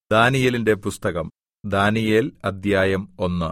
ദാനിയേലിന്റെ പുസ്തകം ദാനിയേൽ അദ്ധ്യായം ഒന്ന്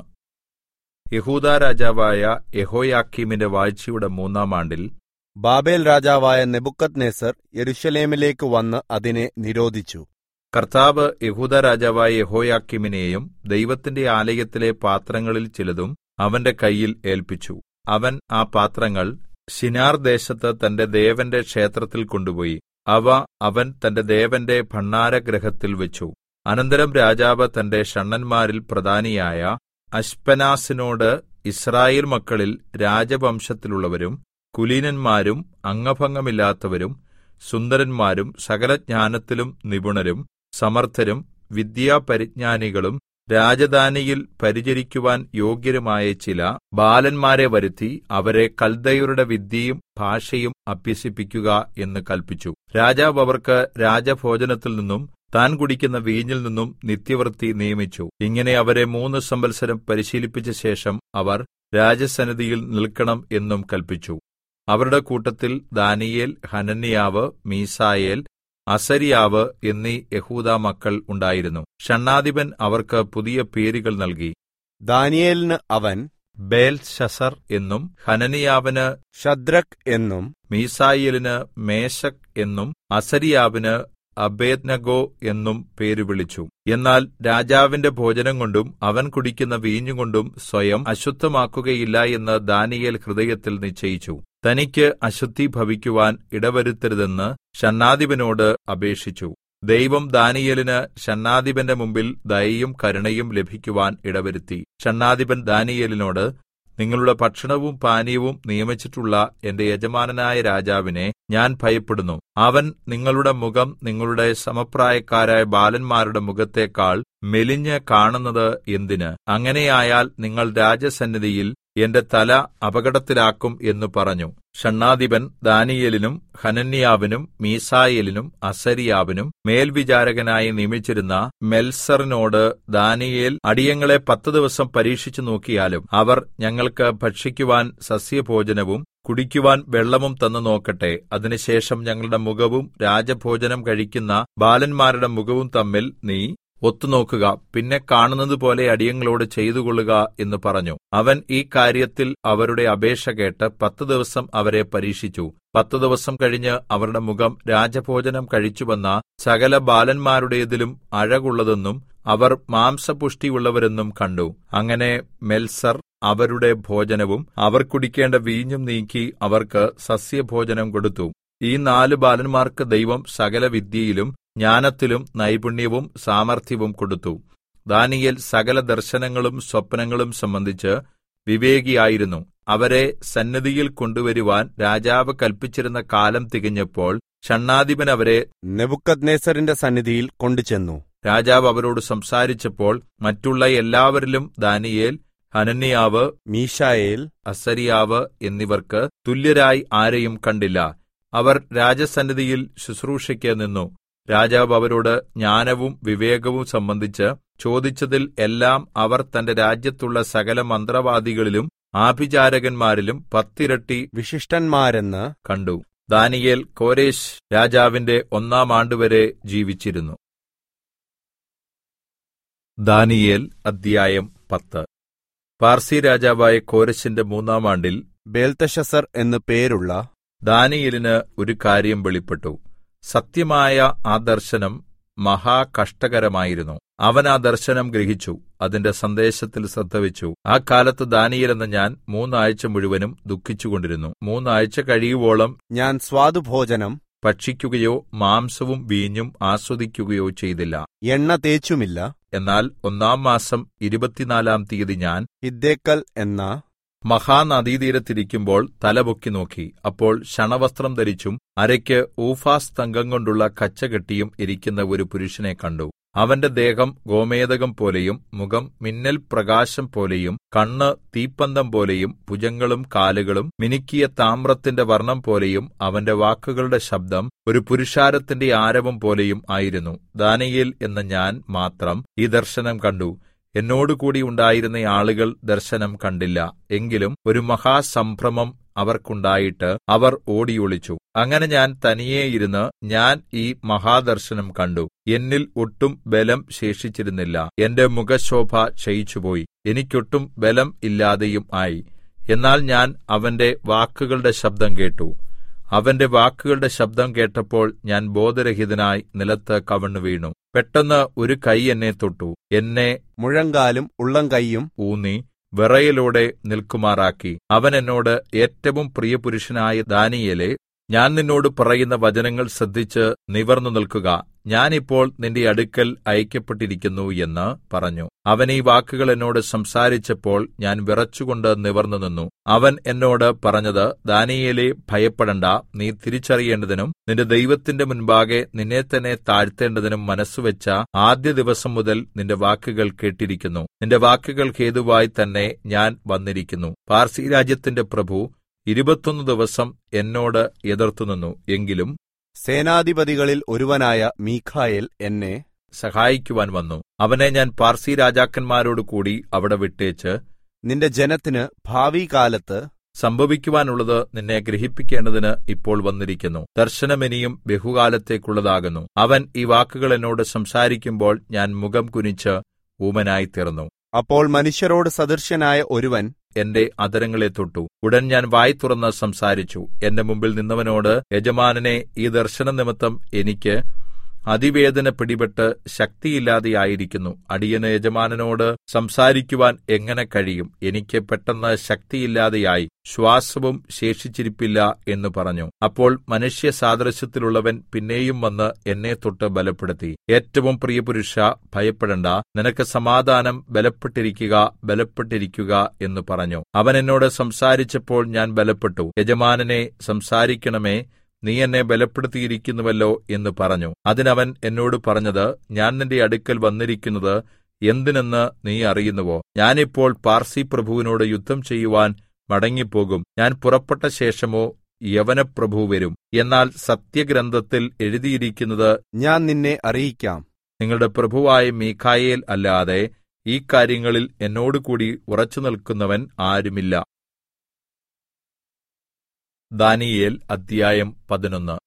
യെഹൂദാ രാജാവായ യെഹോയാക്കീമിന്റെ വാഴ്ചയുടെ മൂന്നാം ആണ്ടിൽ ബാബേൽ രാജാവായ നെബുക്കദ്നേസർ യെരൂശലേമിലേക്ക് വന്ന് അതിനെ നിരോധിച്ചു കർത്താവ് യെഹൂദാ രാജാവായ യെഹോയാക്കീമിനെയും ദൈവത്തിന്റെ ആലയത്തിലെ പാത്രങ്ങളിൽ ചിലതും അവന്റെ കയ്യിൽ ഏല്പിച്ചു അവൻ ആ പാത്രങ്ങൾ ശിനാർ ദേശത്ത് തന്റെ ദേവന്റെ ക്ഷേത്രത്തിൽ കൊണ്ടുപോയി അവ അവൻ തന്റെ ദേവന്റെ ഭണ്ഡാരഗൃഹത്തിൽ വെച്ചു അനന്തരം രാജാവ് തന്റെ ഷണ്ഡന്മാരിൽ പ്രധാനിയായ അശ്പനാസിനോട് യിസ്രായേൽ മക്കളിൽ രാജവംശത്തിലുള്ളവരും കുലീനന്മാരും അംഗഭംഗമില്ലാത്തവരും സുന്ദരന്മാരും സകലജ്ഞാനത്തിലും നിപുണരും സമർത്ഥരും വിദ്യാപരിജ്ഞാനികളും രാജധാനിയിൽ പരിചരിക്കുവാൻ യോഗ്യരുമായ ചില ബാലന്മാരെ വരുത്തി അവരെ കൽദയരുടെ വിദ്യയും ഭാഷയും അഭ്യസിപ്പിക്കുക എന്ന് കല്പിച്ചു രാജാവ് അവർക്ക് രാജഭോജനത്തിൽ നിന്നും താൻ കുടിക്കുന്ന വീഞ്ഞിൽ നിന്നും നിത്യവൃത്തി നിയമിച്ചു ഇങ്ങനെ അവരെ മൂന്ന് സംവത്സരം പരിശീലിപ്പിച്ച ശേഷം അവർ രാജസന്നിധിയിൽ നിൽക്കണം എന്നും കല്പിച്ചു അവരുടെ കൂട്ടത്തിൽ ദാനിയേൽ ഹനന്യാവ് മീസായേൽ അസരിയാവ് എന്നീ യഹൂദാ മക്കൾ ഉണ്ടായിരുന്നു ഷണ്ണാധിപൻ അവർക്ക് പുതിയ പേരുകൾ നൽകി ദാനിയേലിന് അവൻ ബേൽശസർ എന്നും ഹനനിയാവിന് ഷദ്രക് എന്നും മീസായേലിന് മേശക് എന്നും അസരിയാവിന് അബേദ്നഗോ എന്നും പേര് വിളിച്ചു എന്നാൽ രാജാവിന്റെ ഭോജനം കൊണ്ടും അവൻ കുടിക്കുന്ന വീഞ്ഞുകൊണ്ടും സ്വയം അശുദ്ധമാക്കുകയില്ല എന്ന് ദാനിയേൽ ഹൃദയത്തിൽ നിശ്ചയിച്ചു തനിക്ക് അശുദ്ധി ഭവിക്കുവാൻ ഇടവരുത്തരുതെന്ന് ഷണ്ണാധിപനോട് അപേക്ഷിച്ചു ദൈവം ദാനിയേലിന് ഷണ്ണാധിപന്റെ മുമ്പിൽ ദയയും കരുണയും ലഭിക്കുവാൻ ഇടവരുത്തി ഷണ്ണാധിപൻ ദാനിയേലിനോട് നിങ്ങളുടെ ഭക്ഷണവും പാനീയവും നിയമിച്ചിട്ടുള്ള എന്റെ യജമാനനായ രാജാവിനെ ഞാൻ ഭയപ്പെടുന്നു അവൻ നിങ്ങളുടെ മുഖം നിങ്ങളുടെ സമപ്രായക്കാരായ ബാലന്മാരുടെ മുഖത്തേക്കാൾ മെലിഞ്ഞ് കാണുന്നത് എന്തിന് അങ്ങനെയായാൽ നിങ്ങൾ രാജസന്നിധിയിൽ എന്റെ തല അപകടത്തിലാക്കും എന്ന് പറഞ്ഞു ഷണ്ണാധിപൻ ദാനിയേലിനും ഹനന്യാവിനും മീസായേലിനും അസരിയാവിനും മേൽവിചാരകനായി നിയമിച്ചിരുന്ന മെൽസറിനോട് ദാനിയേൽ അടിയങ്ങളെ പത്ത് ദിവസം പരീക്ഷിച്ചു നോക്കിയാലും അവർ ഞങ്ങൾക്ക് ഭക്ഷിക്കുവാൻ സസ്യഭോജനവും കുടിക്കുവാൻ വെള്ളവും തന്നു നോക്കട്ടെ അതിനുശേഷം ഞങ്ങളുടെ മുഖവും രാജഭോജനം കഴിക്കുന്ന ബാലന്മാരുടെ മുഖവും തമ്മിൽ നീ ഒത്തുനോക്കുക പിന്നെ കാണുന്നതുപോലെ അടിയങ്ങളോട് ചെയ്തുകൊള്ളുക എന്ന് പറഞ്ഞു അവൻ ഈ കാര്യത്തിൽ അവരുടെ അപേക്ഷ കേട്ട് പത്ത് ദിവസം അവരെ പരീക്ഷിച്ചു പത്ത് ദിവസം കഴിഞ്ഞ് അവരുടെ മുഖം രാജഭോജനം കഴിച്ചുവന്ന സകല ബാലന്മാരുടേതിലും അഴകുള്ളതെന്നും അവർ മാംസപുഷ്ടിയുള്ളവരെന്നും കണ്ടു അങ്ങനെ മെൽസർ അവരുടെ ഭോജനവും അവർ കുടിക്കേണ്ട വീഞ്ഞും നീക്കി അവർക്ക് സസ്യഭോജനം കൊടുത്തു ഈ നാല് ബാലന്മാർക്ക് ദൈവം സകല വിദ്യയിലും ജ്ഞാനത്തിലും നൈപുണ്യവും സാമർഥ്യവും കൊടുത്തു ദാനിയേൽ സകല ദർശനങ്ങളും സ്വപ്നങ്ങളും സംബന്ധിച്ച് വിവേകിയായിരുന്നു അവരെ സന്നിധിയിൽ കൊണ്ടുവരുവാൻ രാജാവ് കൽപ്പിച്ചിരുന്ന കാലം തികഞ്ഞപ്പോൾ ഷണ്ണാധിപൻ അവരെ നെബുക്കദ്നേസറിന്റെ സന്നിധിയിൽ കൊണ്ടുചെന്നു രാജാവ് അവരോട് സംസാരിച്ചപ്പോൾ മറ്റുള്ള എല്ലാവരിലും ദാനിയേൽ ഹനന്യാവ് മീശായേൽ അസരിയാവ് എന്നിവർക്ക് തുല്യരായി ആരെയും കണ്ടില്ല അവർ രാജസന്നിധിയിൽ ശുശ്രൂഷയ്ക്ക് നിന്നു രാജാവ് അവരോട് ജ്ഞാനവും വിവേകവും സംബന്ധിച്ച് ചോദിച്ചതിൽ എല്ലാം അവർ തന്റെ രാജ്യത്തുള്ള സകല മന്ത്രവാദികളിലും ആഭിചാരകന്മാരിലും പത്തിരട്ടി വിശിഷ്ടന്മാരെന്ന് കണ്ടു ദാനിയേൽ കോരേശ് രാജാവിന്റെ ഒന്നാം ആണ്ടുവരെ ജീവിച്ചിരുന്നു ദാനിയേൽ അദ്ധ്യായം പത്ത് പാർസി രാജാവായ കോരശിന്റെ മൂന്നാം ആണ്ടിൽ ബേൽത്തശസർ എന്നു പേരുള്ള ദാനിയേലിന് ഒരു കാര്യം വെളിപ്പെട്ടു സത്യമായ ആ ദർശനം മഹാകഷ്ടകരമായിരുന്നു അവൻ ആ ദർശനം ഗ്രഹിച്ചു അതിന്റെ സന്ദേശത്തിൽ ശ്രദ്ധവെച്ചു ആ കാലത്ത് ദാനിയേൽ എന്ന ഞാൻ മൂന്നാഴ്ച മുഴുവനും ദുഃഖിച്ചുകൊണ്ടിരുന്നു മൂന്നാഴ്ച കഴിയുവോളം ഞാൻ സ്വാദുഭോജനം ഭക്ഷിക്കുകയോ മാംസവും വീഞ്ഞും ആസ്വദിക്കുകയോ ചെയ്തില്ല എണ്ണ തേച്ചുമില്ല എന്നാൽ ഒന്നാം മാസം ഇരുപത്തിനാലാം തീയതി ഞാൻ ഹിദ്ദേക്കൽ എന്ന മഹാനദീതീരത്തിരിക്കുമ്പോൾ തലപൊക്കി നോക്കി അപ്പോൾ ശണവസ്ത്രം ധരിച്ചും അരയ്ക്ക് ഊഫാസ് തങ്കം കൊണ്ടുള്ള കച്ച കെട്ടിയും ഇരിക്കുന്ന ഒരു പുരുഷനെ കണ്ടു അവന്റെ ദേഹം ഗോമേദകം പോലെയും മുഖം മിന്നൽ പ്രകാശം പോലെയും കണ്ണ് തീപ്പന്തം പോലെയും ഭുജങ്ങളും കാലുകളും മിനുക്കിയ താമ്രത്തിന്റെ വർണ്ണം പോലെയും അവന്റെ വാക്കുകളുടെ ശബ്ദം ഒരു പുരുഷാരത്തിന്റെ ആരവം പോലെയും ആയിരുന്നു ദാനിയേൽ എന്ന ഞാൻ മാത്രം ഈ ദർശനം കണ്ടു എന്നോടുകൂടി ഉണ്ടായിരുന്ന ആളുകൾ ദർശനം കണ്ടില്ല എങ്കിലും ഒരു മഹാസംഭ്രമം അവർക്കുണ്ടായിട്ട് അവർ ഓടിയൊളിച്ചു അങ്ങനെ ഞാൻ തനിയെ ഇരുന്ന് ഞാൻ ഈ മഹാദർശനം കണ്ടു എന്നിൽ ഒട്ടും ബലം ശേഷിച്ചിരുന്നില്ല എന്റെ മുഖശോഭ ക്ഷയിച്ചുപോയി എനിക്കൊട്ടും ബലം ഇല്ലാതെയും ആയി എന്നാൽ ഞാൻ അവന്റെ വാക്കുകളുടെ ശബ്ദം കേട്ടു അവന്റെ വാക്കുകളുടെ ശബ്ദം കേട്ടപ്പോൾ ഞാൻ ബോധരഹിതനായി നിലത്ത് കവിണ്ണു വീണു പെട്ടെന്ന് ഒരു കൈ എന്നെ തൊട്ടു എന്നെ മുഴങ്കാലും ഉള്ളംകൈയും ഊന്നി വിറയലോടെ നിൽക്കുമാറാക്കി അവൻ എന്നോട് ഏറ്റവും പ്രിയപുരുഷനായ ദാനിയേലേ ഞാൻ നിന്നോട് പറയുന്ന വചനങ്ങൾ ശ്രദ്ധിച്ച് നിവർന്നു നിൽക്കുക ഞാൻ ഇപ്പോൾ നിന്റെ അടുക്കൽ അയക്കപ്പെട്ടിരിക്കുന്നു എന്ന് പറഞ്ഞു അവൻ ഈ വാക്കുകൾ എന്നോട് സംസാരിച്ചപ്പോൾ ഞാൻ വിറച്ചുകൊണ്ട് നിവർന്നു നിന്നു അവൻ എന്നോട് പറഞ്ഞത് ദാനിയേലേ ഭയപ്പെടണ്ട നീ തിരിച്ചറിയേണ്ടതിനും നിന്റെ ദൈവത്തിന്റെ മുൻപാകെ നിന്നെ തന്നെ താഴ്ത്തേണ്ടതിനും മനസ്സുവെച്ച ആദ്യ ദിവസം മുതൽ നിന്റെ വാക്കുകൾ കേട്ടിരിക്കുന്നു നിന്റെ വാക്കുകൾ ഹേതുവായി തന്നെ ഞാൻ വന്നിരിക്കുന്നു പാർസി രാജ്യത്തിന്റെ പ്രഭു ഇരുപത്തൊന്ന് ദിവസം എന്നോട് എതിർത്തുനിന്നു എങ്കിലും സേനാധിപതികളിൽ ഒരുവനായ മീഖായേൽ എന്നെ സഹായിക്കുവാൻ വന്നു അവനെ ഞാൻ പാർസി രാജാക്കന്മാരോട് കൂടി അവിടെ വിട്ടേച്ച് നിന്റെ ജനത്തിന് ഭാവി കാലത്ത് സംഭവിക്കുവാനുള്ളത് നിന്നെ ഗ്രഹിപ്പിക്കേണ്ടതിന് ഇപ്പോൾ വന്നിരിക്കുന്നു ദർശനം ഇനിയും ബഹുകാലത്തേക്കുള്ളതാകുന്നു അവൻ ഈ വാക്കുകൾ എന്നോട് സംസാരിക്കുമ്പോൾ ഞാൻ മുഖം കുനിച്ച് ഊമനായി തീർന്നു അപ്പോൾ മനുഷ്യരോട് സദൃശ്യനായ ഒരുവൻ എന്റെ അധരങ്ങളെ തൊട്ടു ഉടൻ ഞാൻ വായി തുറന്ന് സംസാരിച്ചു എന്റെ മുമ്പിൽ നിന്നവനോട് യജമാനനെ ഈ ദർശനം നിമിത്തം എനിക്ക് അതിവേദന പിടിപെട്ട് ശക്തിയില്ലാതെയായിരിക്കുന്നു അടിയന് യജമാനനോട് സംസാരിക്കുവാൻ എങ്ങനെ കഴിയും എനിക്ക് പെട്ടെന്ന് ശക്തിയില്ലാതെയായി ശ്വാസവും ശേഷിച്ചിരിപ്പില്ല എന്ന് പറഞ്ഞു അപ്പോൾ മനുഷ്യ സാദൃശ്യത്തിലുള്ളവൻ പിന്നെയും വന്ന് എന്നെ തൊട്ട് ബലപ്പെടുത്തി ഏറ്റവും പ്രിയപുരുഷ ഭയപ്പെടണ്ട നിനക്ക് സമാധാനം ബലപ്പെട്ടിരിക്കുക ബലപ്പെട്ടിരിക്കുക എന്ന് പറഞ്ഞു അവൻ എന്നോട് സംസാരിച്ചപ്പോൾ ഞാൻ ബലപ്പെട്ടു യജമാനനെ സംസാരിക്കണമേ നീ എന്നെ ബലപ്പെടുത്തിയിരിക്കുന്നുവല്ലോ എന്ന് പറഞ്ഞു അതിനവൻ എന്നോട് പറഞ്ഞത് ഞാൻ നിന്റെ അടുക്കൽ വന്നിരിക്കുന്നത് എന്തിനെന്ന് നീ അറിയുന്നുവോ ഞാനിപ്പോൾ പാർസി പ്രഭുവിനോട് യുദ്ധം ചെയ്യുവാൻ മടങ്ങിപ്പോകും ഞാൻ പുറപ്പെട്ട ശേഷമോ യവനപ്രഭു വരും എന്നാൽ സത്യഗ്രന്ഥത്തിൽ എഴുതിയിരിക്കുന്നത് ഞാൻ നിന്നെ അറിയിക്കാം നിങ്ങളുടെ പ്രഭുവായ മീഖായേൽ അല്ലാതെ ഈ കാര്യങ്ങളിൽ എന്നോടുകൂടി ഉറച്ചു നിൽക്കുന്നവൻ ആരുമില്ല ദാനിയേൽ അധ്യായം പതിനൊന്ന്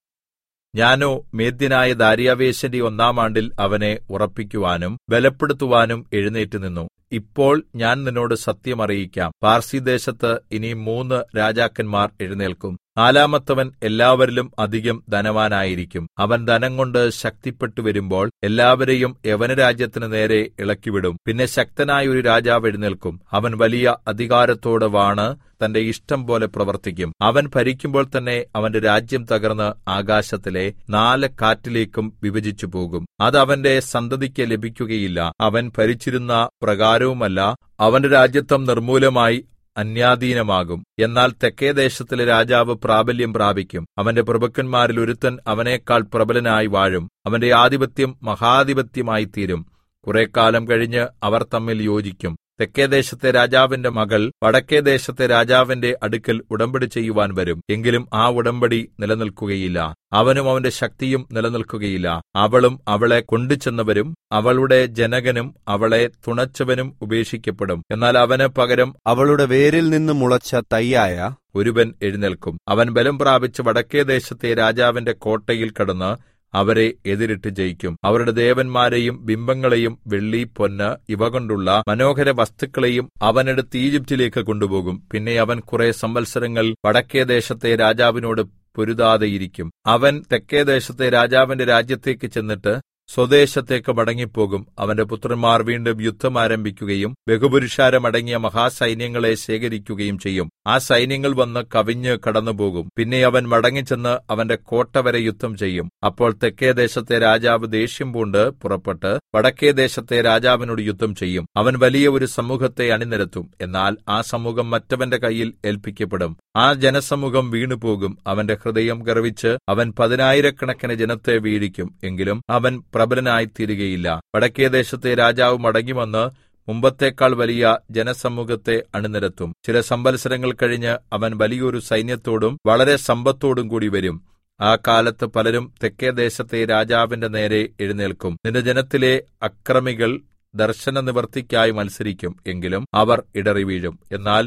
ഞാനോ മേദ്യനായ ദാര്യാവേശന്റെ ഒന്നാം ആണ്ടിൽ അവനെ ഉറപ്പിക്കുവാനും ബലപ്പെടുത്തുവാനും എഴുന്നേറ്റ് നിന്നു ഇപ്പോൾ ഞാൻ നിന്നോട് സത്യം അറിയിക്കാം പാർസിദേശത്ത് ഇനി മൂന്ന് രാജാക്കന്മാർ എഴുന്നേൽക്കും നാലാമത്തവൻ എല്ലാവരിലും അധികം ധനവാനായിരിക്കും അവൻ ധനം കൊണ്ട് ശക്തിപ്പെട്ടു വരുമ്പോൾ എല്ലാവരെയും യവനരാജ്യത്തിന് നേരെ ഇളക്കിവിടും പിന്നെ ശക്തനായ ഒരു രാജാവ് എഴുന്നേൽക്കും അവൻ വലിയ അധികാരത്തോടെ വാണ് തന്റെ ഇഷ്ടം പോലെ പ്രവർത്തിക്കും അവൻ ഭരിക്കുമ്പോൾ തന്നെ അവന്റെ രാജ്യം തകർന്ന് ആകാശത്തിലെ നാല് കാറ്റിലേക്കും വിഭജിച്ചു പോകും അത് അവന്റെ സന്തതിക്ക് ലഭിക്കുകയില്ല അവൻ ഭരിച്ചിരുന്ന പ്രകാരവുമല്ല അവന്റെ രാജ്യത്വം നിർമൂലമായി അന്യാധീനമാകും എന്നാൽ തെക്കേ ദേശത്തിലെ രാജാവ് പ്രാബല്യം പ്രാപിക്കും അവന്റെ പ്രഭുക്കന്മാരിൽ ഒരുത്തൻ അവനേക്കാൾ പ്രബലനായി വാഴും അവന്റെ ആധിപത്യം മഹാധിപത്യമായി തീരും കുറെക്കാലം കഴിഞ്ഞ് അവർ തമ്മിൽ യോജിക്കും തെക്കേ ദേശത്തെ രാജാവിന്റെ മകൾ വടക്കേ ദേശത്തെ രാജാവിന്റെ അടുക്കൽ ഉടമ്പടി ചെയ്യുവാൻ വരും എങ്കിലും ആ ഉടമ്പടി നിലനിൽക്കുകയില്ല അവനും അവന്റെ ശക്തിയും നിലനിൽക്കുകയില്ല അവളും അവളെ കൊണ്ടുചെന്നവരും അവളുടെ ജനകനും അവളെ തുണച്ചവനും ഉപേക്ഷിക്കപ്പെടും എന്നാൽ അവന് പകരം അവളുടെ വേരിൽ നിന്ന് മുളച്ച തൈയായ ഒരുവൻ എഴുന്നേൽക്കും അവൻ ബലം പ്രാപിച്ച് വടക്കേ ദേശത്തെ രാജാവിന്റെ കോട്ടയിൽ കടന്ന് അവരെ എതിരിട്ട് ജയിക്കും അവരുടെ ദേവന്മാരെയും ബിംബങ്ങളെയും വെള്ളി പൊന്ന് ഇവ കൊണ്ടുള്ള മനോഹര വസ്തുക്കളെയും അവനെടുത്ത് ഈജിപ്തിലേക്ക് കൊണ്ടുപോകും പിന്നെ അവൻ കുറെ സംവത്സരങ്ങൾ വടക്കേ ദേശത്തെ രാജാവിനോട് പൊരുതാതെയിരിക്കും അവൻ തെക്കേ ദേശത്തെ രാജാവിന്റെ രാജ്യത്തേക്ക് ചെന്നിട്ട് സ്വദേശത്തേക്ക് മടങ്ങിപ്പോകും അവന്റെ പുത്രന്മാർ വീണ്ടും യുദ്ധം ആരംഭിക്കുകയും ബഹുപുരുഷാരമടങ്ങിയ മഹാസൈന്യങ്ങളെ ശേഖരിക്കുകയും ചെയ്യും ആ സൈന്യങ്ങൾ വന്ന് കവിഞ്ഞ് കടന്നുപോകും പിന്നെ അവൻ മടങ്ങിച്ചെന്ന് അവന്റെ കോട്ട വരെ യുദ്ധം ചെയ്യും അപ്പോൾ തെക്കേ ദേശത്തെ രാജാവ് ദേഷ്യം പൂണ്ട് പുറപ്പെട്ട് വടക്കേ ദേശത്തെ രാജാവിനോട് യുദ്ധം ചെയ്യും അവൻ വലിയ ഒരു സമൂഹത്തെ അണിനിരത്തും എന്നാൽ ആ സമൂഹം മറ്റവന്റെ കയ്യിൽ ഏൽപ്പിക്കപ്പെടും ആ ജനസമൂഹം വീണുപോകും അവന്റെ ഹൃദയം ഗർവിച്ച് അവൻ പതിനായിരക്കണക്കിന് ജനത്തെ വീഴിക്കും എങ്കിലും അവൻ പ്രബലനായിത്തീരുകയില്ല വടക്കേ ദേശത്തെ രാജാവ് മടങ്ങിവന്ന് മുമ്പത്തേക്കാൾ വലിയ ജനസമൂഹത്തെ അണിനിരത്തും ചില സംവത്സരങ്ങൾ കഴിഞ്ഞ് അവൻ വലിയൊരു സൈന്യത്തോടും വളരെ സമ്പത്തോടും കൂടി വരും ആ കാലത്ത് പലരും തെക്കേ ദേശത്തെ രാജാവിന്റെ നേരെ എഴുന്നേൽക്കും നിന്റെ ജനത്തിലെ അക്രമികൾ ദർശന നിവർത്തിക്കായി മത്സരിക്കും എങ്കിലും അവർ ഇടറി വീഴും എന്നാൽ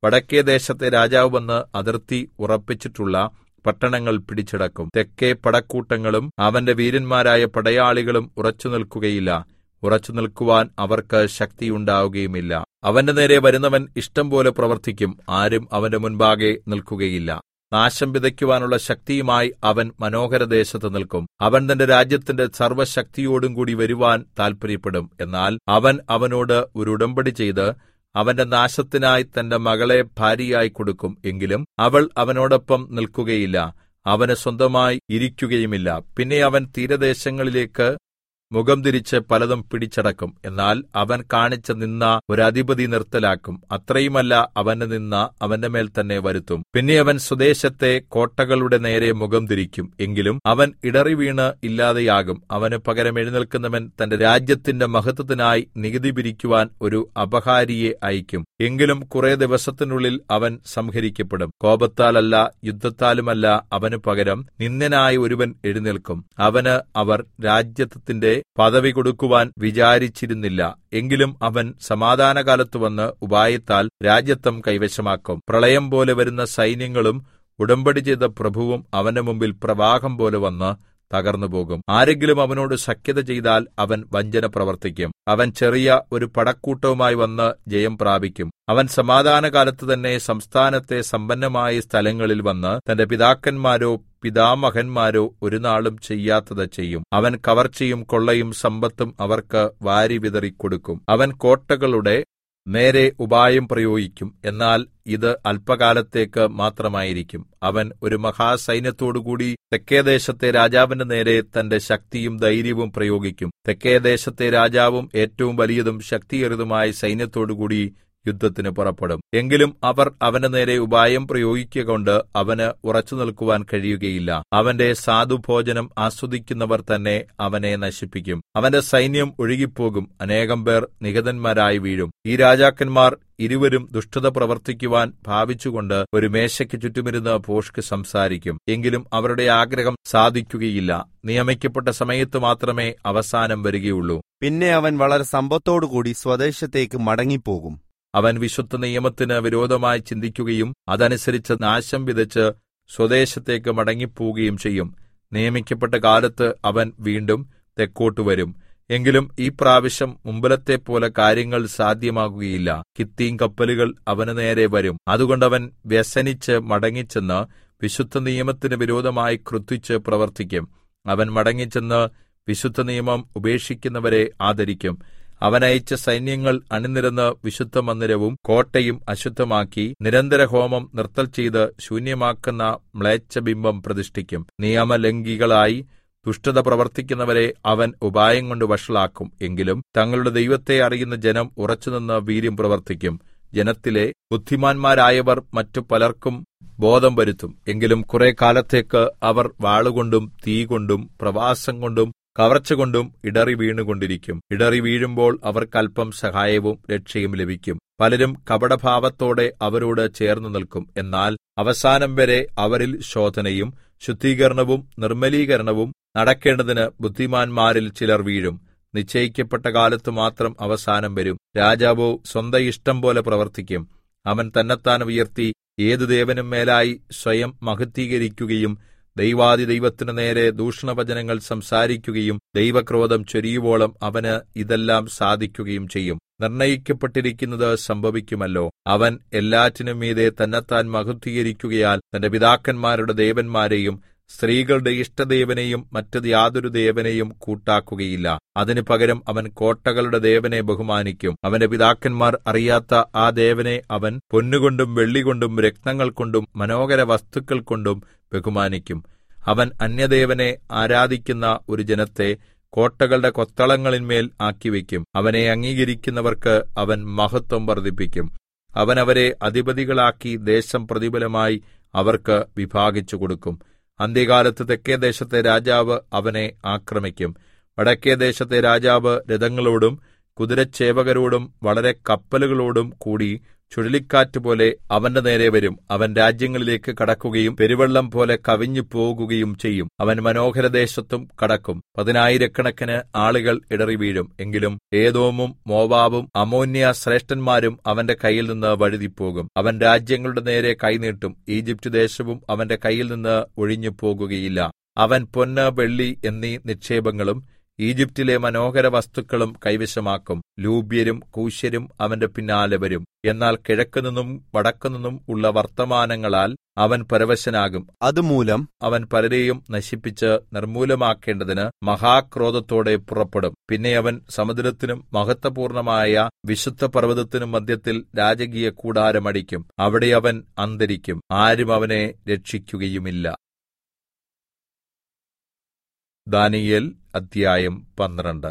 വടക്കേ ദേശത്തെ രാജാവ് വന്ന് അതിർത്തി ഉറപ്പിച്ചിട്ടുള്ള പട്ടണങ്ങൾ പിടിച്ചടക്കും തെക്കേ പടക്കൂട്ടങ്ങളും അവന്റെ വീരന്മാരായ പടയാളികളും ഉറച്ചുനിൽക്കുകയില്ല ഉറച്ചുനിൽക്കുവാൻ അവർക്ക് ശക്തിയുണ്ടാവുകയുമില്ല അവന്റെ നേരെ വരുന്നവൻ ഇഷ്ടം പോലെ പ്രവർത്തിക്കും ആരും അവന്റെ മുൻപാകെ നിൽക്കുകയില്ല നാശം വിതയ്ക്കുവാനുള്ള ശക്തിയുമായി അവൻ മനോഹരദേശത്ത് നിൽക്കും അവൻ തന്റെ രാജ്യത്തിന്റെ സർവ്വശക്തിയോടും കൂടി വരുവാൻ താൽപര്യപ്പെടും എന്നാൽ അവൻ അവനോട് ഒരു ഉടമ്പടി ചെയ്ത് അവന്റെ നാശത്തിനായി തന്റെ മകളെ ഭാര്യയായി കൊടുക്കും എങ്കിലും അവൾ അവനോടൊപ്പം നിൽക്കുകയില്ല അവന് സ്വന്തമായി ഇരിക്കുകയുമില്ല പിന്നെ അവൻ തീരദേശങ്ങളിലേക്ക് മുഖം തിരിച്ച് പലതും പിടിച്ചടക്കും എന്നാൽ അവൻ കാണിച്ച നിന്ന ഒരു അധിപതി നിർത്തലാക്കും അത്രയുമല്ല അവന്റെ നിന്ന അവന്റെ മേൽ തന്നെ വരുത്തും പിന്നെ അവൻ സ്വദേശത്തെ കോട്ടകളുടെ നേരെ മുഖം തിരിക്കും എങ്കിലും അവൻ ഇടറി വീണ് ഇല്ലാതെയാകും അവന് പകരം എഴുന്നേൽക്കുന്നവൻ തന്റെ രാജ്യത്തിന്റെ മഹത്വത്തിനായി നികുതി പിരിക്കുവാൻ ഒരു അപഹാരിയെ അയക്കും എങ്കിലും കുറെ ദിവസത്തിനുള്ളിൽ അവൻ സംഹരിക്കപ്പെടും കോപത്താലല്ല യുദ്ധത്താലുമല്ല അവന് പകരം നിന്ദനായ ഒരുവൻ എഴുന്നേൽക്കും അവന് അവർ രാജ്യത്വത്തിന്റെ പദവി കൊടുക്കുവാൻ വിചാരിച്ചിരുന്നില്ല എങ്കിലും അവൻ സമാധാനകാലത്ത് വന്ന് ഉപായത്താൽ രാജ്യത്വം കൈവശമാക്കും പ്രളയം പോലെ വരുന്ന സൈന്യങ്ങളും ഉടമ്പടി ചെയ്ത പ്രഭുവും അവന്റെ മുമ്പിൽ പ്രവാഹം പോലെ വന്ന് തകർന്നുപോകും ആരെങ്കിലും അവനോട് സഖ്യത ചെയ്താൽ അവൻ വഞ്ചന പ്രവർത്തിക്കും അവൻ ചെറിയ ഒരു പടക്കൂട്ടവുമായി വന്ന് ജയം പ്രാപിക്കും അവൻ സമാധാനകാലത്ത് തന്നെ സംസ്ഥാനത്തെ സമ്പന്നമായ സ്ഥലങ്ങളിൽ വന്ന് തന്റെ പിതാക്കന്മാരോ പിതാമഹന്മാരോ ഒരു നാളും ചെയ്യാത്തത് ചെയ്യും അവൻ കവർച്ചയും കൊള്ളയും സമ്പത്തും അവർക്ക് വാരി വിതറിക്കൊടുക്കും അവൻ കോട്ടകളുടെ നേരെ ഉപായം പ്രയോഗിക്കും എന്നാൽ ഇത് അല്പകാലത്തേക്ക് മാത്രമായിരിക്കും അവൻ ഒരു മഹാസൈന്യത്തോടുകൂടി തെക്കേദേശത്തെ രാജാവിന്റെ നേരെ തന്റെ ശക്തിയും ധൈര്യവും പ്രയോഗിക്കും തെക്കേദേശത്തെ രാജാവും ഏറ്റവും വലിയതും ശക്തിയേറിയതുമായ സൈന്യത്തോടുകൂടി യുദ്ധത്തിന് പുറപ്പെടും എങ്കിലും അവർ അവന്റെ നേരെ ഉപായം പ്രയോഗിക്കൊണ്ട് അവന് ഉറച്ചു നിൽക്കുവാൻ കഴിയുകയില്ല അവന്റെ സാധുഭോജനം ആസ്വദിക്കുന്നവർ തന്നെ അവനെ നശിപ്പിക്കും അവന്റെ സൈന്യം ഒഴുകിപ്പോകും അനേകം പേർ നിഹതന്മാരായി വീഴും ഈ രാജാക്കന്മാർ ഇരുവരും ദുഷ്ടത പ്രവർത്തിക്കുവാൻ ഭാവിച്ചുകൊണ്ട് ഒരു മേശയ്ക്ക് ചുറ്റുമിരുന്ന് ഭോഷ്ക്ക് സംസാരിക്കും എങ്കിലും അവരുടെ ആഗ്രഹം സാധിക്കുകയില്ല നിയമിക്കപ്പെട്ട സമയത്ത് മാത്രമേ അവസാനം വരികയുള്ളൂ പിന്നെ അവൻ വളരെ സമ്പത്തോടുകൂടി സ്വദേശത്തേക്ക് മടങ്ങിപ്പോകും അവൻ വിശുദ്ധ നിയമത്തിന് വിരോധമായി ചിന്തിക്കുകയും അതനുസരിച്ച് നാശം വിതച്ച് സ്വദേശത്തേക്ക് മടങ്ങിപ്പോവുകയും ചെയ്യും നിയമിക്കപ്പെട്ട കാലത്ത് അവൻ വീണ്ടും തെക്കോട്ട് വരും എങ്കിലും ഈ പ്രാവശ്യം മുമ്പിലത്തെ പോലെ കാര്യങ്ങൾ സാധ്യമാകുകയില്ല കിത്തീം കപ്പലുകൾ അവന് നേരെ വരും അതുകൊണ്ട് അവൻ വ്യസനിച്ച് മടങ്ങിച്ചെന്ന് വിശുദ്ധ നിയമത്തിന് വിരോധമായി ക്രുദ്ധിച്ച് പ്രവർത്തിക്കും അവൻ മടങ്ങിച്ചെന്ന് വിശുദ്ധ നിയമം ഉപേക്ഷിക്കുന്നവരെ ആദരിക്കും അവൻ അയച്ച സൈന്യങ്ങൾ അണിനിരന്ന് വിശുദ്ധ മന്ദിരവും കോട്ടയും അശുദ്ധമാക്കി നിരന്തര ഹോമം നിർത്തൽ ചെയ്ത് ശൂന്യമാക്കുന്ന മ്ലേച്ഛബിംബം പ്രതിഷ്ഠിക്കും നിയമലംഘികളായി ദുഷ്ടത പ്രവർത്തിക്കുന്നവരെ അവൻ ഉപായം കൊണ്ട് വഷളാക്കും എങ്കിലും തങ്ങളുടെ ദൈവത്തെ അറിയുന്ന ജനം ഉറച്ചുനിന്ന് വീര്യം പ്രവർത്തിക്കും ജനത്തിലെ ബുദ്ധിമാന്മാരായവർ മറ്റു പലർക്കും ബോധം വരുത്തും എങ്കിലും കുറെ കാലത്തേക്ക് അവർ വാളുകൊണ്ടും തീ കൊണ്ടും പ്രവാസം കൊണ്ടും കവർച്ചകൊണ്ടും ഇടറി വീണുകൊണ്ടിരിക്കും ഇടറി വീഴുമ്പോൾ അവർക്ക് അല്പം സഹായവും രക്ഷയും ലഭിക്കും പലരും കപടഭാവത്തോടെ അവരോട് ചേർന്നു നിൽക്കും എന്നാൽ അവസാനം വരെ അവരിൽ ശോധനയും ശുദ്ധീകരണവും നിർമ്മലീകരണവും നടക്കേണ്ടതിന് ബുദ്ധിമാന്മാരിൽ ചിലർ വീഴും നിശ്ചയിക്കപ്പെട്ട കാലത്ത് മാത്രം അവസാനം വരും രാജാവോ സ്വന്തം ഇഷ്ടം പോലെ പ്രവർത്തിക്കും അവൻ തന്നെത്താൻ ഉയർത്തി ഏതു ദേവനും മേലായി സ്വയം മഹത്വീകരിക്കുകയും ദൈവാദി ദൈവത്തിനു നേരെ ദൂഷണവചനങ്ങൾ സംസാരിക്കുകയും ദൈവക്രോധം ചൊരിയുവോളം അവന് ഇതെല്ലാം സാധിക്കുകയും ചെയ്യും നിർണയിക്കപ്പെട്ടിരിക്കുന്നത് സംഭവിക്കുമല്ലോ അവൻ എല്ലാറ്റിനും മീതെ തന്നെത്താൻ മഹത്വീകരിക്കുകയാൽ തന്റെ പിതാക്കന്മാരുടെ ദേവന്മാരെയും സ്ത്രീകളുടെ ഇഷ്ടദേവനെയും മറ്റത് യാതൊരു ദേവനെയും കൂട്ടാക്കുകയില്ല അതിനു പകരം അവൻ കോട്ടകളുടെ ദേവനെ ബഹുമാനിക്കും അവന്റെ പിതാക്കന്മാർ അറിയാത്ത ആ ദേവനെ അവൻ പൊന്നുകൊണ്ടും വെള്ളികൊണ്ടും രത്നങ്ങൾ കൊണ്ടും മനോഹര വസ്തുക്കൾ കൊണ്ടും ബഹുമാനിക്കും അവൻ അന്യദേവനെ ആരാധിക്കുന്ന ഒരു ജനത്തെ കോട്ടകളുടെ കൊത്തളങ്ങളിന്മേൽ ആക്കിവെക്കും അവനെ അംഗീകരിക്കുന്നവർക്ക് അവൻ മഹത്വം വർദ്ധിപ്പിക്കും അവൻ അവരെ അധിപതികളാക്കി ദേശം പ്രതിഫലമായി അവർക്ക് വിഭാഗിച്ചു കൊടുക്കും അന്ത്യകാലത്ത് തെക്കേ ദേശത്തെ രാജാവ് അവനെ ആക്രമിക്കും വടക്കേ ദേശത്തെ രാജാവ് രഥങ്ങളോടും കുതിരച്ചേവകരോടും വളരെ കപ്പലുകളോടും കൂടി ചുഴലിക്കാറ്റുപോലെ അവന്റെ നേരെ വരും അവൻ രാജ്യങ്ങളിലേക്ക് കടക്കുകയും പെരുവെള്ളം പോലെ കവിഞ്ഞു പോകുകയും ചെയ്യും അവൻ മനോഹരദേശത്തും കടക്കും പതിനായിരക്കണക്കിന് ആളുകൾ ഇടറി വീഴും എങ്കിലും ഏതോമും മോവാബും അമോന്യ ശ്രേഷ്ഠന്മാരും അവന്റെ കയ്യിൽ നിന്ന് വഴുതിപ്പോകും അവൻ രാജ്യങ്ങളുടെ നേരെ കൈനീട്ടും ഈജിപ്റ്റ് ദേശവും അവന്റെ കയ്യിൽ നിന്ന് ഒഴിഞ്ഞു പോകുകയില്ല അവൻ പൊന്ന് വെള്ളി എന്നീ നിക്ഷേപങ്ങളും ഈജിപ്റ്റിലെ മനോഹര വസ്തുക്കളും കൈവശമാക്കും ലൂബ്യരും കൂശ്യരും അവന്റെ പിന്നാലെ വരും എന്നാൽ കിഴക്കുനിന്നും വടക്കുനിന്നും ഉള്ള വർത്തമാനങ്ങളാൽ അവൻ പരവശനാകും അതുമൂലം അവൻ പലരെയും നശിപ്പിച്ച് നിർമൂലമാക്കേണ്ടതിന് മഹാക്രോധത്തോടെ പുറപ്പെടും പിന്നെ അവൻ സമുദ്രത്തിനും മഹത്വപൂർണമായ വിശുദ്ധ പർവ്വതത്തിനും മധ്യത്തിൽ രാജകീയ കൂടാരം അടിക്കും അവിടെ അവൻ അന്തരിക്കും ആരും അവനെ രക്ഷിക്കുകയുമില്ല ദാനിയേൽ അധ്യായം പന്ത്രണ്ട്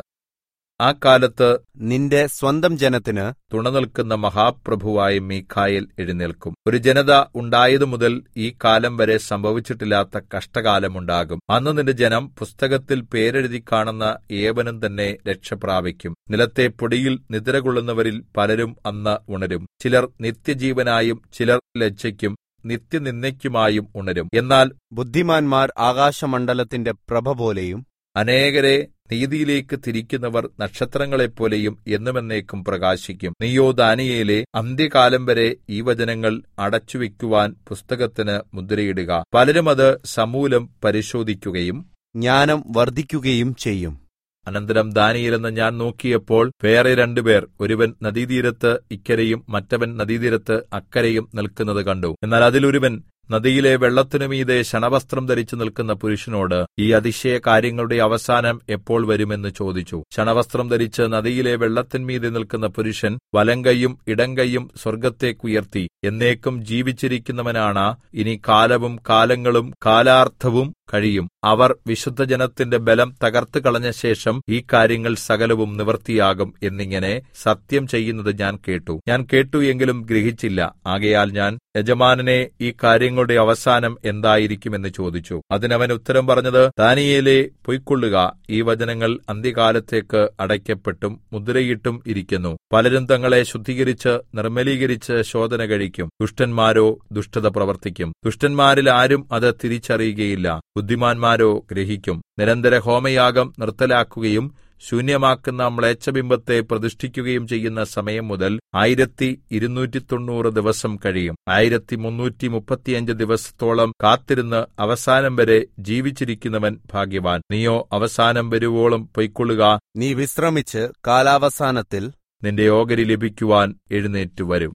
ആ കാലത്ത് നിന്റെ സ്വന്തം ജനത്തിന് തുണനിൽക്കുന്ന മഹാപ്രഭുവായ മീഖായേൽ എഴുന്നേൽക്കും ഒരു ജനത ഉണ്ടായതു മുതൽ ഈ കാലം വരെ സംഭവിച്ചിട്ടില്ലാത്ത കഷ്ടകാലമുണ്ടാകും അന്ന് നിന്റെ ജനം പുസ്തകത്തിൽ പേരെഴുതി കാണുന്ന ഏവനും തന്നെ രക്ഷ പ്രാപിക്കും നിലത്തെ പൊടിയിൽ നിദ്രകൊള്ളുന്നവരിൽ പലരും അന്ന് ഉണരും ചിലർ നിത്യജീവനായും ചിലർ ലജ്ജയ്ക്കും നിത്യനിന്ദയ്ക്കുമായും ഉണരും എന്നാൽ ബുദ്ധിമാന്മാർ ആകാശമണ്ഡലത്തിന്റെ പ്രഭ പോലെയും അനേകരെ നീതിയിലേക്ക് തിരിക്കുന്നവർ നക്ഷത്രങ്ങളെപ്പോലെയും എന്നുമെന്നേക്കും പ്രകാശിക്കും നീയോ ദാനിയേലെ അന്ത്യകാലം വരെ ഈ വചനങ്ങൾ അടച്ചുവെക്കുവാൻ പുസ്തകത്തിന് മുദ്രയിടുക പലരും അത് സമൂലം പരിശോധിക്കുകയും ജ്ഞാനം വർദ്ധിക്കുകയും ചെയ്യും അനന്തരം ദാനിയേലെന്ന് ഞാൻ നോക്കിയപ്പോൾ വേറെ രണ്ടുപേർ ഒരുവൻ നദീതീരത്ത് ഇക്കരെയും മറ്റവൻ നദീതീരത്ത് അക്കരെയും നിൽക്കുന്നത് കണ്ടു എന്നാൽ അതിലൊരുവൻ നദിയിലെ വെള്ളത്തിനു മീതെ ശണവസ്ത്രം ധരിച്ചു നിൽക്കുന്ന പുരുഷനോട് ഈ അതിശയ കാര്യങ്ങളുടെ അവസാനം എപ്പോൾ വരുമെന്ന് ചോദിച്ചു ശണവസ്ത്രം ധരിച്ച് നദിയിലെ വെള്ളത്തിന്മീതെ നിൽക്കുന്ന പുരുഷൻ വലങ്കൈയും ഇടങ്കൈയും സ്വർഗ്ഗത്തേക്കുയർത്തി എന്നേക്കും ജീവിച്ചിരിക്കുന്നവനാണ് ഇനി കാലവും കാലങ്ങളും കാലാർത്ഥവും കഴിയും അവർ വിശുദ്ധ ജനത്തിന്റെ ബലം തകർത്ത് കളഞ്ഞ ശേഷം ഈ കാര്യങ്ങൾ സകലവും നിവൃത്തിയാകും എന്നിങ്ങനെ സത്യം ചെയ്യുന്നത് ഞാൻ കേട്ടു ഞാൻ കേട്ടു എങ്കിലും ഗ്രഹിച്ചില്ല ആകയാൽ ഞാൻ യജമാനനെ ഈ കാര്യങ്ങളുടെ അവസാനം എന്തായിരിക്കുമെന്ന് ചോദിച്ചു അതിനവൻ ഉത്തരം പറഞ്ഞത് ദാനിയേലേ പൊയ്ക്കൊള്ളുക ഈ വചനങ്ങൾ അന്ത്യകാലത്തേക്ക് അടയ്ക്കപ്പെട്ടും മുദ്രയിട്ടും ഇരിക്കുന്നു പലരും തങ്ങളെ ശുദ്ധീകരിച്ച് നിർമ്മലീകരിച്ച് ശോധന കഴിക്കും ദുഷ്ടന്മാരോ ദുഷ്ടത പ്രവർത്തിക്കും ദുഷ്ടന്മാരിൽ ആരും അത് തിരിച്ചറിയുകയില്ല ബുദ്ധിമാന്മാരോ ഗ്രഹിക്കും നിരന്തര ഹോമയാഗം നിർത്തലാക്കുകയും ശൂന്യമാക്കുന്ന മ്ലേച്ഛബിംബത്തെ പ്രതിഷ്ഠിക്കുകയും ചെയ്യുന്ന സമയം മുതൽ ആയിരത്തി ഇരുന്നൂറ്റി തൊണ്ണൂറ് ദിവസം കഴിയും ആയിരത്തി മുന്നൂറ്റി മുപ്പത്തിയഞ്ച് ദിവസത്തോളം കാത്തിരുന്ന് അവസാനം വരെ ജീവിച്ചിരിക്കുന്നവൻ ഭാഗ്യവാൻ നീയോ അവസാനം വരുവോളം പൊയ്ക്കൊള്ളുക നീ വിശ്രമിച്ച് കാലാവസാനത്തിൽ നിന്റെ ഓഹരി ലഭിക്കുവാൻ എഴുന്നേറ്റു വരും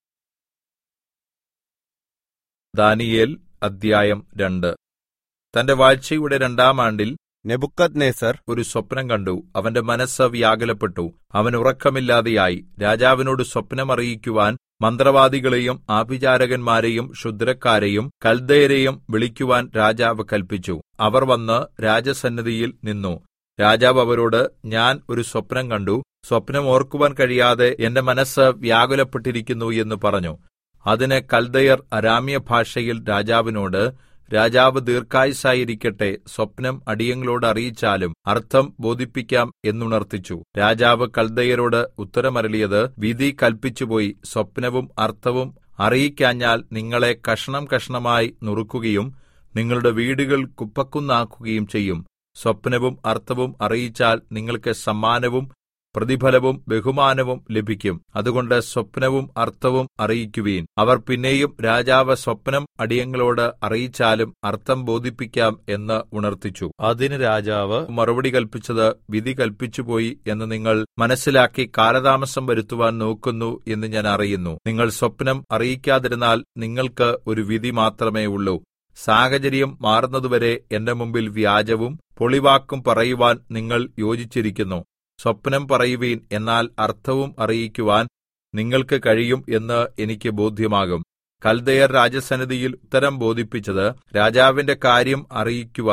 ദാനിയേൽ അദ്ധ്യായം രണ്ട് തന്റെ വാഴ്ചയുടെ രണ്ടാം ആണ്ടിൽ നെബുക്കദ്നേസർ ഒരു സ്വപ്നം കണ്ടു അവന്റെ മനസ്സ് വ്യാകുലപ്പെട്ടു അവൻ ഉറക്കമില്ലാതെയായി രാജാവിനോട് സ്വപ്നം അറിയിക്കുവാൻ മന്ത്രവാദികളെയും ആഭിചാരകന്മാരെയും ക്ഷുദ്രക്കാരെയും കൽദയരെയും വിളിക്കുവാൻ രാജാവ് കൽപ്പിച്ചു അവർ വന്ന് രാജസന്നിധിയിൽ നിന്നു രാജാവ് അവരോട് ഞാൻ ഒരു സ്വപ്നം കണ്ടു സ്വപ്നം ഓർക്കുവാൻ കഴിയാതെ എന്റെ മനസ്സ് വ്യാകുലപ്പെട്ടിരിക്കുന്നു എന്ന് പറഞ്ഞു അതിന് കൽദയർ അരാമ്യ ഭാഷയിൽ രാജാവിനോട് രാജാവ് ദീർഘായുസായിരിക്കട്ടെ സ്വപ്നം അടിയങ്ങളോട് അറിയിച്ചാലും അർത്ഥം ബോധിപ്പിക്കാം എന്നുണർത്തിച്ചു രാജാവ് കൽദയരോട് ഉത്തരമരളിയത് വിധി കൽപ്പിച്ചുപോയി സ്വപ്നവും അർത്ഥവും അറിയിക്കാഞ്ഞാൽ നിങ്ങളെ കഷണം കഷണമായി നുറുക്കുകയും നിങ്ങളുടെ വീടുകൾ കുപ്പക്കുന്നാക്കുകയും ചെയ്യും സ്വപ്നവും അർത്ഥവും അറിയിച്ചാൽ നിങ്ങൾക്ക് സമ്മാനവും പ്രതിഫലവും ബഹുമാനവും ലഭിക്കും അതുകൊണ്ട് സ്വപ്നവും അർത്ഥവും അറിയിക്കുവീൻ അവർ പിന്നെയും രാജാവ് സ്വപ്നം അടിയങ്ങളോട് അറിയിച്ചാലും അർത്ഥം ബോധിപ്പിക്കാം എന്ന് ഉണർത്തിച്ചു അതിന് രാജാവ് മറുപടി കൽപ്പിച്ചത് വിധി കൽപ്പിച്ചുപോയി എന്ന് നിങ്ങൾ മനസ്സിലാക്കി കാലതാമസം വരുത്തുവാൻ നോക്കുന്നു എന്ന് ഞാൻ അറിയുന്നു നിങ്ങൾ സ്വപ്നം അറിയിക്കാതിരുന്നാൽ നിങ്ങൾക്ക് ഒരു വിധി മാത്രമേ ഉള്ളൂ സാഹചര്യം മാറുന്നതുവരെ എന്റെ മുമ്പിൽ വ്യാജവും പൊളിവാക്കും പറയുവാൻ നിങ്ങൾ യോജിച്ചിരിക്കുന്നു സ്വപ്നം പറയുവീൻ എന്നാൽ അർത്ഥവും അറിയിക്കുവാൻ നിങ്ങൾക്ക് കഴിയും എന്ന് എനിക്ക് ബോധ്യമാകും കൽദയർ രാജസന്നിധിയിൽ ഉത്തരം ബോധിപ്പിച്ചത് രാജാവിന്റെ കാര്യം അറിയിക്കുവാൻ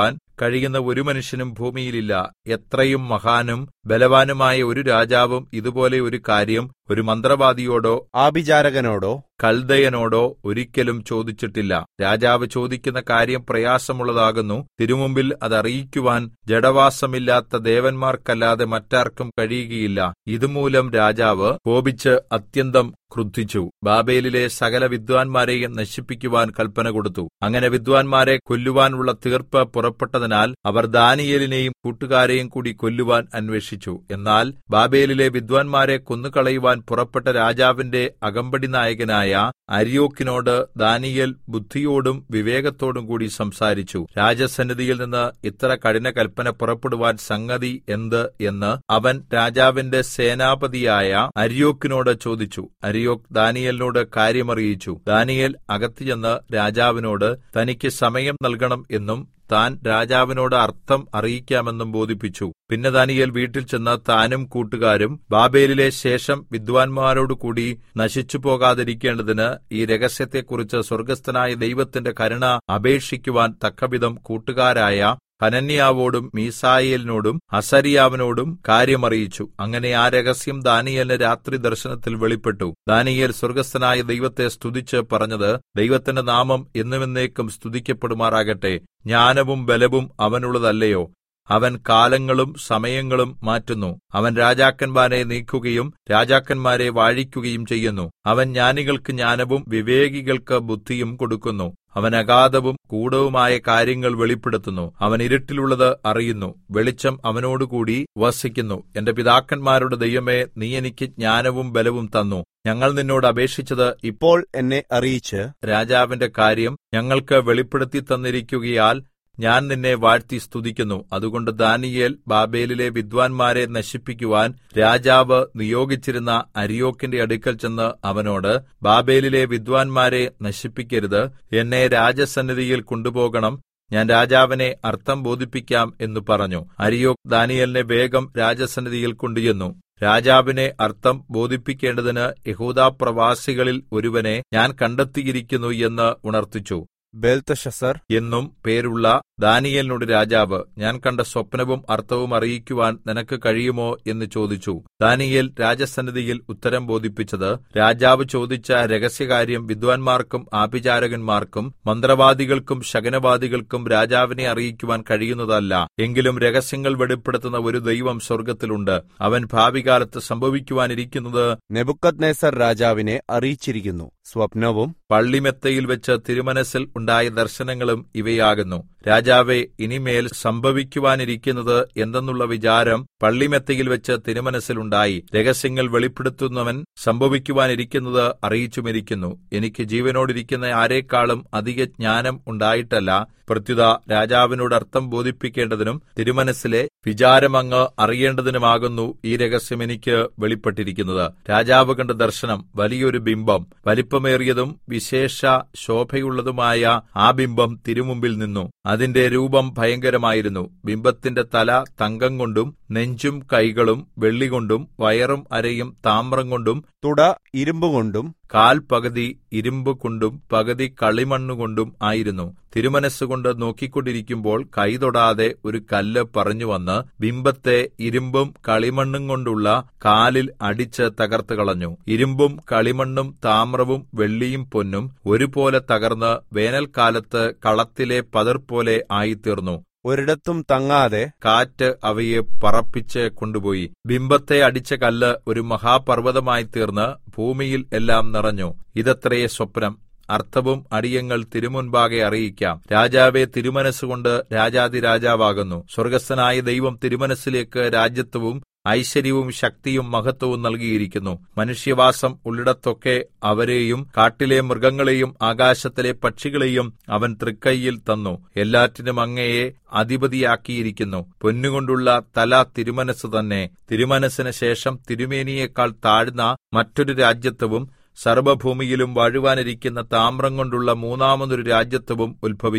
കഴിയുന്ന ഒരു മനുഷ്യനും ഭൂമിയിലില്ല എത്രയും മഹാനും ബലവാനുമായ ഒരു രാജാവും ഇതുപോലെ ഒരു കാര്യം ഒരു മന്ത്രവാദിയോടോ ആഭിചാരകനോടോ കൽദയനോടോ ഒരിക്കലും ചോദിച്ചിട്ടില്ല രാജാവ് ചോദിക്കുന്ന കാര്യം പ്രയാസമുള്ളതാകുന്നു തിരുമുമ്പിൽ അത് അറിയിക്കുവാൻ ജഡവാസമില്ലാത്ത ദേവന്മാർക്കല്ലാതെ മറ്റാർക്കും കഴിയുകയില്ല ഇതുമൂലം രാജാവ് കോപിച്ച് അത്യന്തം ക്രുദ്ധിച്ചു ബാബേലിലെ സകല വിദ്വാൻമാരെയും നശിപ്പിക്കുവാൻ കൽപ്പന കൊടുത്തു അങ്ങനെ വിദ്വാൻമാരെ കൊല്ലുവാനുള്ള തീർപ്പ് പുറപ്പെട്ടതിനാൽ അവർ ദാനിയേലിനെയും കൂട്ടുകാരെയും കൂടി കൊല്ലുവാൻ അന്വേഷിച്ചു എന്നാൽ ബാബേലിലെ വിദ്വാൻമാരെ കൊന്നുകളയുവാൻ പുറപ്പെട്ട രാജാവിന്റെ അകമ്പടി നായകനായ അര്യോക്കിനോട് ദാനിയേൽ ബുദ്ധിയോടും വിവേകത്തോടും കൂടി സംസാരിച്ചു രാജസന്നിധിയിൽ നിന്ന് ഇത്ര കഠിന കൽപ്പന പുറപ്പെടുവാൻ സംഗതി എന്ത് എന്ന് അവൻ രാജാവിന്റെ സേനാപതിയായ അര്യോക്കിനോട് ചോദിച്ചു അരിയോക് ദാനിയേലിനോട് കാര്യമറിയിച്ചു ദാനിയേൽ അകത്ത് ചെന്ന് രാജാവിനോട് തനിക്ക് സമയം നൽകണം എന്നും താൻ രാജാവിനോട് അർത്ഥം അറിയിക്കാമെന്നും ബോധിപ്പിച്ചു പിന്നെ ദാനിയേൽ വീട്ടിൽ ചെന്ന് താനും കൂട്ടുകാരും ബാബേലിലെ ശേഷം വിദ്വാൻമാരോടുകൂടി നശിച്ചു പോകാതിരിക്കേണ്ടതിന് ഈ രഹസ്യത്തെക്കുറിച്ച് സ്വർഗസ്ഥനായ ദൈവത്തിന്റെ കരുണ അപേക്ഷിക്കുവാൻ തക്കവിധം കൂട്ടുകാരായ ഹനന്യാവോടും മീസായേലിനോടും അസരിയാവിനോടും കാര്യമറിയിച്ചു അങ്ങനെ ആ രഹസ്യം ദാനിയേലിന് രാത്രി ദർശനത്തിൽ വെളിപ്പെട്ടു ദാനിയേൽ സ്വർഗസ്ഥനായ ദൈവത്തെ സ്തുതിച്ച് പറഞ്ഞത് ദൈവത്തിന്റെ നാമം എന്നുമെന്നേക്കും സ്തുതിക്കപ്പെടുമാറാകട്ടെ ജ്ഞാനവും ബലവും അവനുള്ളതല്ലയോ അവൻ കാലങ്ങളും സമയങ്ങളും മാറ്റുന്നു അവൻ രാജാക്കന്മാരെ നീക്കുകയും രാജാക്കന്മാരെ വാഴിക്കുകയും ചെയ്യുന്നു അവൻ ജ്ഞാനികൾക്ക് ജ്ഞാനവും വിവേകികൾക്ക് ബുദ്ധിയും കൊടുക്കുന്നു അവൻ അഗാധവും ഗൂഢവുമായ കാര്യങ്ങൾ വെളിപ്പെടുത്തുന്നു അവൻ ഇരുട്ടിലുള്ളത് അറിയുന്നു വെളിച്ചം അവനോടുകൂടി വസിക്കുന്നു എന്റെ പിതാക്കന്മാരുടെ ദൈവമേ നീ എനിക്ക് ജ്ഞാനവും ബലവും തന്നു ഞങ്ങൾ നിന്നോട് അപേക്ഷിച്ചത് ഇപ്പോൾ എന്നെ അറിയിച്ച് രാജാവിന്റെ കാര്യം ഞങ്ങൾക്ക് വെളിപ്പെടുത്തി തന്നിരിക്കുകയാൽ ഞാൻ നിന്നെ വാഴ്ത്തി സ്തുതിക്കുന്നു അതുകൊണ്ട് ദാനിയേൽ ബാബേലിലെ വിദ്വാൻമാരെ നശിപ്പിക്കുവാൻ രാജാവ് നിയോഗിച്ചിരുന്ന അരിയോക്കിന്റെ അടുക്കൽ ചെന്ന് അവനോട് ബാബേലിലെ വിദ്വാൻമാരെ നശിപ്പിക്കരുത് എന്നെ രാജസന്നിധിയിൽ കൊണ്ടുപോകണം ഞാൻ രാജാവിനെ അർത്ഥം ബോധിപ്പിക്കാം എന്ന് പറഞ്ഞു അരിയോക് ദാനിയേലിനെ വേഗം രാജസന്നിധിയിൽ കൊണ്ടുചെന്നു രാജാവിനെ അർത്ഥം ബോധിപ്പിക്കേണ്ടതിന് യഹൂദാ പ്രവാസികളിൽ ഒരുവനെ ഞാൻ കണ്ടെത്തിയിരിക്കുന്നു എന്ന് ഉണർത്തിച്ചു ബേൽത്തഷസർ എന്നും പേരുള്ള ദാനിയേലിനോട് രാജാവ് ഞാൻ കണ്ട സ്വപ്നവും അർത്ഥവും അറിയിക്കുവാൻ നിനക്ക് കഴിയുമോ എന്ന് ചോദിച്ചു ദാനിയേൽ രാജസന്നിധിയിൽ ഉത്തരം ബോധിപ്പിച്ചത് രാജാവ് ചോദിച്ച രഹസ്യകാര്യം വിദ്വാൻമാർക്കും ആഭിചാരകന്മാർക്കും മന്ത്രവാദികൾക്കും ശകനവാദികൾക്കും രാജാവിനെ അറിയിക്കുവാൻ കഴിയുന്നതല്ല എങ്കിലും രഹസ്യങ്ങൾ വെളിപ്പെടുത്തുന്ന ഒരു ദൈവം സ്വർഗ്ഗത്തിലുണ്ട് അവൻ ഭാവികാലത്ത് സംഭവിക്കുവാനിരിക്കുന്നത് നെബുക്കദ്നേസർ രാജാവിനെ അറിയിച്ചിരിക്കുന്നു സ്വപ്നവും പള്ളിമെത്തയിൽ വെച്ച് തിരുമനസ്സിൽ ഉണ്ടായ ദർശനങ്ങളും ഇവയാകുന്നു രാജാവെ ഇനിമേൽ സംഭവിക്കുവാനിരിക്കുന്നത് എന്തെന്നുള്ള വിചാരം പള്ളിമെത്തയിൽ വെച്ച് തിരുമനസ്സിലുണ്ടായി രഹസ്യങ്ങൾ വെളിപ്പെടുത്തുന്നവൻ സംഭവിക്കുവാനിരിക്കുന്നത് അറിയിച്ചുമിരിക്കുന്നു എനിക്ക് ജീവനോടിരിക്കുന്ന ആരെക്കാളും അധിക ജ്ഞാനം ഉണ്ടായിട്ടല്ല പ്രത്യുത രാജാവിനോട് അർത്ഥം ബോധിപ്പിക്കേണ്ടതിനും തിരുമനസ്സിലെ വിചാരമങ്ങ് അറിയേണ്ടതിനുമാകുന്നു ഈ രഹസ്യം എനിക്ക് വെളിപ്പെട്ടിരിക്കുന്നത് രാജാവ് കണ്ട ദർശനം വലിയൊരു ബിംബം വലിപ്പമേറിയതും വിശേഷ ശോഭയുള്ളതുമായ ആ ബിംബം തിരുമുമ്പിൽ നിന്നു അതിന്റെ രൂപം ഭയങ്കരമായിരുന്നു ബിംബത്തിന്റെ തല തങ്കം കൊണ്ടും നെഞ്ചും കൈകളും വെള്ളികൊണ്ടും വയറും അരയും താമ്രം കൊണ്ടും തുട ഇരുമ്പുകൊണ്ടും കാൽ പകുതി ഇരുമ്പ് കൊണ്ടും പകുതി കളിമണ്ണുകൊണ്ടും ആയിരുന്നു തിരുമനസ്സുകൊണ്ട് നോക്കിക്കൊണ്ടിരിക്കുമ്പോൾ കൈതൊടാതെ ഒരു കല്ല് പറഞ്ഞുവന്ന് ബിംബത്തെ ഇരുമ്പും കളിമണ്ണും കൊണ്ടുള്ള കാലിൽ അടിച്ച് തകർത്ത് കളഞ്ഞു ഇരുമ്പും കളിമണ്ണും താമ്രവും വെള്ളിയും പൊന്നും ഒരുപോലെ തകർന്ന് വേനൽക്കാലത്ത് കളത്തിലെ പതിർ പോലെ ആയിത്തീർന്നു ഒരിടത്തും തങ്ങാതെ കാറ്റ് അവയെ പറപ്പിച്ച് കൊണ്ടുപോയി ബിംബത്തെ അടിച്ച കല്ല് ഒരു മഹാപർവ്വതമായി തീർന്ന് ഭൂമിയിൽ എല്ലാം നിറഞ്ഞു ഇതത്രേ സ്വപ്നം അർത്ഥവും അടിയങ്ങൾ തിരുമുൻപാകെ അറിയിക്കാം രാജാവെ തിരുമനസ്സുകൊണ്ട് രാജാതിരാജാവാകുന്നു സ്വർഗസ്ഥനായ ദൈവം തിരുമനസ്സിലേക്ക് രാജ്യത്വവും ഐശ്വര്യവും ശക്തിയും മഹത്വവും നൽകിയിരിക്കുന്നു മനുഷ്യവാസം ഉള്ളിടത്തൊക്കെ അവരെയും കാട്ടിലെ മൃഗങ്ങളെയും ആകാശത്തിലെ പക്ഷികളെയും അവൻ തൃക്കൈയിൽ തന്നു എല്ലാറ്റിനും അങ്ങയെ അധിപതിയാക്കിയിരിക്കുന്നു പൊന്നുകൊണ്ടുള്ള തല തിരുമനസ് തന്നെ തിരുമനസ്സിന് ശേഷം തിരുമേനിയേക്കാൾ താഴ്ന്ന മറ്റൊരു രാജ്യത്വവും സർവ്വഭൂമിയിലും വാഴുവാനിരിക്കുന്ന താമ്രം കൊണ്ടുള്ള മൂന്നാമതൊരു രാജ്യത്വവും ഉത്ഭവിക്കും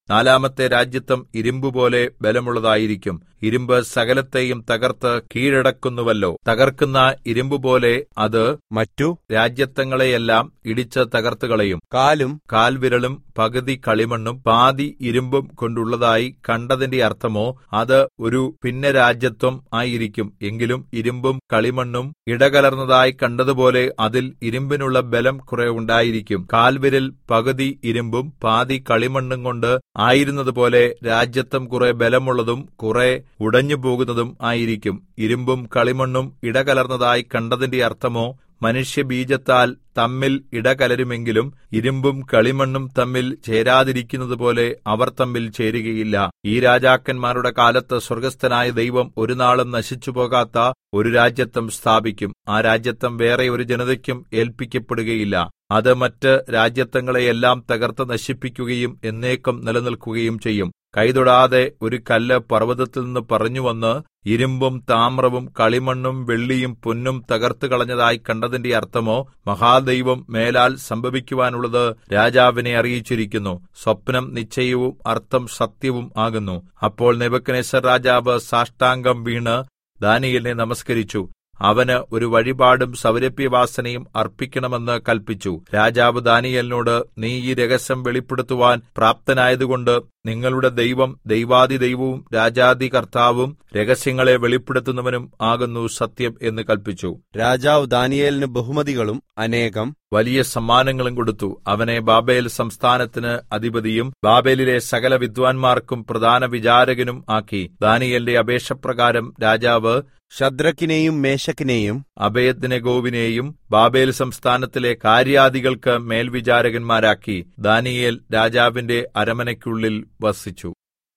നാലാമത്തെ രാജ്യത്വം ഇരുമ്പുപോലെ ബലമുള്ളതായിരിക്കും ഇരുമ്പ് സകലത്തെയും തകർത്ത് കീഴടക്കുന്നുവല്ലോ തകർക്കുന്ന ഇരുമ്പുപോലെ അത് മറ്റു രാജ്യത്വങ്ങളെയെല്ലാം ഇടിച്ച് തകർത്തുകളയും കാലും കാൽവിരലും പകുതി കളിമണ്ണും പാതി ഇരുമ്പും കൊണ്ടുള്ളതായി കണ്ടതിന്റെ അർത്ഥമോ അത് ഒരു ഭിന്നരാജ്യത്വം ആയിരിക്കും എങ്കിലും ഇരുമ്പും കളിമണ്ണും ഇടകലർന്നതായി കണ്ടതുപോലെ അതിൽ ഇരുമ്പിനുള്ള ബലം കുറെ ഉണ്ടായിരിക്കും കാൽവിരൽ പകുതി ഇരുമ്പും പാതി കളിമണ്ണും കൊണ്ട് ആയിരുന്നതുപോലെ രാജ്യത്വം കുറെ ബലമുള്ളതും കുറെ ഉടഞ്ഞു പോകുന്നതും ആയിരിക്കും ഇരുമ്പും കളിമണ്ണും ഇടകലർന്നതായി കണ്ടതിന്റെ അർത്ഥമോ മനുഷ്യബീജത്താൽ തമ്മിൽ ഇടകലരുമെങ്കിലും ഇരുമ്പും കളിമണ്ണും തമ്മിൽ ചേരാതിരിക്കുന്നതുപോലെ അവർ തമ്മിൽ ചേരുകയില്ല ഈ രാജാക്കന്മാരുടെ കാലത്ത് സ്വർഗസ്ഥനായ ദൈവം ഒരു നാളും നശിച്ചുപോകാത്ത ഒരു രാജ്യത്വം സ്ഥാപിക്കും ആ രാജ്യത്വം വേറെ ഒരു ജനതയ്ക്കും ഏൽപ്പിക്കപ്പെടുകയില്ല അത് മറ്റ് രാജ്യത്വങ്ങളെയെല്ലാം തകർത്ത് നശിപ്പിക്കുകയും എന്നേക്കും നിലനിൽക്കുകയും ചെയ്യും കൈതൊടാതെ ഒരു കല്ല് പർവ്വതത്തിൽ നിന്ന് പറഞ്ഞുവന്ന് ഇരുമ്പും താമ്രവും കളിമണ്ണും വെള്ളിയും പൊന്നും തകർത്ത് കളഞ്ഞതായി കണ്ടതിന്റെ അർത്ഥമോ മഹാദൈവം മേലാൽ സംഭവിക്കുവാനുള്ളത് രാജാവിനെ അറിയിച്ചിരിക്കുന്നു സ്വപ്നം നിശ്ചയവും അർത്ഥം സത്യവും ആകുന്നു അപ്പോൾ നെബക്കനേസർ രാജാവ് സാഷ്ടാംഗം വീണ് ദാനിയലിനെ നമസ്കരിച്ചു അവന് ഒരു വഴിപാടും സൗരഭ്യവാസനയും അർപ്പിക്കണമെന്ന് കൽപ്പിച്ചു രാജാവ് ദാനിയലിനോട് നീ ഈ രഹസ്യം വെളിപ്പെടുത്തുവാൻ പ്രാപ്തനായതുകൊണ്ട് നിങ്ങളുടെ ദൈവം ദൈവാദി ദൈവവും രാജാദി കർത്താവും രഹസ്യങ്ങളെ വെളിപ്പെടുത്തുന്നവനും ആകുന്നു സത്യം എന്ന് കൽപ്പിച്ചു രാജാവ് ദാനിയേലിന് ബഹുമതികളും അനേകം വലിയ സമ്മാനങ്ങളും കൊടുത്തു അവനെ ബാബേൽ സംസ്ഥാനത്തിന് അധിപതിയും ബാബേലിലെ സകല വിദ്വാൻമാർക്കും പ്രധാന വിചാരകനും ആക്കി ദാനിയലിന്റെ അപേക്ഷപ്രകാരം രാജാവ് ശദ്രക്കിനെയും മേശക്കിനെയും അഭയദ്നഗോവിനെയും ബാബേൽ സംസ്ഥാനത്തിലെ കാര്യാദികൾക്ക് മേൽവിചാരകന്മാരാക്കി ദാനിയേൽ രാജാവിന്റെ അരമനയ്ക്കുള്ളിൽ വസിച്ചു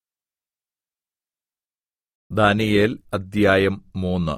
ദാനിയേൽ അദ്ധ്യായം മൂന്ന്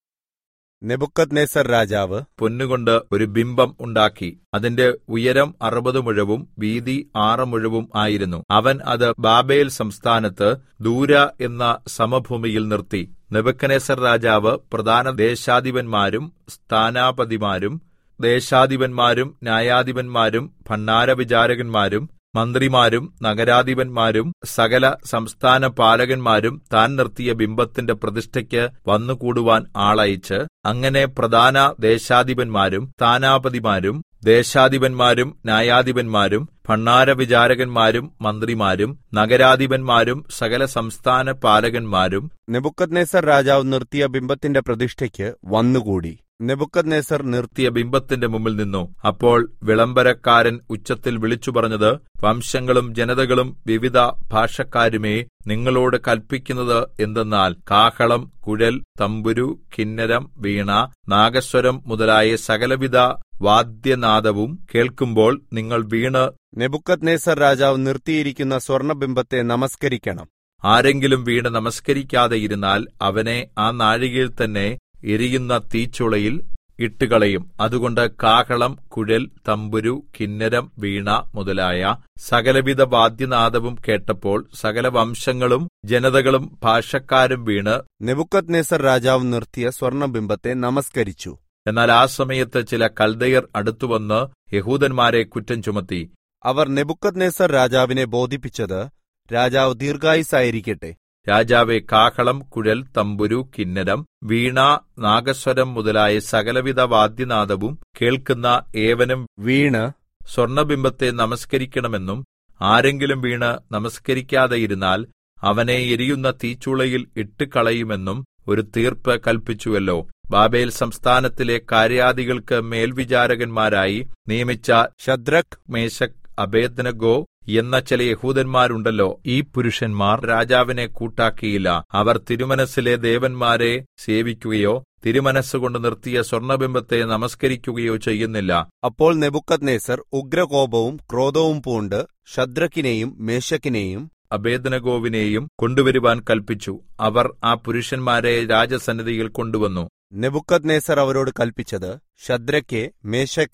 നെബുക്കദ്നേസർ രാജാവ് പൊന്നുകൊണ്ട് ഒരു ബിംബം ഉണ്ടാക്കി അതിന്റെ ഉയരം അറുപത് മുഴവും വീതി ആറ് മുഴവും ആയിരുന്നു അവൻ അത് ബാബേൽ സംസ്ഥാനത്ത് ദൂര എന്ന സമഭൂമിയിൽ നിർത്തി നെബക്കനേസർ രാജാവ് പ്രധാന ദേശാധിപന്മാരും സ്ഥാനാപതിമാരും ദേശാധിപന്മാരും ന്യായാധിപന്മാരും ഭണ്ഡാരവിചാരകന്മാരും മന്ത്രിമാരും നഗരാധിപന്മാരും സകല സംസ്ഥാന പാലകന്മാരും താൻ നിർത്തിയ ബിംബത്തിന്റെ പ്രതിഷ്ഠയ്ക്ക് വന്നുകൂടുവാൻ ആളയച്ച് അങ്ങനെ പ്രധാന ദേശാധിപന്മാരും സ്ഥാനാപതിമാരും ദേശാധിപന്മാരും ന്യായാധിപന്മാരും ഭണ്ഡാരവിചാരകന്മാരും മന്ത്രിമാരും നഗരാധിപന്മാരും സകല സംസ്ഥാന പാലകന്മാരും നെബുക്കദ്നേസർ രാജാവ് നിർത്തിയ ബിംബത്തിന്റെ പ്രതിഷ്ഠയ്ക്ക് വന്നുകൂടി നെബുക്കദ്നേസർ നിർത്തി നിർത്തിയ ബിംബത്തിന്റെ മുമ്പിൽ നിന്നു അപ്പോൾ വിളംബരക്കാരൻ ഉച്ചത്തിൽ വിളിച്ചു പറഞ്ഞത് വംശങ്ങളും ജനതകളും വിവിധ ഭാഷക്കാരുമേ നിങ്ങളോട് കൽപ്പിക്കുന്നത് എന്തെന്നാൽ കാഹളം കുഴൽ തമ്പുരു കിന്നരം വീണ നാഗസ്വരം മുതലായ സകലവിധ വാദ്യനാദവും കേൾക്കുമ്പോൾ നിങ്ങൾ വീണ് നെബുക്കദ്നേസർ രാജാവ് നിർത്തിയിരിക്കുന്ന സ്വർണബിംബത്തെ നമസ്കരിക്കണം ആരെങ്കിലും വീണ് നമസ്കരിക്കാതെ ഇരുന്നാൽ അവനെ ആ നാഴികയിൽ തന്നെ എരിയുന്ന തീച്ചുളയിൽ ഇട്ടുകളയും അതുകൊണ്ട് കാഹളം കുഴൽ തമ്പുരു കിന്നരം വീണ മുതലായ സകലവിധ വാദ്യനാദവും കേട്ടപ്പോൾ സകല വംശങ്ങളും ജനതകളും ഭാഷക്കാരും വീണ് നെബുക്കദ്നേസർ രാജാവ് നിർത്തിയ സ്വർണബിംബത്തെ നമസ്കരിച്ചു എന്നാൽ ആ സമയത്ത് ചില കൽദയർ അടുത്തുവന്ന് യഹൂദന്മാരെ കുറ്റം ചുമത്തി അവർ നെബുക്കദ്നേസർ രാജാവിനെ ബോധിപ്പിച്ചത് രാജാവ് ദീർഘായുസായിരിക്കട്ടെ രാജാവെ കാഹളം കുഴൽ തമ്പുരു കിന്നരം വീണ നാഗസ്വരം മുതലായ സകലവിധ വാദ്യനാദവും കേൾക്കുന്ന ഏവനും വീണ് സ്വർണബിംബത്തെ നമസ്കരിക്കണമെന്നും ആരെങ്കിലും വീണ് നമസ്കരിക്കാതെ ഇരുന്നാൽ അവനെ എരിയുന്ന തീച്ചുളയിൽ ഇട്ടുകളയുമെന്നും ഒരു തീർപ്പ് കൽപ്പിച്ചുവല്ലോ ബാബേൽ സംസ്ഥാനത്തിലെ കാര്യാദികൾക്ക് മേൽവിചാരകന്മാരായി നിയമിച്ച ശദ്രക് മേശക് അബേദ്നഗോ എന്ന ചില യഹൂദന്മാരുണ്ടല്ലോ ഈ പുരുഷന്മാർ രാജാവിനെ കൂട്ടാക്കിയില്ല അവർ തിരുമനസ്സിലെ ദേവന്മാരെ സേവിക്കുകയോ തിരുമനസ്സുകൊണ്ട് നിർത്തിയ സ്വർണബിംബത്തെ നമസ്കരിക്കുകയോ ചെയ്യുന്നില്ല അപ്പോൾ നെബുക്കദ്നേസർ ഉഗ്രകോപവും ക്രോധവും പൂണ്ട് ശദ്രക്കിനെയും മേശക്കിനെയും അബേദ്നഗോവിനെയും കൊണ്ടുവരുവാൻ കൽപ്പിച്ചു അവർ ആ പുരുഷന്മാരെ രാജസന്നിധിയിൽ കൊണ്ടുവന്നു നെബുക്കദ്നേസർ അവരോട് കൽപ്പിച്ചത് ശദ്രക്കെ മേശക്കെ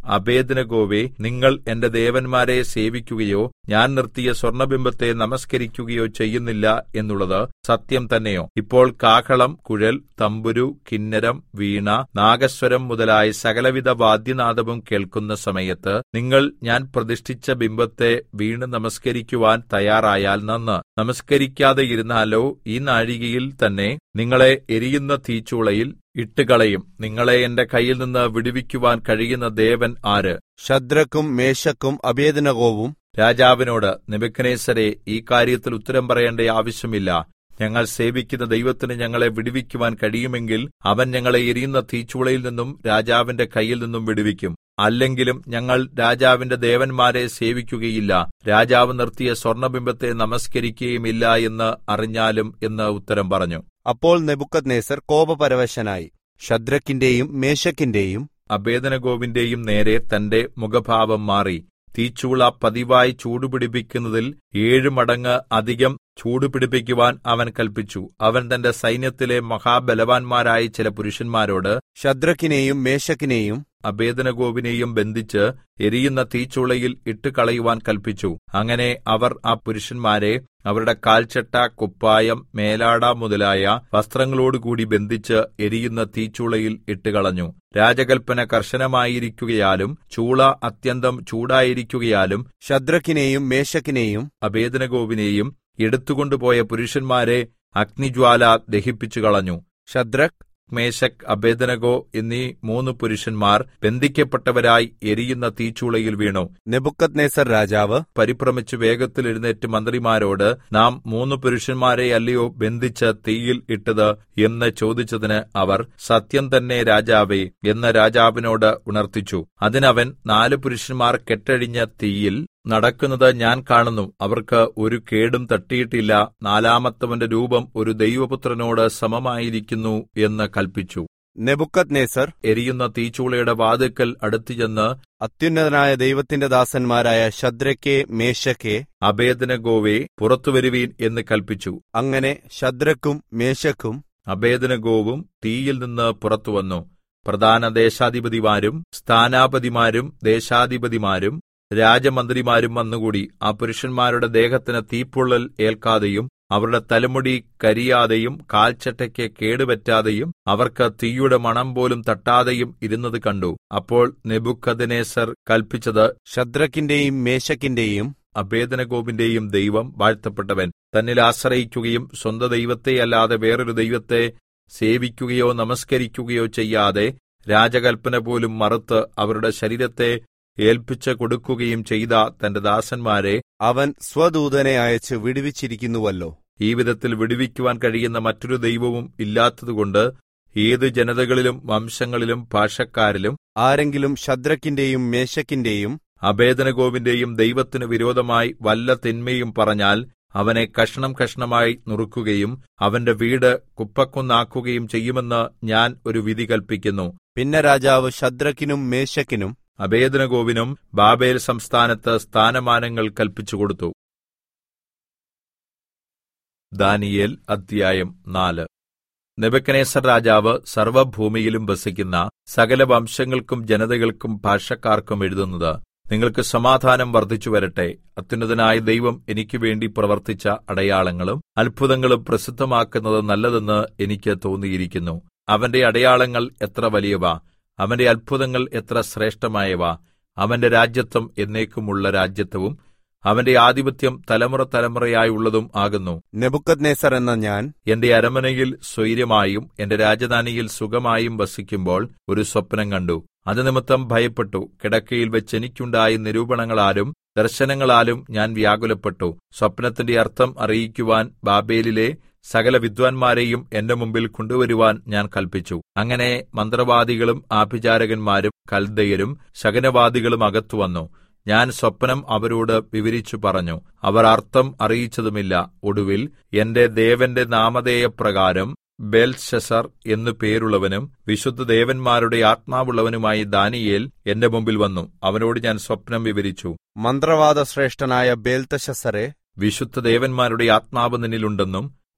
അബേദ്നെഗോവേ നിങ്ങൾ എന്റെ ദേവന്മാരെ സേവിക്കുകയോ ഞാൻ നിർത്തിയ സ്വർണ്ണബിംബത്തെ നമസ്കരിക്കുകയോ ചെയ്യുന്നില്ല എന്നുള്ളത് സത്യം തന്നെയോ ഇപ്പോൾ കാഹളം കുഴൽ തമ്പുരു കിന്നരം വീണ നാഗസ്വരം മുതലായ സകലവിധ വാദ്യനാദവും കേൾക്കുന്ന സമയത്ത് നിങ്ങൾ ഞാൻ പ്രതിഷ്ഠിച്ച ബിംബത്തെ വീണ് നമസ്കരിക്കുവാൻ തയ്യാറായാൽ നന്ന് നമസ്കരിക്കാതെ ഇരുന്നാലോ ഈ നാഴികയിൽ തന്നെ നിങ്ങളെ എരിയുന്ന തീച്ചൂളയിൽ ഇട്ടുകളയും നിങ്ങളെ എന്റെ കയ്യിൽ നിന്ന് വിടുവിക്കുവാൻ കഴിയുന്ന ദേവൻ ആര് ശദ്രക്കും മേശക്കും അഭേദനകോവും രാജാവിനോട് നെബുക്കനേസരെ ഈ കാര്യത്തിൽ ഉത്തരം പറയേണ്ട ആവശ്യമില്ല ഞങ്ങൾ സേവിക്കുന്ന ദൈവത്തിന് ഞങ്ങളെ വിടുവിക്കുവാൻ കഴിയുമെങ്കിൽ അവൻ ഞങ്ങളെ എരിയുന്ന തീച്ചൂളയിൽ നിന്നും രാജാവിന്റെ കയ്യിൽ നിന്നും വിടുവിക്കും അല്ലെങ്കിലും ഞങ്ങൾ രാജാവിന്റെ ദേവന്മാരെ സേവിക്കുകയില്ല രാജാവ് നിർത്തിയ സ്വർണ്ണബിംബത്തെ നമസ്കരിക്കുകയുമില്ല എന്ന് അറിഞ്ഞാലും എന്ന് ഉത്തരം പറഞ്ഞു അപ്പോൾ നെബുക്കദ്നേസർ കോപപരവശനായി ശദ്രക്കിന്റെയും മേശക്കിന്റെയും അഭേദനഗോവിന്റെയും നേരെ തന്റെ മുഖഭാവം മാറി തീച്ചൂള പതിവായി ചൂടുപിടിപ്പിക്കുന്നതിൽ ഏഴു മടങ്ങ് അധികം ചൂടുപിടിപ്പിക്കുവാൻ അവൻ കൽപ്പിച്ചു അവൻ തന്റെ സൈന്യത്തിലെ മഹാബലവാന്മാരായ ചില പുരുഷന്മാരോട് ശദ്രക്കിനെയും മേശക്കിനെയും അഭേദനഗോവിനെയും ബന്ധിച്ച് എരിയുന്ന തീച്ചൂളയിൽ ഇട്ടുകളയുവാൻ കൽപ്പിച്ചു അങ്ങനെ അവർ ആ പുരുഷന്മാരെ അവരുടെ കാൽച്ചട്ട കുപ്പായം മേലാട മുതലായ വസ്ത്രങ്ങളോടുകൂടി ബന്ധിച്ച് എരിയുന്ന തീച്ചൂളയിൽ ഇട്ടുകളഞ്ഞു രാജകൽപ്പന കർശനമായിരിക്കുകയാലും ചൂള അത്യന്തം ചൂടായിരിക്കുകയാലും ശദ്രക്കിനെയും മേശക്കിനെയും അഭേദനഗോവിനെയും എടുത്തുകൊണ്ടുപോയ പുരുഷന്മാരെ അഗ്നിജ്വാല ദഹിപ്പിച്ചു കളഞ്ഞു ശദ്രക് മേശക് അബേദനഗോ എന്നീ മൂന്ന് പുരുഷന്മാർ ബന്ധിക്കപ്പെട്ടവരായി എരിയുന്ന തീച്ചൂളയിൽ വീണു നെബുക്കദ്നേസർ രാജാവ് പരിഭ്രമിച്ച് വേഗത്തിൽ എഴുന്നേറ്റ് മന്ത്രിമാരോട് നാം മൂന്ന് പുരുഷന്മാരെ അല്ലയോ ബന്ധിച്ച് തീയിൽ ഇട്ടത് എന്ന് ചോദിച്ചതിന് അവർ സത്യം തന്നെ രാജാവേ എന്ന് രാജാവിനോട് ഉണർത്തിച്ചു അതിനവൻ നാല് പുരുഷന്മാർ കെട്ടഴിഞ്ഞ തീയിൽ നടക്കുന്നത് ഞാൻ കാണുന്നു അവർക്ക് ഒരു കേടും തട്ടിയിട്ടില്ല നാലാമത്തവന്റെ രൂപം ഒരു ദൈവപുത്രനോട് സമമായിരിക്കുന്നു എന്ന് കൽപ്പിച്ചു നെബുക്കദ്നേസർ എരിയുന്ന തീച്ചൂളയുടെ വാതിക്കൽ അടുത്തുചെന്ന് അത്യുന്നതനായ ദൈവത്തിന്റെ ദാസന്മാരായ ശദ്രക്കെ മേശക്കെ അഭേദനഗോവേ പുറത്തുവരുവീൻ എന്ന് കൽപ്പിച്ചു അങ്ങനെ ശദ്രക്കും മേശക്കും അഭേദനഗോവും തീയിൽ നിന്ന് പുറത്തുവന്നു പ്രധാന ദേശാധിപതിമാരും സ്ഥാനാപതിമാരും ദേശാധിപതിമാരും രാജമന്ത്രിമാരും വന്നുകൂടി ആ പുരുഷന്മാരുടെ ദേഹത്തിന് തീപ്പൊള്ളൽ ഏൽക്കാതെയും അവരുടെ തലമുടി കരിയാതെയും കാൽച്ചട്ടയ്ക്ക് കേടുപറ്റാതെയും അവർക്ക് തീയുടെ മണം പോലും തട്ടാതെയും ഇരുന്നത് കണ്ടു അപ്പോൾ നെബുക്കദനേസർ കൽപ്പിച്ചത് ശദ്രക്കിന്റെയും മേശക്കിന്റെയും അഭേദനഗോപിന്റെയും ദൈവം വാഴ്ത്തപ്പെട്ടവൻ തന്നിൽ ആശ്രയിക്കുകയും സ്വന്തം ദൈവത്തെയല്ലാതെ വേറൊരു ദൈവത്തെ സേവിക്കുകയോ നമസ്കരിക്കുകയോ ചെയ്യാതെ രാജകൽപ്പന പോലും മറുത്ത് അവരുടെ ശരീരത്തെ ഏൽപ്പിച്ചു കൊടുക്കുകയും ചെയ്ത തന്റെ ദാസന്മാരെ അവൻ സ്വദൂതനെ അയച്ച് വിടുവിച്ചിരിക്കുന്നുവല്ലോ ഈ വിധത്തിൽ വിടുവിക്കുവാൻ കഴിയുന്ന മറ്റൊരു ദൈവവും ഇല്ലാത്തതുകൊണ്ട് ഏത് ജനതകളിലും വംശങ്ങളിലും ഭാഷക്കാരിലും ആരെങ്കിലും ശദ്രക്കിന്റെയും മേശക്കിന്റെയും അഭേദനഗോവിന്റെയും ദൈവത്തിനു വിരോധമായി വല്ല തിന്മയും പറഞ്ഞാൽ അവനെ കഷ്ണം കഷ്ണമായി നുറുക്കുകയും അവന്റെ വീട് കുപ്പക്കുന്നാക്കുകയും ചെയ്യുമെന്ന് ഞാൻ ഒരു വിധി കൽപ്പിക്കുന്നു പിന്നെ രാജാവ് ശദ്രക്കിനും മേശക്കിനും അഭേദനഗോവിനും ബാബേൽ സംസ്ഥാനത്ത് സ്ഥാനമാനങ്ങൾ കൽപ്പിച്ചു കൊടുത്തു ദാനിയേൽ അധ്യായം നാല് നെബക്കനേസർ രാജാവ് സർവ്വഭൂമിയിലും വസിക്കുന്ന സകല വംശങ്ങൾക്കും ജനതകൾക്കും ഭാഷക്കാർക്കും എഴുതുന്നത് നിങ്ങൾക്ക് സമാധാനം വർദ്ധിച്ചു വരട്ടെ അത്യുന്നതനായ ദൈവം എനിക്ക് വേണ്ടി പ്രവർത്തിച്ച അടയാളങ്ങളും അത്ഭുതങ്ങളും പ്രസിദ്ധമാക്കുന്നത് നല്ലതെന്ന് എനിക്ക് തോന്നിയിരിക്കുന്നു അവന്റെ അടയാളങ്ങൾ എത്ര വലിയവ അവന്റെ അത്ഭുതങ്ങൾ എത്ര ശ്രേഷ്ഠമായവ അവന്റെ രാജ്യത്വം എന്നേക്കുമുള്ള രാജ്യത്വവും അവന്റെ ആധിപത്യം തലമുറ തലമുറയായുള്ളതും ആകുന്നു നെബുക്കദ്നേസർ എന്ന ഞാൻ എന്റെ അരമനയിൽ സ്വൈര്യമായും എന്റെ രാജധാനിയിൽ സുഖമായും വസിക്കുമ്പോൾ ഒരു സ്വപ്നം കണ്ടു അത് നിമിത്തം ഭയപ്പെട്ടു കിടക്കയിൽ വെച്ച് എനിക്കുണ്ടായ നിരൂപണങ്ങളാലും ദർശനങ്ങളാലും ഞാൻ വ്യാകുലപ്പെട്ടു സ്വപ്നത്തിന്റെ അർത്ഥം അറിയിക്കുവാൻ ബാബേലിലെ സകല വിദ്വാൻമാരെയും എന്റെ മുമ്പിൽ കൊണ്ടുവരുവാൻ ഞാൻ കൽപ്പിച്ചു അങ്ങനെ മന്ത്രവാദികളും ആഭിചാരകന്മാരും കൽദയരും ശകനവാദികളും അകത്തു വന്നു ഞാൻ സ്വപ്നം അവരോട് വിവരിച്ചു പറഞ്ഞു അവർ അർത്ഥം അറിയിച്ചതുമില്ല ഒടുവിൽ എന്റെ ദേവന്റെ നാമധേയപ്രകാരം ബേൽഷസർ എന്നു പേരുള്ളവനും വിശുദ്ധ ദേവന്മാരുടെ ആത്മാവുള്ളവനുമായി ദാനിയേൽ എന്റെ മുമ്പിൽ വന്നു അവനോട് ഞാൻ സ്വപ്നം വിവരിച്ചു മന്ത്രവാദ ശ്രേഷ്ഠനായ ബേൽത്തശസറെ വിശുദ്ധ ദേവന്മാരുടെ ആത്മാവ് നിന്നിലുണ്ടെന്നും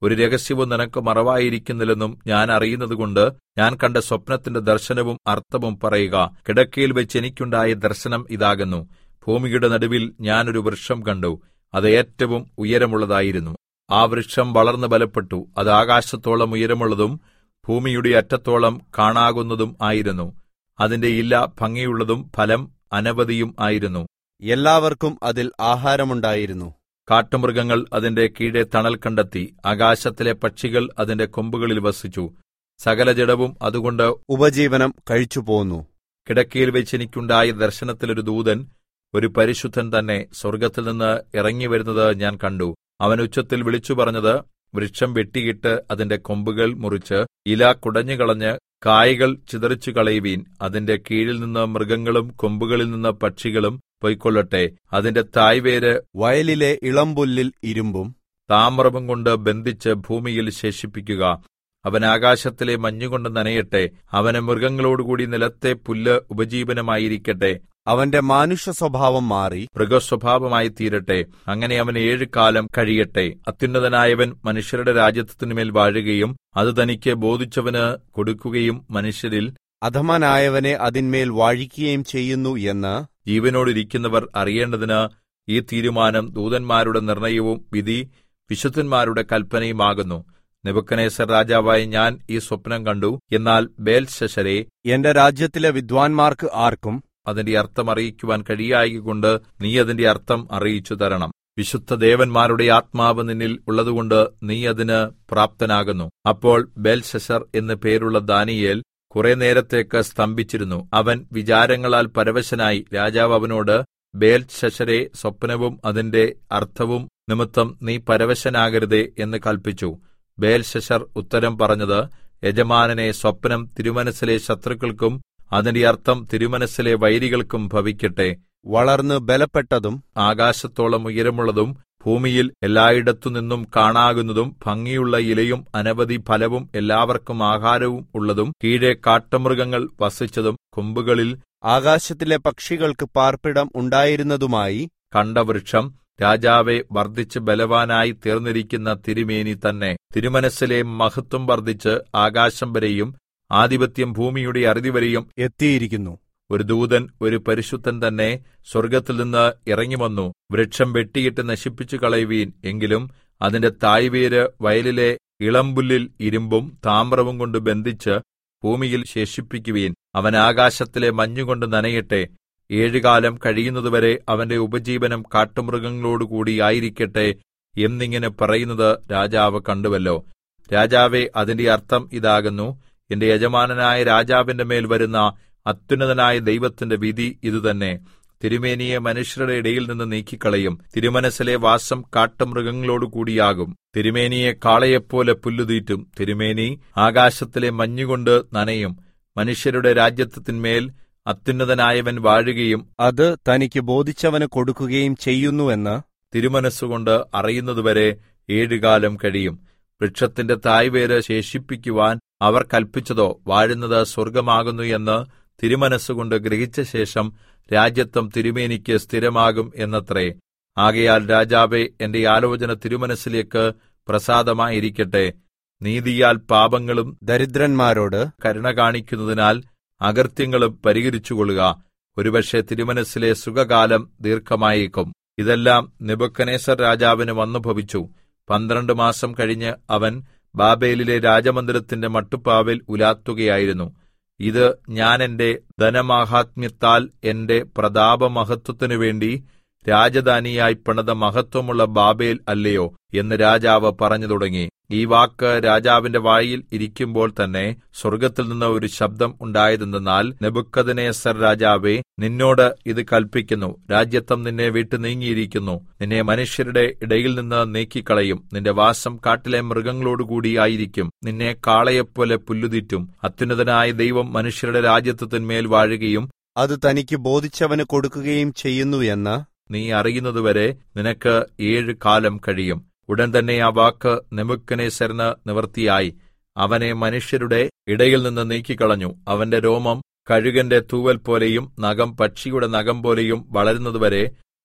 ഒരു രഹസ്യവും നിനക്ക് മറവായിരിക്കുന്നില്ലെന്നും ഞാൻ അറിയുന്നതുകൊണ്ട് ഞാൻ കണ്ട സ്വപ്നത്തിന്റെ ദർശനവും അർത്ഥവും പറയുക കിടക്കയിൽ വെച്ച് എനിക്കുണ്ടായ ദർശനം ഇതാകുന്നു ഭൂമിയുടെ നടുവിൽ ഞാൻ ഒരു വൃക്ഷം കണ്ടു അത് ഏറ്റവും ഉയരമുള്ളതായിരുന്നു ആ വൃക്ഷം വളർന്നു ബലപ്പെട്ടു അത് ആകാശത്തോളം ഉയരമുള്ളതും ഭൂമിയുടെ അറ്റത്തോളം കാണാകുന്നതും ആയിരുന്നു അതിന്റെ ഇല ഭംഗിയുള്ളതും ഫലം അനവധിയും ആയിരുന്നു എല്ലാവർക്കും അതിൽ ആഹാരമുണ്ടായിരുന്നു കാട്ടുമൃഗങ്ങൾ അതിന്റെ കീഴെ തണൽ കണ്ടെത്തി ആകാശത്തിലെ പക്ഷികൾ അതിന്റെ കൊമ്പുകളിൽ വസിച്ചു സകല ജഡവും അതുകൊണ്ട് ഉപജീവനം കഴിച്ചുപോന്നു കിടക്കയിൽ വെച്ച് എനിക്കുണ്ടായ ദർശനത്തിൽ ഒരു ദൂതൻ ഒരു പരിശുദ്ധൻ തന്നെ സ്വർഗ്ഗത്തിൽ നിന്ന് ഇറങ്ങിവരുന്നത് ഞാൻ കണ്ടു അവൻ ഉച്ചത്തിൽ വിളിച്ചു പറഞ്ഞത് വൃക്ഷം വെട്ടിയിട്ട് അതിന്റെ കൊമ്പുകൾ മുറിച്ച് ഇല കുടഞ്ഞുകളഞ്ഞ് കായ്കൾ ചിതറിച്ചു കളയുവീൻ അതിന്റെ കീഴിൽ നിന്ന് മൃഗങ്ങളും കൊമ്പുകളിൽ നിന്ന് പക്ഷികളും പൊയ്ക്കൊള്ളട്ടെ അതിന്റെ തായ്വേര് വയലിലെ ഇളംപുല്ലിൽ ഇരുമ്പും താമ്രവും കൊണ്ട് ബന്ധിച്ച് ഭൂമിയിൽ ശേഷിപ്പിക്കുക അവൻ ആകാശത്തിലെ മഞ്ഞുകൊണ്ട് നനയട്ടെ അവന് മൃഗങ്ങളോടുകൂടി നിലത്തെ പുല്ല് ഉപജീവനമായിരിക്കട്ടെ അവന്റെ മാനുഷ സ്വഭാവം മാറി മൃഗസ്വഭാവമായി തീരട്ടെ അങ്ങനെ അവൻ ഏഴു കാലം കഴിയട്ടെ അത്യുന്നതനായവൻ മനുഷ്യരുടെ രാജ്യത്തിന്മേൽ വാഴുകയും അത് തനിക്ക് ബോധിച്ചവന് കൊടുക്കുകയും മനുഷ്യരിൽ അധമനായവനെ അതിന്മേൽ വാഴിക്കുകയും ചെയ്യുന്നു എന്ന് ജീവനോടിരിക്കുന്നവർ അറിയേണ്ടതിന് ഈ തീരുമാനം ദൂതന്മാരുടെ നിർണയവും വിധി വിശുദ്ധന്മാരുടെ കൽപ്പനയുമാകുന്നു നെബുക്കനേസർ രാജാവായ ഞാൻ ഈ സ്വപ്നം കണ്ടു എന്നാൽ ബേൽശശരെ എന്റെ രാജ്യത്തിലെ വിദ്വാൻമാർക്ക് ആർക്കും അതിന്റെ അർത്ഥം അറിയിക്കുവാൻ കഴിയായകൊണ്ട് നീ അതിന്റെ അർത്ഥം അറിയിച്ചു തരണം വിശുദ്ധ ദേവന്മാരുടെ ആത്മാവ് നിന്നിൽ ഉള്ളതുകൊണ്ട് നീ അതിന് പ്രാപ്തനാകുന്നു അപ്പോൾ ബേൽശസർ എന്ന് പേരുള്ള ദാനിയേൽ കുറെ നേരത്തേക്ക് സ്തംഭിച്ചിരുന്നു അവൻ വിചാരങ്ങളാൽ പരവശനായി രാജാവ് അവനോട് ബേൽശസരെ സ്വപ്നവും അതിന്റെ അർത്ഥവും നിമിത്തം നീ പരവശനാകരുതേ എന്ന് കൽപ്പിച്ചു ബേൽശസർ ഉത്തരം പറഞ്ഞത് യജമാനനെ സ്വപ്നം തിരുമനസ്സിലെ ശത്രുക്കൾക്കും അതിന്റെ അർത്ഥം തിരുമനസ്സിലെ വൈരികൾക്കും ഭവിക്കട്ടെ വളർന്ന് ബലപ്പെട്ടതും ആകാശത്തോളം ഉയരമുള്ളതും ഭൂമിയിൽ എല്ലായിടത്തുനിന്നും കാണാകുന്നതും ഭംഗിയുള്ള ഇലയും അനവധി ഫലവും എല്ലാവർക്കും ആഹാരവും ഉള്ളതും കീഴെ കാട്ടുമൃഗങ്ങൾ വസിച്ചതും കൊമ്പുകളിൽ ആകാശത്തിലെ പക്ഷികൾക്ക് പാർപ്പിടം ഉണ്ടായിരുന്നതുമായി കണ്ട വൃക്ഷം രാജാവെ വർദ്ധിച്ച് ബലവാനായി തീർന്നിരിക്കുന്ന തിരുമേനി തന്നെ തിരുമനസ്സിലെ മഹത്വം വർദ്ധിച്ച് ആകാശം വരെയും ആധിപത്യം ഭൂമിയുടെ അറുതി വരെയും എത്തിയിരിക്കുന്നു ഒരു ദൂതൻ ഒരു പരിശുദ്ധൻ തന്നെ സ്വർഗ്ഗത്തിൽ നിന്ന് ഇറങ്ങിവന്നു വൃക്ഷം വെട്ടിയിട്ട് നശിപ്പിച്ചു കളയുവീൻ എങ്കിലും അതിന്റെ തായ്വേര് വയലിലെ ഇളമ്പുല്ലിൽ ഇരുമ്പും താമ്രവും കൊണ്ട് ബന്ധിച്ച് ഭൂമിയിൽ ശേഷിപ്പിക്കുവീൻ അവൻ ആകാശത്തിലെ മഞ്ഞുകൊണ്ട് നനയട്ടെ ഏഴുകാലം കഴിയുന്നതുവരെ അവന്റെ ഉപജീവനം കാട്ടുമൃഗങ്ങളോടുകൂടി ആയിരിക്കട്ടെ എന്നിങ്ങനെ പറയുന്നത് രാജാവ് കണ്ടുവല്ലോ രാജാവെ അതിന്റെ അർത്ഥം ഇതാകുന്നു എന്റെ യജമാനനായ രാജാവിന്റെ മേൽ വരുന്ന അത്യുന്നതനായ ദൈവത്തിന്റെ വിധി ഇതുതന്നെ തിരുമേനിയെ മനുഷ്യരുടെ ഇടയിൽ നിന്ന് നീക്കിക്കളയും തിരുമനസ്സിലെ വാസം കാട്ടുമൃഗങ്ങളോടുകൂടിയാകും തിരുമേനിയെ കാളയെപ്പോലെ പുല്ലുതീറ്റും തിരുമേനി ആകാശത്തിലെ മഞ്ഞുകൊണ്ട് നനയും മനുഷ്യരുടെ രാജ്യത്തിന്മേൽ അത്യുന്നതനായവൻ വാഴുകയും അത് തനിക്ക് ബോധിച്ചവന് കൊടുക്കുകയും ചെയ്യുന്നുവെന്ന് തിരുമനസ്സുകൊണ്ട് അറിയുന്നതുവരെ ഏഴുകാലം കഴിയും വൃക്ഷത്തിന്റെ തായ്വേര് ശേഷിപ്പിക്കുവാൻ അവർ കൽപ്പിച്ചതോ വാഴുന്നത് സ്വർഗമാകുന്നു എന്ന് തിരുമനസ്സുകൊണ്ട് ഗ്രഹിച്ച ശേഷം രാജ്യത്വം തിരുമേനിക്ക് സ്ഥിരമാകും എന്നത്രേ ആകയാൽ രാജാവെ എന്റെ ആലോചന തിരുമനസ്സിലേക്ക് പ്രസാദമായിരിക്കട്ടെ നീതിയാൽ പാപങ്ങളും ദരിദ്രന്മാരോട് കരുണ കാണിക്കുന്നതിനാൽ അകൃത്യങ്ങളും പരിഹരിച്ചുകൊള്ളുക ഒരുപക്ഷെ തിരുമനസ്സിലെ സുഖകാലം ദീർഘമായേക്കും ഇതെല്ലാം നെബുക്കനേസർ രാജാവിന് വന്നു ഭവിച്ചു പന്ത്രണ്ട് മാസം കഴിഞ്ഞ് അവൻ ബാബേലിലെ രാജമന്ദിരത്തിന്റെ മട്ടുപ്പാവിൽ ഉലാത്തുകയായിരുന്നു ഇത് ഞാൻ എന്റെ ധനമാഹാത്മ്യത്താൽ എന്റെ പ്രതാപമഹത്വത്തിനു വേണ്ടി രാജധാനിയായി പണിത മഹത്വമുള്ള ബാബേൽ അല്ലയോ എന്ന് രാജാവ് പറഞ്ഞു തുടങ്ങി ഈ വാക്ക് രാജാവിന്റെ വായിൽ ഇരിക്കുമ്പോൾ തന്നെ സ്വർഗ്ഗത്തിൽ നിന്ന് ഒരു ശബ്ദം ഉണ്ടായതെന്നാൽ നെബുക്കദനേസർ രാജാവേ നിന്നോട് ഇത് കൽപ്പിക്കുന്നു രാജ്യത്വം നിന്നെ വിട്ടു നീങ്ങിയിരിക്കുന്നു നിന്നെ മനുഷ്യരുടെ ഇടയിൽ നിന്ന് നീക്കിക്കളയും നിന്റെ വാസം കാട്ടിലെ മൃഗങ്ങളോടുകൂടി ആയിരിക്കും നിന്നെ കാളയെപ്പോലെ പുല്ലുതീറ്റും അത്യുന്നതനായ ദൈവം മനുഷ്യരുടെ രാജ്യത്വത്തിന്മേൽ വാഴുകയും അത് തനിക്ക് ബോധിച്ചവന് കൊടുക്കുകയും ചെയ്യുന്നു എന്ന് നീ അറിയുന്നതുവരെ നിനക്ക് ഏഴ് കാലം കഴിയും ഉടൻ തന്നെ ആ വാക്ക് നെബുക്കനേസരിന് നിവൃത്തിയായി അവനെ മനുഷ്യരുടെ ഇടയിൽ നിന്ന് നീക്കിക്കളഞ്ഞു അവന്റെ രോമം കഴുകന്റെ തൂവൽ പോലെയും നഖം പക്ഷിയുടെ നഖം പോലെയും വളരുന്നതുവരെ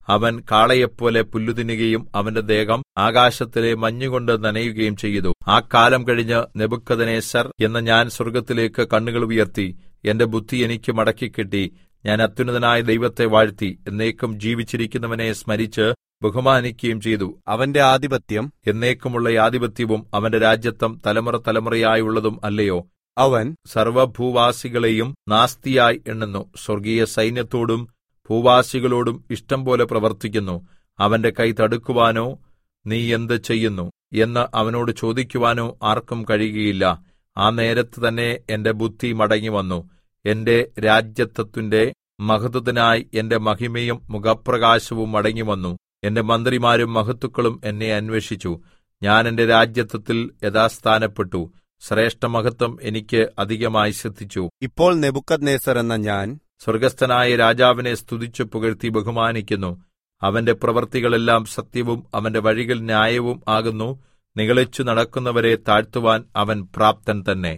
അവൻ കാളയെപ്പോലെ പുല്ലു തിന്നുകയും അവന്റെ ദേഹം ആകാശത്തിലെ മഞ്ഞുകൊണ്ട് നനയുകയും ചെയ്തു ആ കാലം കഴിഞ്ഞ് നെബുക്കദനേസർ എന്ന ഞാൻ സ്വർഗ്ഗത്തിലേക്ക് കണ്ണുകൾ ഉയർത്തി എന്റെ ബുദ്ധി എനിക്ക് മടക്കിക്കിട്ടി ഞാൻ അത്യുന്നതനായ ദൈവത്തെ വാഴ്ത്തി എന്നേക്കും ജീവിച്ചിരിക്കുന്നവനെ സ്മരിച്ച് ബഹുമാനിക്കുകയും ചെയ്തു അവന്റെ ആധിപത്യം എന്നേക്കുമുള്ള ആധിപത്യവും അവന്റെ രാജ്യത്വം തലമുറ തലമുറയായുള്ളതും അല്ലയോ അവൻ സർവഭൂവാസികളെയും നാസ്തിയായി എണ്ണുന്നു സ്വർഗീയ സൈന്യത്തോടും ഭൂവാസികളോടും ഇഷ്ടം പോലെ പ്രവർത്തിക്കുന്നു അവന്റെ കൈ തടുക്കുവാനോ നീ എന്ത് ചെയ്യുന്നു എന്ന് അവനോട് ചോദിക്കുവാനോ ആർക്കും കഴിയുകയില്ല ആ നേരത്ത് തന്നെ എന്റെ ബുദ്ധി മടങ്ങിവന്നു എന്റെ രാജ്യത്വത്തിന്റെ മഹത്വത്തിനായി എന്റെ മഹിമയും മുഖപ്രകാശവും മടങ്ങിവന്നു എന്റെ മന്ത്രിമാരും മഹത്തുക്കളും എന്നെ അന്വേഷിച്ചു ഞാൻ എന്റെ രാജ്യത്വത്തിൽ യഥാസ്ഥാനപ്പെട്ടു ശ്രേഷ്ഠമഹത്വം എനിക്ക് അധികമായി ശ്രദ്ധിച്ചു ഇപ്പോൾ നെബുക്കദ്നേസർ എന്ന ഞാൻ സ്വർഗസ്ഥനായ രാജാവിനെ സ്തുതിച്ചു പുകഴ്ത്തി ബഹുമാനിക്കുന്നു അവന്റെ പ്രവൃത്തികളെല്ലാം സത്യവും അവന്റെ വഴികൾ ന്യായവും ആകുന്നു നിഗളിച്ചു നടക്കുന്നവരെ താഴ്ത്തുവാൻ അവൻ പ്രാപ്തൻ തന്നെ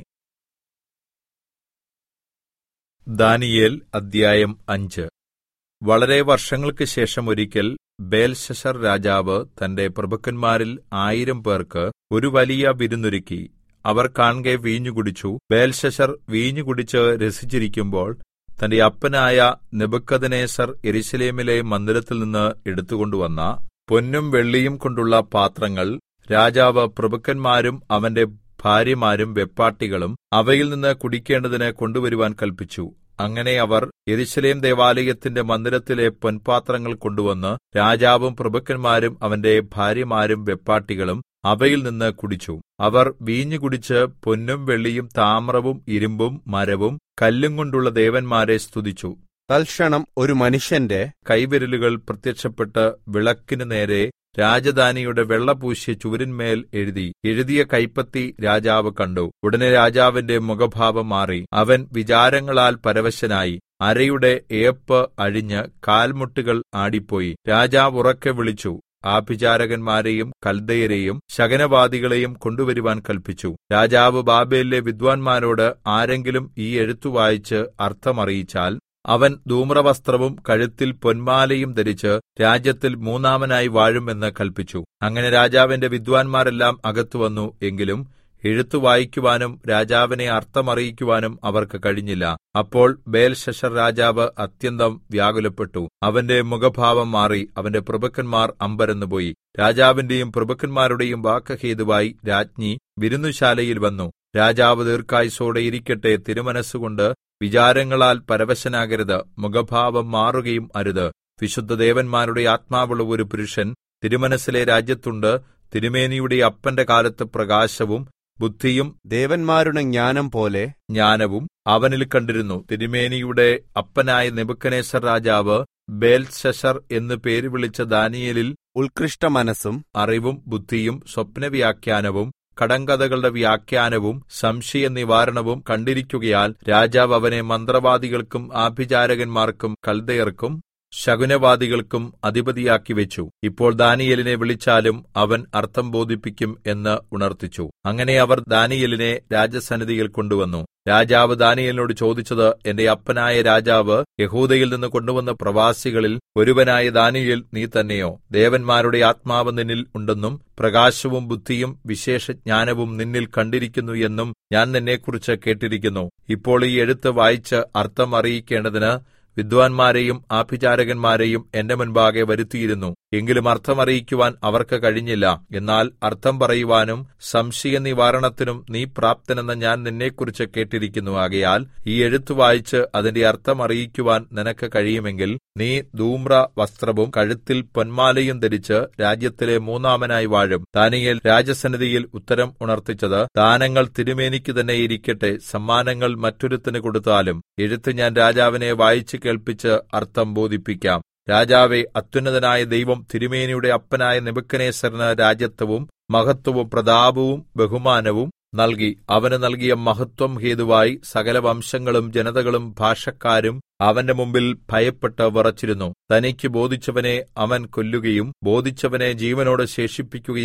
ദാനിയേൽ അദ്ധ്യായം അഞ്ച് വളരെ വർഷങ്ങൾക്ക് ശേഷം ഒരിക്കൽ ബേൽശസർ രാജാവ് തന്റെ പ്രഭുക്കന്മാരിൽ ആയിരം പേർക്ക് ഒരു വലിയ വിരുന്നൊരുക്കി അവർ കാൺകെ വീഞ്ഞു കുടിച്ചു ബേൽശസർ വീഞ്ഞു കുടിച്ച് രസിച്ചിരിക്കുമ്പോൾ തന്റെ അപ്പനായ നെബുക്കദനേസർ എരിശലേമിലെ മന്ദിരത്തിൽ നിന്ന് എടുത്തുകൊണ്ടുവന്ന പൊന്നും വെള്ളിയും കൊണ്ടുള്ള പാത്രങ്ങൾ രാജാവ് പ്രഭുക്കന്മാരും അവന്റെ ഭാര്യമാരും വെപ്പാട്ടികളും അവയിൽ നിന്ന് കുടിക്കേണ്ടതിന് കൊണ്ടുവരുവാൻ കൽപ്പിച്ചു അങ്ങനെ അവർ യെരൂശലേം ദേവാലയത്തിന്റെ മന്ദിരത്തിലെ പൊൻപാത്രങ്ങൾ കൊണ്ടുവന്ന് രാജാവും പ്രഭുക്കന്മാരും അവന്റെ ഭാര്യമാരും വെപ്പാട്ടികളും അവയിൽ നിന്ന് കുടിച്ചു അവർ വീഞ്ഞു കുടിച്ച് പൊന്നും വെള്ളിയും താമ്രവും ഇരുമ്പും മരവും കല്ലും കൊണ്ടുള്ള ദേവന്മാരെ സ്തുതിച്ചു തൽക്ഷണം ഒരു മനുഷ്യന്റെ കൈവിരലുകൾ പ്രത്യക്ഷപ്പെട്ട് വിളക്കിനു നേരെ രാജധാനിയുടെ വെള്ളപൂശിയ ചുവരിന്മേൽ എഴുതി എഴുതിയ കൈപ്പത്തി രാജാവ് കണ്ടു ഉടനെ രാജാവിന്റെ മുഖഭാവം മാറി അവൻ വിചാരങ്ങളാൽ പരവശനായി അരയുടെ ഏപ്പ് അഴിഞ്ഞ് കാൽമുട്ടുകൾ ആടിപ്പോയി രാജാവ് ഉറക്കെ വിളിച്ചു ആഭിചാരകന്മാരെയും കൽദയരെയും ശകനവാദികളെയും കൊണ്ടുവരുവാൻ കൽപ്പിച്ചു രാജാവ് ബാബേലിലെ വിദ്വാൻമാരോട് ആരെങ്കിലും ഈ എഴുത്തു വായിച്ച് അർത്ഥമറിയിച്ചാൽ അവൻ ധൂമ്രവസ്ത്രവും കഴുത്തിൽ പൊന്മാലയും ധരിച്ച് രാജ്യത്തിൽ മൂന്നാമനായി വാഴും എന്ന് കൽപ്പിച്ചു അങ്ങനെ രാജാവിന്റെ വിദ്വാൻമാരെല്ലാം അകത്തു വന്നു എങ്കിലും എഴുത്തു വായിക്കുവാനും രാജാവിനെ അർത്ഥമറിയിക്കുവാനും അവർക്ക് കഴിഞ്ഞില്ല അപ്പോൾ ബേൽശഷർ രാജാവ് അത്യന്തം വ്യാകുലപ്പെട്ടു അവന്റെ മുഖഭാവം മാറി അവന്റെ പ്രഭുക്കന്മാർ അമ്പരന്നുപോയി രാജാവിന്റെയും പ്രഭുക്കന്മാരുടെയും വാക്ക് ഹേതുവായി രാജ്ഞി വിരുന്നുശാലയിൽ വന്നു രാജാവ് ദീർഘായുസോടെ ഇരിക്കട്ടെ തിരുമനസ്സുകൊണ്ട് വിചാരങ്ങളാൽ പരവശനാകരുത് മുഖഭാവം മാറുകയും അരുത് വിശുദ്ധ ദേവന്മാരുടെ ആത്മാവുള്ള ഒരു പുരുഷൻ തിരുമനസ്സിലെ രാജ്യത്തുണ്ട് തിരുമേനിയുടെ അപ്പന്റെ കാലത്ത് പ്രകാശവും ബുദ്ധിയും ദേവന്മാരുടെ ജ്ഞാനം പോലെ ജ്ഞാനവും അവനിൽ കണ്ടിരുന്നു തിരുമേനിയുടെ അപ്പനായ നെബുക്കനേസർ രാജാവ് ബേൽശഷർ എന്നു പേര് വിളിച്ച ദാനിയേലിൽ ഉത്കൃഷ്ട മനസ്സും അറിവും ബുദ്ധിയും സ്വപ്നവ്യാഖ്യാനവും കടങ്കഥകളുടെ വ്യാഖ്യാനവും സംശയ നിവാരണവും കണ്ടിരിക്കുകയാൽ രാജാവ് അവനെ മന്ത്രവാദികൾക്കും ആഭിചാരകന്മാർക്കും കൽദയർക്കും ശകുനവാദികൾക്കും അധിപതിയാക്കി വെച്ചു ഇപ്പോൾ ദാനിയേലിനെ വിളിച്ചാലും അവൻ അർത്ഥം ബോധിപ്പിക്കും എന്ന് ഉണർത്തിച്ചു അങ്ങനെ അവർ ദാനിയേലിനെ രാജസന്നിധിയിൽ കൊണ്ടുവന്നു രാജാവ് ദാനിയേലിനോട് ചോദിച്ചത് എന്റെ അപ്പനായ രാജാവ് യഹൂദയിൽ നിന്ന് കൊണ്ടുവന്ന പ്രവാസികളിൽ ഒരുവനായ ദാനിയേൽ നീ തന്നെയോ ദേവന്മാരുടെ ആത്മാവ് നിന്നിൽ ഉണ്ടെന്നും പ്രകാശവും ബുദ്ധിയും വിശേഷജ്ഞാനവും നിന്നിൽ കണ്ടിരിക്കുന്നു എന്നും ഞാൻ നിന്നെക്കുറിച്ച് കേട്ടിരിക്കുന്നു ഇപ്പോൾ ഈ എഴുത്ത് വായിച്ച് അർത്ഥം അറിയിക്കേണ്ടതിന് വിദ്വാൻമാരെയും ആഭിചാരകന്മാരെയും എന്റെ മുൻപാകെ വരുത്തിയിരുന്നു എങ്കിലും അർത്ഥം അറിയിക്കുവാൻ അവർക്ക് കഴിഞ്ഞില്ല എന്നാൽ അർത്ഥം പറയുവാനും സംശയ നിവാരണത്തിനും നീ പ്രാപ്തനെന്ന് ഞാൻ നിന്നെക്കുറിച്ച് കേട്ടിരിക്കുന്നു ആകയാൽ ഈ എഴുത്തു വായിച്ച് അതിന്റെ അർത്ഥം അറിയിക്കുവാൻ നിനക്ക് കഴിയുമെങ്കിൽ നീ ധൂമ്ര വസ്ത്രവും കഴുത്തിൽ പൊന്മാലയും ധരിച്ച് രാജ്യത്തിലെ മൂന്നാമനായി വാഴും ദാനിയേൽ രാജസന്നിധിയിൽ ഉത്തരം ഉണർത്തിച്ചത് ദാനങ്ങൾ തിരുമേനിക്ക് തന്നെ ഇരിക്കട്ടെ സമ്മാനങ്ങൾ മറ്റൊരുത്തിന് കൊടുത്താലും എഴുത്ത് ഞാൻ രാജാവിനെ വായിച്ചു കേൾപ്പിച്ച് അർത്ഥം ബോധിപ്പിക്കാം രാജാവെ അത്യുന്നതനായ ദൈവം തിരുമേനിയുടെ അപ്പനായ നെബുക്കനേസറിന് രാജ്യത്വവും മഹത്വവും പ്രതാപവും ബഹുമാനവും നൽകി അവന് നൽകിയ മഹത്വം ഹേതുവായി സകല വംശങ്ങളും ജനതകളും ഭാഷക്കാരും അവന്റെ മുമ്പിൽ ഭയപ്പെട്ട് വിറച്ചിരുന്നു തനിക്ക് ബോധിച്ചവനെ അവൻ കൊല്ലുകയും ബോധിച്ചവനെ ജീവനോട് ശേഷിപ്പിക്കുകയും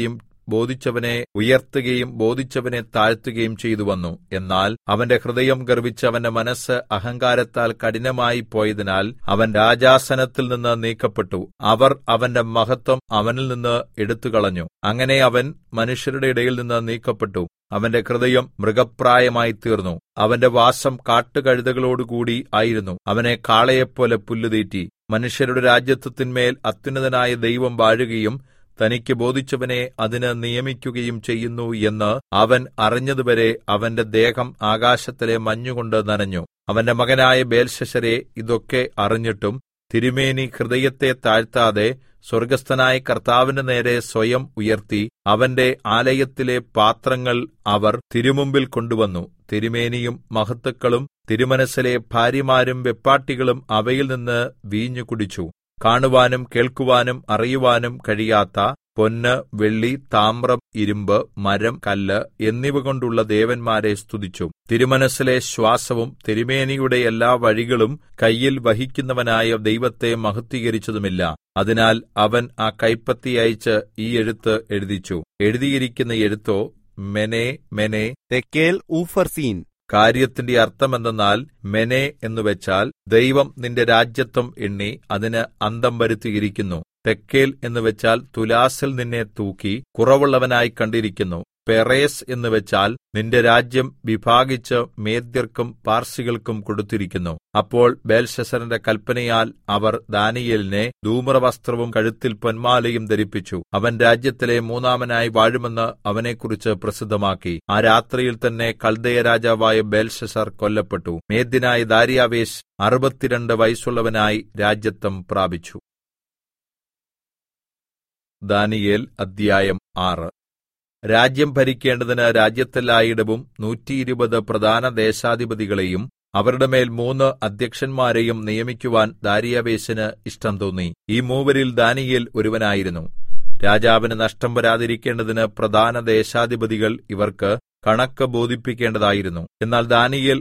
ബോധിച്ചവനെ ഉയർത്തുകയും ബോധിച്ചവനെ താഴ്ത്തുകയും ചെയ്തു വന്നു എന്നാൽ അവന്റെ ഹൃദയം ഗർവിച്ച് അവന്റെ മനസ്സ് അഹങ്കാരത്താൽ കഠിനമായി പോയതിനാൽ അവൻ രാജാസനത്തിൽ നിന്ന് നീക്കപ്പെട്ടു അവർ അവന്റെ മഹത്വം അവനിൽ നിന്ന് എടുത്തുകളഞ്ഞു അങ്ങനെ അവൻ മനുഷ്യരുടെ ഇടയിൽ നിന്ന് നീക്കപ്പെട്ടു അവന്റെ ഹൃദയം മൃഗപ്രായമായി തീർന്നു അവന്റെ വാസം കാട്ടുകഴുതകളോടുകൂടി ആയിരുന്നു അവനെ കാളയെപ്പോലെ പുല്ലുതീറ്റി മനുഷ്യരുടെ രാജ്യത്വത്തിന്മേൽ അത്യുന്നതനായ ദൈവം വാഴുകയും തനിക്ക് ബോധിച്ചവനെ അതിന് നിയമിക്കുകയും ചെയ്യുന്നു എന്ന് അവൻ അറിഞ്ഞതുവരെ അവന്റെ ദേഹം ആകാശത്തിലെ മഞ്ഞുകൊണ്ട് നനഞ്ഞു അവന്റെ മകനായ ബേൽശശരെ ഇതൊക്കെ അറിഞ്ഞിട്ടും തിരുമേനി ഹൃദയത്തെ താഴ്ത്താതെ സ്വർഗസ്ഥനായ കർത്താവിന്റെ നേരെ സ്വയം ഉയർത്തി അവന്റെ ആലയത്തിലെ പാത്രങ്ങൾ അവർ തിരുമുമ്പിൽ കൊണ്ടുവന്നു തിരുമേനിയും മഹത്തുക്കളും തിരുമനസ്സിലെ ഭാര്യമാരും വെപ്പാട്ടികളും അവയിൽ നിന്ന് വീഞ്ഞു കുടിച്ചു കാണുവാനും കേൾക്കുവാനും അറിയുവാനും കഴിയാത്ത പൊന്ന് വെള്ളി താമ്രം ഇരുമ്പ് മരം കല്ല് എന്നിവ കൊണ്ടുള്ള ദേവന്മാരെ സ്തുതിച്ചു തിരുമനസ്സിലെ ശ്വാസവും തിരുമേനിയുടെ എല്ലാ വഴികളും കയ്യിൽ വഹിക്കുന്നവനായ ദൈവത്തെ മഹത്വീകരിച്ചതുമില്ല അതിനാൽ അവൻ ആ കൈപ്പത്തി അയച്ച് ഈ എഴുത്ത് എഴുതിച്ചു എഴുതിയിരിക്കുന്ന എഴുത്തോ മെനെ മെനെ തെക്കേൽ ഊഫർസീൻ കാര്യത്തിന്റെ അർത്ഥമെന്തെന്നാൽ മെനെ എന്നുവെച്ചാൽ ദൈവം നിന്റെ രാജ്യത്വം എണ്ണി അതിന് അന്തം വരുത്തിയിരിക്കുന്നു തെക്കേൽ എന്നുവെച്ചാൽ തുലാസിൽ നിന്നെ തൂക്കി കുറവുള്ളവനായി കണ്ടിരിക്കുന്നു പെറേസ് എന്നുവെച്ചാൽ നിന്റെ രാജ്യം വിഭാഗിച്ച് മേദ്യർക്കും പാർസികൾക്കും കൊടുത്തിരിക്കുന്നു അപ്പോൾ ബേൽശസറിന്റെ കൽപ്പനയാൽ അവർ ദാനിയേലിനെ ധൂമ്രവസ്ത്രവും കഴുത്തിൽ പൊന്മാലയും ധരിപ്പിച്ചു അവൻ രാജ്യത്തിലെ മൂന്നാമനായി വാഴുമെന്ന് അവനെക്കുറിച്ച് പ്രസിദ്ധമാക്കി ആ രാത്രിയിൽ തന്നെ കൽദയ രാജാവായ ബേൽശസർ കൊല്ലപ്പെട്ടു മേദ്യനായ ദാരിയാവേശ് അറുപത്തിരണ്ട് വയസ്സുള്ളവനായി രാജ്യത്വം പ്രാപിച്ചു ദാനിയേൽ അദ്ധ്യായം ആറ് രാജ്യം ഭരിക്കേണ്ടതിന് രാജ്യത്തെല്ലായിടവും നൂറ്റിയിരുപത് പ്രധാന ദേശാധിപതികളെയും അവരുടെ മേൽ മൂന്ന് അധ്യക്ഷന്മാരെയും നിയമിക്കുവാൻ ദാരിയാവേശിന് ഇഷ്ടം തോന്നി ഈ മൂവരിൽ ദാനിയേൽ ഒരുവനായിരുന്നു രാജാവിന് നഷ്ടം വരാതിരിക്കേണ്ടതിന് പ്രധാന ദേശാധിപതികൾ ഇവർക്ക് കണക്ക് ബോധിപ്പിക്കേണ്ടതായിരുന്നു എന്നാൽ ദാനിയേൽ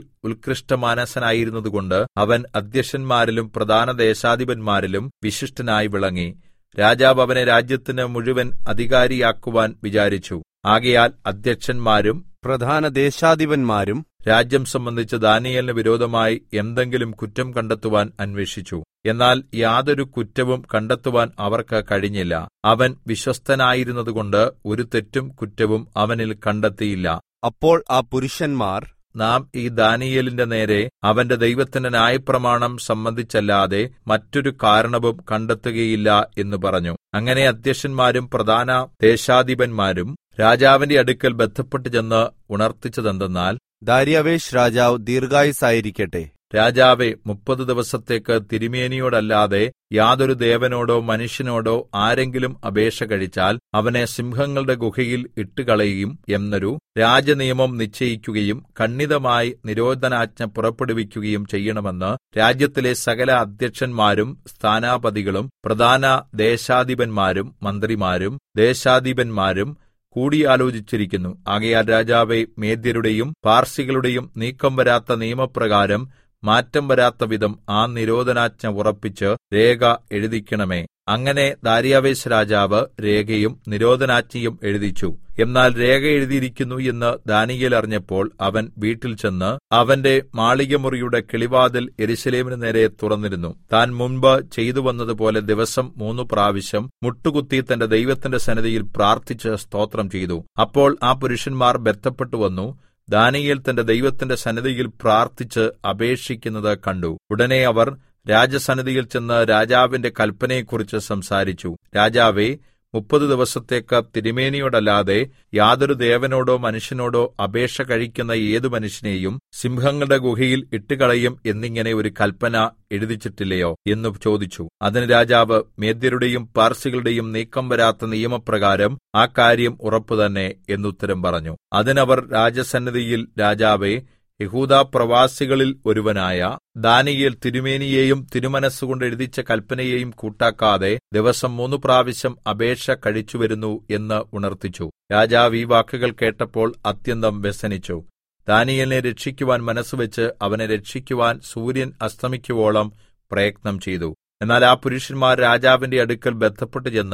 ഉത്കൃഷ്ടമാനസനായിരുന്നതുകൊണ്ട് അവൻ അധ്യക്ഷന്മാരിലും പ്രധാന ദേശാധിപന്മാരിലും വിശിഷ്ടനായി വിളങ്ങി രാജാവ് അവനെ രാജ്യത്തിന് മുഴുവൻ അധികാരിയാക്കുവാൻ വിചാരിച്ചു ആകയാൽ അധ്യക്ഷന്മാരും പ്രധാന ദേശാധിപന്മാരും രാജ്യം സംബന്ധിച്ച് ദാനിയേലിന് വിരോധമായി എന്തെങ്കിലും കുറ്റം കണ്ടെത്തുവാൻ അന്വേഷിച്ചു എന്നാൽ യാതൊരു കുറ്റവും കണ്ടെത്തുവാൻ അവർക്ക് കഴിഞ്ഞില്ല അവൻ വിശ്വസ്തനായിരുന്നതുകൊണ്ട് ഒരു തെറ്റും കുറ്റവും അവനിൽ കണ്ടെത്തിയില്ല അപ്പോൾ ആ പുരുഷന്മാർ നാം ഈ ദാനിയേലിന്റെ നേരെ അവന്റെ ദൈവത്തിന്റെ ന്യായപ്രമാണം സംബന്ധിച്ചല്ലാതെ മറ്റൊരു കാരണവും കണ്ടെത്തുകയില്ല എന്ന് പറഞ്ഞു അങ്ങനെ അധ്യക്ഷന്മാരും പ്രധാന ദേശാധിപന്മാരും രാജാവിന്റെ അടുക്കൽ ബന്ധപ്പെട്ട് ചെന്ന് ഉണർത്തിച്ചതെന്തെന്നാൽ ദാര്യാവേശ് രാജാവ് ദീർഘായുസായിരിക്കട്ടെ രാജാവെ മുപ്പത് ദിവസത്തേക്ക് തിരുമേനിയോടല്ലാതെ യാതൊരു ദേവനോടോ മനുഷ്യനോടോ ആരെങ്കിലും അപേക്ഷ കഴിച്ചാൽ അവനെ സിംഹങ്ങളുടെ ഗുഹയിൽ ഇട്ടുകളയുകയും എന്നൊരു രാജനിയമം നിശ്ചയിക്കുകയും ഖണ്ഡിതമായി നിരോധനാജ്ഞ പുറപ്പെടുവിക്കുകയും ചെയ്യണമെന്ന് രാജ്യത്തിലെ സകല അധ്യക്ഷന്മാരും സ്ഥാനാപതികളും പ്രധാന ദേശാധിപന്മാരും മന്ത്രിമാരും ദേശാധിപന്മാരും കൂടിയാലോചിച്ചിരിക്കുന്നു ആകയാൽ രാജാവെ മേദ്യരുടെയും പാർസികളുടെയും നീക്കം വരാത്ത നിയമപ്രകാരം മാറ്റം വരാത്ത വിധം ആ നിരോധനാജ്ഞ ഉറപ്പിച്ച് രേഖ എഴുതിക്കണമേ അങ്ങനെ ദാരിയാവേശ് രാജാവ് രേഖയും നിരോധനാജ്ഞയും എഴുതിച്ചു എന്നാൽ രേഖ എഴുതിയിരിക്കുന്നു എന്ന് ദാനിയേൽ അറിഞ്ഞപ്പോൾ അവൻ വീട്ടിൽ ചെന്ന് അവന്റെ മാളികമുറിയുടെ കിളിവാതിൽ എരിശലേമിന് നേരെ തുറന്നിരുന്നു താൻ മുൻപ് ചെയ്തു വന്നതുപോലെ ദിവസം മൂന്ന് പ്രാവശ്യം മുട്ടുകുത്തി തന്റെ ദൈവത്തിന്റെ സന്നിധിയിൽ പ്രാർത്ഥിച്ച് സ്തോത്രം ചെയ്തു അപ്പോൾ ആ പുരുഷന്മാർ ബന്ധപ്പെട്ടു വന്നു ദാനിയേൽ തന്റെ ദൈവത്തിന്റെ സന്നിധിയിൽ പ്രാർത്ഥിച്ച് അപേക്ഷിക്കുന്നത് കണ്ടു ഉടനെ അവർ രാജസന്നിധിയിൽ ചെന്ന് രാജാവിന്റെ കൽപ്പനയെക്കുറിച്ച് സംസാരിച്ചു രാജാവേ മുപ്പത് ദിവസത്തേക്ക് തിരുമേനിയോടല്ലാതെ യാതൊരു ദേവനോടോ മനുഷ്യനോടോ അപേക്ഷ കഴിക്കുന്ന ഏതു മനുഷ്യനെയും സിംഹങ്ങളുടെ ഗുഹയിൽ ഇട്ടുകളയും എന്നിങ്ങനെ ഒരു കൽപ്പന എഴുതിച്ചിട്ടില്ലയോ എന്ന് ചോദിച്ചു അതിന് രാജാവ് മേദ്യരുടെയും പാർസികളുടെയും നീക്കം വരാത്ത നിയമപ്രകാരം ആ കാര്യം ഉറപ്പുതന്നെ എന്നുത്തരം പറഞ്ഞു അതിനവർ രാജസന്നിധിയിൽ രാജാവേ യഹൂദ പ്രവാസികളിൽ ഒരുവനായ ദാനിയേൽ തിരുമേനിയെയും തിരുമനസ്സുകൊണ്ട് എഴുതിച്ച കൽപ്പനയെയും കൂട്ടാക്കാതെ ദിവസം മൂന്ന് പ്രാവശ്യം അപേക്ഷ കഴിച്ചുവരുന്നു എന്ന് ഉണർത്തിച്ചു രാജാവ് ഈ വാക്കുകൾ കേട്ടപ്പോൾ അത്യന്തം വ്യസനിച്ചു ദാനിയേലിനെ രക്ഷിക്കുവാൻ മനസ്സുവെച്ച് അവനെ രക്ഷിക്കുവാൻ സൂര്യൻ അസ്തമിക്കുവോളം പ്രയത്നം ചെയ്തു എന്നാൽ ആ പുരുഷന്മാർ രാജാവിന്റെ അടുക്കൽ ബന്ധപ്പെട്ട് ചെന്ന്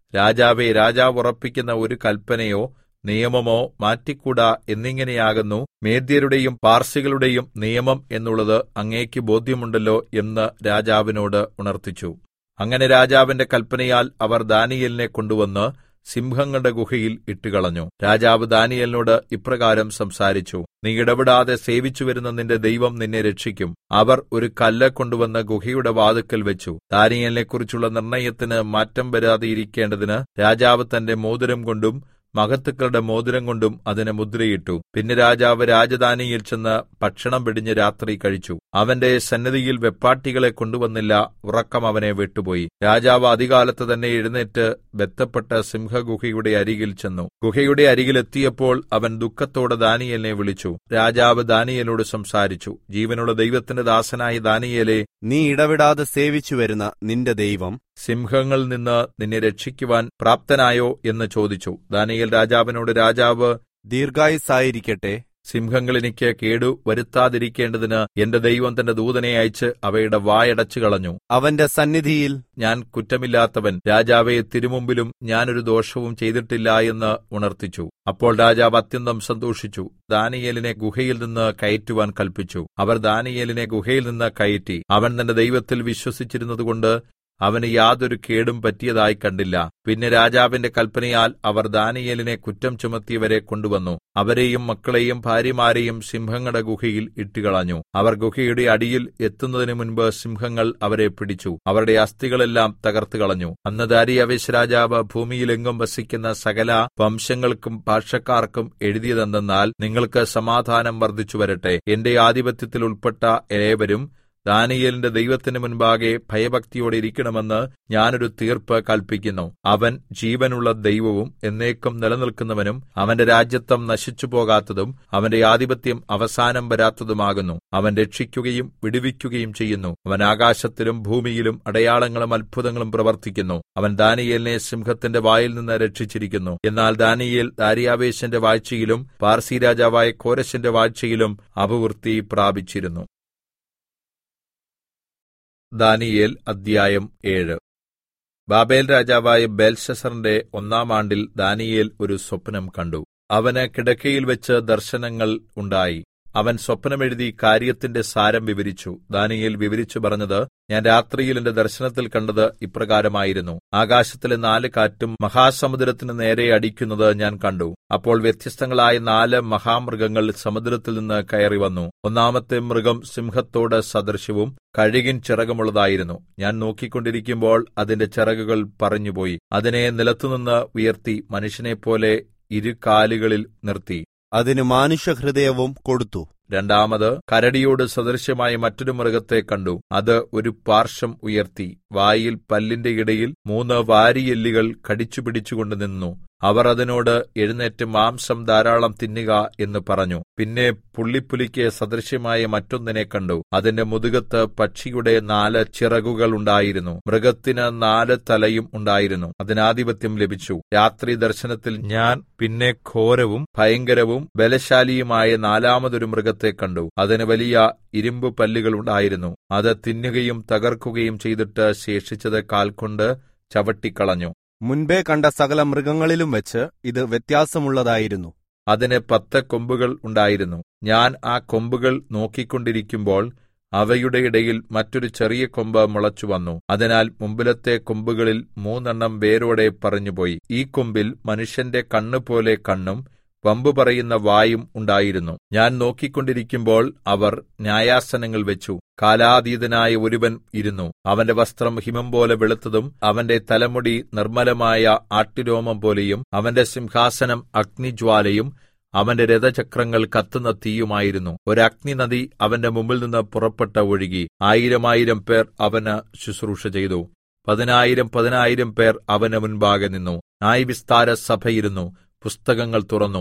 രാജാവേ രാജാവ് ഉറപ്പിക്കുന്ന ഒരു കൽപ്പനയോ നിയമമോ മാറ്റിക്കൂടാ എന്നിങ്ങനെയാകുന്നു മേദ്യരുടെയും പാർസികളുടെയും നിയമം എന്നുള്ളത് അങ്ങേക്ക് ബോധ്യമുണ്ടല്ലോ എന്ന് രാജാവിനോട് ഉണർത്തിച്ചു അങ്ങനെ രാജാവിന്റെ കൽപ്പനയാൽ അവർ ദാനിയേലിനെ കൊണ്ടുവന്ന് സിംഹങ്ങളുടെ ഗുഹയിൽ ഇട്ടുകളഞ്ഞു രാജാവ് ദാനിയേലിനോട് ഇപ്രകാരം സംസാരിച്ചു നീ ഇടപെടാതെ സേവിച്ചു വരുന്ന നിന്റെ ദൈവം നിന്നെ രക്ഷിക്കും അവർ ഒരു കല്ല് കൊണ്ടുവന്ന് ഗുഹയുടെ വാതുക്കൽ വെച്ചു ദാനിയേലിനെ കുറിച്ചുള്ള നിർണയത്തിന് മാറ്റം വരാതെയിരിക്കേണ്ടതിന് രാജാവ് തന്റെ മോതിരം കൊണ്ടും മഹത്തുക്കളുടെ മോതിരം കൊണ്ടും അതിന് മുദ്രയിട്ടു പിന്നെ രാജാവ് രാജധാനിയിൽ ചെന്ന് ഭക്ഷണം പിടിഞ്ഞ് രാത്രി കഴിച്ചു അവന്റെ സന്നിധിയിൽ വെപ്പാട്ടികളെ കൊണ്ടുവന്നില്ല ഉറക്കം അവനെ വിട്ടുപോയി രാജാവ് അതികാലത്ത് തന്നെ എഴുന്നേറ്റ് ബന്ധപ്പെട്ട് സിംഹഗുഹയുടെ അരികിൽ ചെന്നു ഗുഹയുടെ അരികിൽ എത്തിയപ്പോൾ അവൻ ദുഃഖത്തോടെ ദാനിയേലിനെ വിളിച്ചു രാജാവ് ദാനിയേലോട് സംസാരിച്ചു ജീവനുള്ള ദൈവത്തിന്റെ ദാസനായ ദാനിയേലെ നീ ഇടവിടാതെ സേവിച്ചു വരുന്ന നിന്റെ ദൈവം സിംഹങ്ങളിൽ നിന്ന് നിന്നെ രക്ഷിക്കുവാൻ പ്രാപ്തനായോ എന്ന് ചോദിച്ചു ദാനിയേൽ രാജാവിനോട് രാജാവ് ദീർഘായുസായിരിക്കട്ടെ സിംഹങ്ങൾ എനിക്ക് കേടു വരുത്താതിരിക്കേണ്ടതിന് എന്റെ ദൈവം തന്റെ ദൂതനെ അയച്ച് അവയുടെ വായടച്ചു കളഞ്ഞു അവന്റെ സന്നിധിയിൽ ഞാൻ കുറ്റമില്ലാത്തവൻ രാജാവെ തിരുമുമ്പിലും ഞാനൊരു ദോഷവും ചെയ്തിട്ടില്ല എന്ന് ഉണർത്തിച്ചു അപ്പോൾ രാജാവ് അത്യന്തം സന്തോഷിച്ചു ദാനിയേലിനെ ഗുഹയിൽ നിന്ന് കയറ്റുവാൻ കൽപ്പിച്ചു അവർ ദാനിയേലിനെ ഗുഹയിൽ നിന്ന് കയറ്റി അവൻ തന്റെ ദൈവത്തിൽ വിശ്വസിച്ചിരുന്നതുകൊണ്ട് അവന് യാതൊരു കേടും പറ്റിയതായി കണ്ടില്ല പിന്നെ രാജാവിന്റെ കൽപ്പനയാൽ അവർ ദാനിയേലിനെ കുറ്റം ചുമത്തിയവരെ കൊണ്ടുവന്നു അവരെയും മക്കളെയും ഭാര്യമാരെയും സിംഹങ്ങളുടെ ഗുഹയിൽ ഇട്ടുകളഞ്ഞു അവർ ഗുഹയുടെ അടിയിൽ എത്തുന്നതിന് മുൻപ് സിംഹങ്ങൾ അവരെ പിടിച്ചു അവരുടെ അസ്ഥികളെല്ലാം തകർത്തു കളഞ്ഞു അന്ന് ദാരിയാവേശ് രാജാവ് ഭൂമിയിലെങ്ങും വസിക്കുന്ന സകല വംശങ്ങൾക്കും ഭാഷക്കാർക്കും എഴുതിയതെന്തെന്നാൽ നിങ്ങൾക്ക് സമാധാനം വർദ്ധിച്ചു വരട്ടെ എന്റെ ആധിപത്യത്തിൽ ഉൾപ്പെട്ട ഏവരും ദാനിയേലിന്റെ ദൈവത്തിന് മുൻപാകെ ഭയഭക്തിയോടെ ഇരിക്കണമെന്ന് ഞാനൊരു തീർപ്പ് കൽപ്പിക്കുന്നു അവൻ ജീവനുള്ള ദൈവവും എന്നേക്കും നിലനിൽക്കുന്നവനും അവന്റെ രാജ്യത്വം നശിച്ചു പോകാത്തതും അവന്റെ ആധിപത്യം അവസാനം വരാത്തതുമാകുന്നു അവൻ രക്ഷിക്കുകയും വിടുവിക്കുകയും ചെയ്യുന്നു അവൻ ആകാശത്തിലും ഭൂമിയിലും അടയാളങ്ങളും അത്ഭുതങ്ങളും പ്രവർത്തിക്കുന്നു അവൻ ദാനിയേലിനെ സിംഹത്തിന്റെ വായിൽ നിന്ന് രക്ഷിച്ചിരിക്കുന്നു എന്നാൽ ദാനിയേൽ ദാരിയാവേശന്റെ വാഴ്ചയിലും പാർസി രാജാവായ കോരശന്റെ വാഴ്ചയിലും അഭിവൃദ്ധി പ്രാപിച്ചിരുന്നു ദാനിയേൽ അദ്ധ്യായം ഏഴ് ബാബേൽ രാജാവായ ബേൽഷസറിന്റെ ഒന്നാം ആണ്ടിൽ ദാനിയേൽ ഒരു സ്വപ്നം കണ്ടു അവന് കിടക്കയിൽ വെച്ച് ദർശനങ്ങൾ ഉണ്ടായി അവൻ സ്വപ്നമെഴുതി കാര്യത്തിന്റെ സാരം വിവരിച്ചു ദാനിയേൽ വിവരിച്ചു പറഞ്ഞത് ഞാൻ രാത്രിയിൽ എന്റെ ദർശനത്തിൽ കണ്ടത് ഇപ്രകാരമായിരുന്നു ആകാശത്തിലെ നാല് കാറ്റും മഹാസമുദ്രത്തിന് നേരെ അടിക്കുന്നത് ഞാൻ കണ്ടു അപ്പോൾ വ്യത്യസ്തങ്ങളായ നാല് മഹാമൃഗങ്ങൾ സമുദ്രത്തിൽ നിന്ന് കയറി വന്നു ഒന്നാമത്തെ മൃഗം സിംഹത്തോട് സദൃശവും കഴുകിൻ ചിറകുമുള്ളതായിരുന്നു ഞാൻ നോക്കിക്കൊണ്ടിരിക്കുമ്പോൾ അതിന്റെ ചിറകുകൾ പറഞ്ഞുപോയി അതിനെ നിലത്തുനിന്ന് ഉയർത്തി മനുഷ്യനെപ്പോലെ ഇരു കാലുകളിൽ നിർത്തി അതിന് മാനുഷ്യഹൃദയവും കൊടുത്തു രണ്ടാമത് കരടിയോട് സദൃശ്യമായ മറ്റൊരു മൃഗത്തെ കണ്ടു അത് ഒരു പാർശ്വം ഉയർത്തി വായിൽ പല്ലിന്റെ ഇടയിൽ മൂന്ന് വാരിയെല്ലുകൾ കടിച്ചു പിടിച്ചുകൊണ്ട് നിന്നു അവർ അതിനോട് എഴുന്നേറ്റ് മാംസം ധാരാളം തിന്നുക എന്ന് പറഞ്ഞു പിന്നെ പുള്ളിപ്പുലിക്ക് സദൃശ്യമായ മറ്റൊന്നിനെ കണ്ടു അതിന്റെ മുതുകത്ത് പക്ഷിയുടെ നാല് ചിറകുകൾ ഉണ്ടായിരുന്നു മൃഗത്തിന് നാല് തലയും ഉണ്ടായിരുന്നു അതിനാധിപത്യം ലഭിച്ചു രാത്രി ദർശനത്തിൽ ഞാൻ പിന്നെ ഘോരവും ഭയങ്കരവും ബലശാലിയുമായ നാലാമതൊരു മൃഗത്തെ കണ്ടു അതിന് വലിയ ഇരുമ്പ് പല്ലുകൾ ഉണ്ടായിരുന്നു അത് തിന്നുകയും തകർക്കുകയും ചെയ്തിട്ട് ശേഷിച്ചത് കാൽകൊണ്ട് ചവിട്ടിക്കളഞ്ഞു മുൻപേ കണ്ട സകല മൃഗങ്ങളിലും വെച്ച് ഇത് വ്യത്യാസമുള്ളതായിരുന്നു അതിന് പത്ത് കൊമ്പുകൾ ഉണ്ടായിരുന്നു ഞാൻ ആ കൊമ്പുകൾ നോക്കിക്കൊണ്ടിരിക്കുമ്പോൾ അവയുടെ ഇടയിൽ മറ്റൊരു ചെറിയ കൊമ്പ് മുളച്ചു വന്നു അതിനാൽ മുമ്പിലത്തെ കൊമ്പുകളിൽ മൂന്നെണ്ണം വേരോടെ പറഞ്ഞുപോയി ഈ കൊമ്പിൽ മനുഷ്യന്റെ കണ്ണുപോലെ കണ്ണും വമ്പു പറയുന്ന വായും ഉണ്ടായിരുന്നു ഞാൻ നോക്കിക്കൊണ്ടിരിക്കുമ്പോൾ അവർ ന്യായാസനങ്ങൾ വെച്ചു കാലാതീതനായ ഒരുവൻ ഇരുന്നു അവന്റെ വസ്ത്രം ഹിമം പോലെ വെളുത്തതും അവന്റെ തലമുടി നിർമ്മലമായ ആട്ടിരോമം പോലെയും അവന്റെ സിംഹാസനം അഗ്നിജ്വാലയും അവന്റെ രഥചക്രങ്ങൾ കത്തുന്ന തീയുമായിരുന്നു ഒരു അഗ്നിനദി അവന്റെ മുമ്പിൽ നിന്ന് പുറപ്പെട്ട് ഒഴുകി ആയിരമായിരം പേർ അവന് ശുശ്രൂഷ ചെയ്തു പതിനായിരം പതിനായിരം പേർ അവന് മുൻപാകെ നിന്നു ന്യായവിസ്താര സഭയിരുന്നു പുസ്തകങ്ങൾ തുറന്നു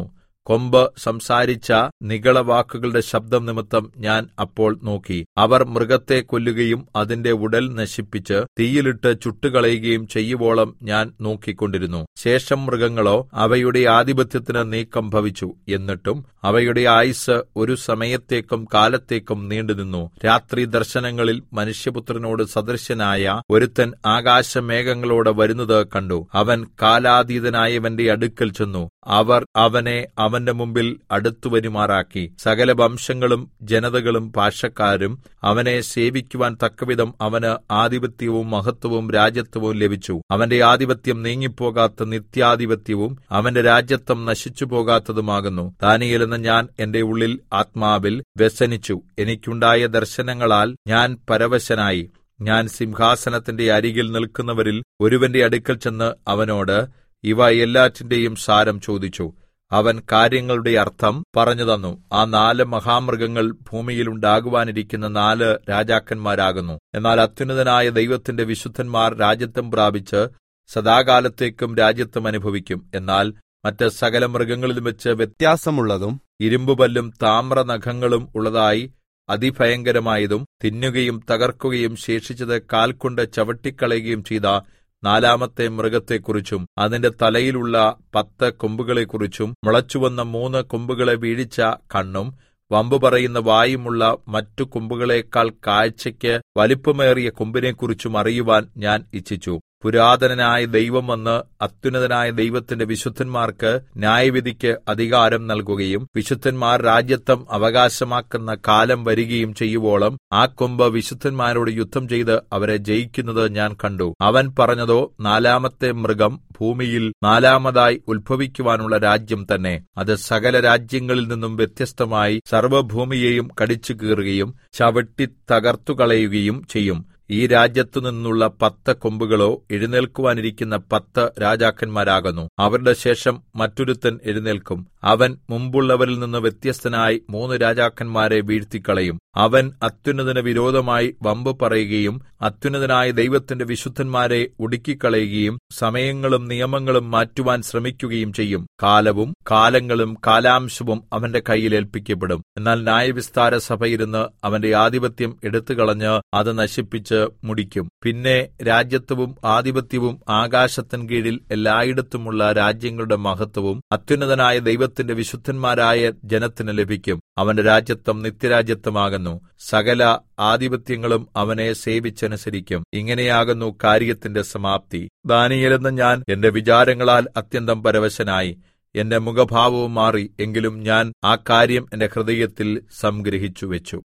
കൊമ്പ് സംസാരിച്ച നിഗളവാക്കുകളുടെ ശബ്ദം നിമിത്തം ഞാൻ അപ്പോൾ നോക്കി അവർ മൃഗത്തെ കൊല്ലുകയും അതിന്റെ ഉടൽ നശിപ്പിച്ച് തീയിലിട്ട് ചുട്ടുകളയുകയും ചെയ്യുവോളം ഞാൻ നോക്കിക്കൊണ്ടിരുന്നു ശേഷം മൃഗങ്ങളോ അവയുടെ ആധിപത്യത്തിന് നീക്കം ഭവിച്ചു എന്നിട്ടും അവയുടെ ആയുസ് ഒരു സമയത്തേക്കും കാലത്തേക്കും നീണ്ടുനിന്നു രാത്രി ദർശനങ്ങളിൽ മനുഷ്യപുത്രനോട് സദൃശനായ ഒരുത്തൻ ആകാശമേഘങ്ങളോടെ വരുന്നത് കണ്ടു അവൻ കാലാതീതനായവന്റെ അടുക്കൽ ചെന്നു അവർ അവനെ അവന്റെ മുമ്പിൽ അടുത്തുവരുമാറാക്കി സകല വംശങ്ങളും ജനതകളും ഭാഷക്കാരും അവനെ സേവിക്കുവാൻ തക്കവിധം അവന് ആധിപത്യവും മഹത്വവും രാജ്യത്വവും ലഭിച്ചു അവന്റെ ആധിപത്യം നീങ്ങിപ്പോകാത്ത നിത്യാധിപത്യവും അവന്റെ രാജ്യത്വം നശിച്ചു പോകാത്തതുമാകുന്നു ദാനിയേൽ എന്ന ഞാൻ എന്റെ ഉള്ളിൽ ആത്മാവിൽ വ്യസനിച്ചു എനിക്കുണ്ടായ ദർശനങ്ങളാൽ ഞാൻ പരവശനായി ഞാൻ സിംഹാസനത്തിന്റെ അരികിൽ നിൽക്കുന്നവരിൽ ഒരുവന്റെ അടുക്കൽ ചെന്ന് അവനോട് ഇവ എല്ലാറ്റിന്റെയും സാരം ചോദിച്ചു അവൻ കാര്യങ്ങളുടെ അർത്ഥം പറഞ്ഞു തന്നു ആ നാല് മഹാമൃഗങ്ങൾ ഭൂമിയിൽ ഉണ്ടാകുവാനിരിക്കുന്ന നാല് രാജാക്കന്മാരാകുന്നു എന്നാൽ അത്യുന്നതനായ ദൈവത്തിന്റെ വിശുദ്ധന്മാർ രാജ്യത്വം പ്രാപിച്ച് സദാകാലത്തേക്കും രാജ്യത്വം അനുഭവിക്കും എന്നാൽ മറ്റ് സകല മൃഗങ്ങളിലും വെച്ച് വ്യത്യാസമുള്ളതും ഇരുമ്പുപല്ലും താമ്രനഖങ്ങളും ഉള്ളതായി അതിഭയങ്കരമായതും തിന്നുകയും തകർക്കുകയും ശേഷിച്ചത് കാൽകൊണ്ട് ചവിട്ടിക്കളയുകയും ചെയ്ത നാലാമത്തെ മൃഗത്തെക്കുറിച്ചും അതിന്റെ തലയിലുള്ള പത്ത് കൊമ്പുകളെക്കുറിച്ചും മുളച്ചുവന്ന മൂന്ന് കൊമ്പുകളെ വീഴിച്ച കണ്ണും വമ്പു പറയുന്ന വായുമുള്ള മറ്റു കൊമ്പുകളേക്കാൾ കാഴ്ചയ്ക്ക് വലിപ്പമേറിയ കൊമ്പിനെക്കുറിച്ചും അറിയുവാൻ ഞാൻ ഇച്ഛിച്ചു പുരാതനനായ ദൈവം വന്ന് അത്യുന്നതനായ ദൈവത്തിന്റെ വിശുദ്ധന്മാർക്ക് ന്യായവിധിക്ക് അധികാരം നൽകുകയും വിശുദ്ധന്മാർ രാജ്യത്വം അവകാശമാക്കുന്ന കാലം വരികയും ചെയ്യുവോളം ആ കൊമ്പ് വിശുദ്ധന്മാരോട് യുദ്ധം ചെയ്ത് അവരെ ജയിക്കുന്നത് ഞാൻ കണ്ടു അവൻ പറഞ്ഞതോ നാലാമത്തെ മൃഗം ഭൂമിയിൽ നാലാമതായി ഉത്ഭവിക്കുവാനുള്ള രാജ്യം തന്നെ അത് സകല രാജ്യങ്ങളിൽ നിന്നും വ്യത്യസ്തമായി സർവ്വഭൂമിയെയും കടിച്ചു കീറുകയും ചവിട്ടി തകർത്തുകളയുകയും ചെയ്യും ഈ രാജ്യത്തു നിന്നുള്ള പത്ത് കൊമ്പുകളോ എഴുന്നേൽക്കുവാനിരിക്കുന്ന പത്ത് രാജാക്കന്മാരാകുന്നു അവരുടെ ശേഷം മറ്റൊരുത്തൻ എഴുന്നേൽക്കും അവൻ മുമ്പുള്ളവരിൽ നിന്ന് വ്യത്യസ്തനായി മൂന്ന് രാജാക്കന്മാരെ വീഴ്ത്തിക്കളയും അവൻ അത്യുന്നതന് വിരോധമായി വമ്പ് പറയുകയും അത്യുന്നതനായ ദൈവത്തിന്റെ വിശുദ്ധന്മാരെ ഒടുക്കിക്കളയുകയും സമയങ്ങളും നിയമങ്ങളും മാറ്റുവാൻ ശ്രമിക്കുകയും ചെയ്യും കാലവും കാലങ്ങളും കാലാംശവും അവന്റെ കയ്യിൽ ഏൽപ്പിക്കപ്പെടും എന്നാൽ ന്യായവിസ്താര സഭയിരുന്ന് അവന്റെ ആധിപത്യം എടുത്തുകളഞ്ഞ് അത് നശിപ്പിച്ച് മുടിക്കും പിന്നെ രാജ്യത്വവും ആധിപത്യവും ആകാശത്തിൻ കീഴിൽ എല്ലായിടത്തുമുള്ള രാജ്യങ്ങളുടെ മഹത്വവും അത്യുന്നതനായ ദൈവത്തിന്റെ വിശുദ്ധന്മാരായ ജനത്തിന് ലഭിക്കും അവന്റെ രാജ്യത്വം നിത്യരാജ്യത്വമാകുന്നു സകല ആധിപത്യങ്ങളും അവനെ സേവിച്ചനുസരിക്കും ഇങ്ങനെയാകുന്നു കാര്യത്തിന്റെ സമാപ്തി ദാനിയേലെന്ന ഞാൻ എന്റെ വിചാരങ്ങളാൽ അത്യന്തം പരവശനായി എന്റെ മുഖഭാവവും മാറി എങ്കിലും ഞാൻ ആ കാര്യം എന്റെ ഹൃദയത്തിൽ സംഗ്രഹിച്ചു വെച്ചു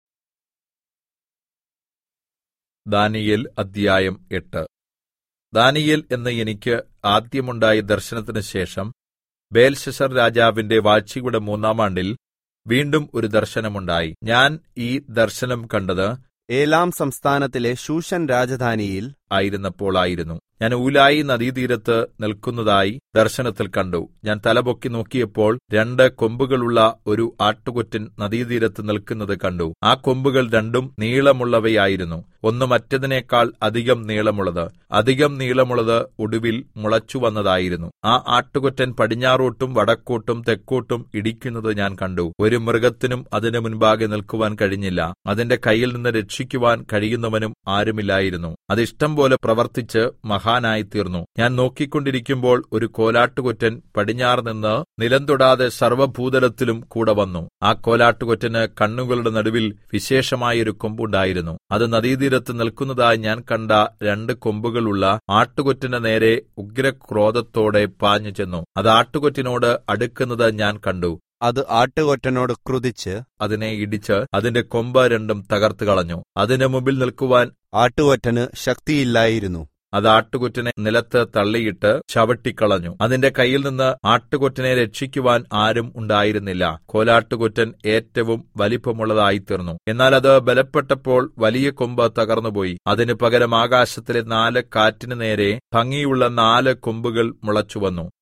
ദാനിയേൽ അധ്യായം എട്ട് ദാനിയേൽ എന്ന് എനിക്ക് ആദ്യമുണ്ടായ ദർശനത്തിന് ശേഷം ബേൽശസർ രാജാവിന്റെ വാഴ്ചയുടെ മൂന്നാം ആണ്ടിൽ വീണ്ടും ഒരു ദർശനമുണ്ടായി ഞാൻ ഈ ദർശനം കണ്ടത് ഏലാം സംസ്ഥാനത്തിലെ ശൂഷൻ രാജധാനിയിൽ ആയിരുന്നപ്പോൾ ആയിരുന്നു ഞാൻ ഊലായി നദീതീരത്ത് നിൽക്കുന്നതായി ദർശനത്തിൽ കണ്ടു ഞാൻ തലപൊക്കി നോക്കിയപ്പോൾ രണ്ട് കൊമ്പുകളുള്ള ഒരു ആട്ടുകൊറ്റൻ നദീതീരത്ത് നിൽക്കുന്നത് കണ്ടു ആ കൊമ്പുകൾ രണ്ടും നീളമുള്ളവയായിരുന്നു ഒന്ന് മറ്റതിനേക്കാൾ അധികം നീളമുള്ളത് അധികം നീളമുള്ളത് ഒടുവിൽ മുളച്ചു വന്നതായിരുന്നു ആ ആട്ടുകൊറ്റൻ പടിഞ്ഞാറോട്ടും വടക്കോട്ടും തെക്കോട്ടും ഇടിക്കുന്നത് ഞാൻ കണ്ടു ഒരു മൃഗത്തിനും അതിന് മുൻപാകെ നിൽക്കുവാൻ കഴിഞ്ഞില്ല അതിന്റെ കയ്യിൽ നിന്ന് രക്ഷിക്കുവാൻ കഴിയുന്നവനും ആരുമില്ലായിരുന്നു അത് ഇഷ്ടം പോലെ പ്രവർത്തിച്ച് മഹാനായി തീർന്നു ഞാൻ നോക്കിക്കൊണ്ടിരിക്കുമ്പോൾ ഒരു കോലാട്ടുകൊറ്റൻ പടിഞ്ഞാറ് നിന്ന് നിലം തൊടാതെ സർവ്വഭൂതലത്തിലും കൂടെ വന്നു ആ കോലാട്ടുകൊറ്റന് കണ്ണുകളുടെ നടുവിൽ വിശേഷമായൊരു കൊമ്പുണ്ടായിരുന്നു അത് നദീതീരത്ത് നിൽക്കുന്നതായി ഞാൻ കണ്ട രണ്ട് കൊമ്പുകളുള്ള ആട്ടുകൊറ്റന്റെ നേരെ ഉഗ്രക്രോധത്തോടെ പാഞ്ഞു ചെന്നു അത് ആട്ടുകൊറ്റിനോട് അടുക്കുന്നത് ഞാൻ കണ്ടു അത് ആട്ടുകൊറ്റനോട് ക്രുതിച്ച് അതിനെ ഇടിച്ച് അതിന്റെ കൊമ്പ് രണ്ടും തകർത്ത് കളഞ്ഞു അതിന് മുമ്പിൽ നിൽക്കുവാൻ ആട്ടുകൊറ്റന് ശക്തിയില്ലായിരുന്നു അത് ആട്ടുകൊറ്റനെ നിലത്ത് തള്ളിയിട്ട് ചവിട്ടിക്കളഞ്ഞു അതിന്റെ കയ്യിൽ നിന്ന് ആട്ടുകൊറ്റനെ രക്ഷിക്കുവാൻ ആരും ഉണ്ടായിരുന്നില്ല കോലാട്ടുകൊറ്റൻ ഏറ്റവും വലിപ്പമുള്ളതായിത്തീർന്നു എന്നാൽ അത് ബലപ്പെട്ടപ്പോൾ വലിയ കൊമ്പ് തകർന്നുപോയി അതിനു പകരം ആകാശത്തിലെ നാല് കാറ്റിനു നേരെ ഭംഗിയുള്ള നാല് കൊമ്പുകൾ മുളച്ചുവന്നു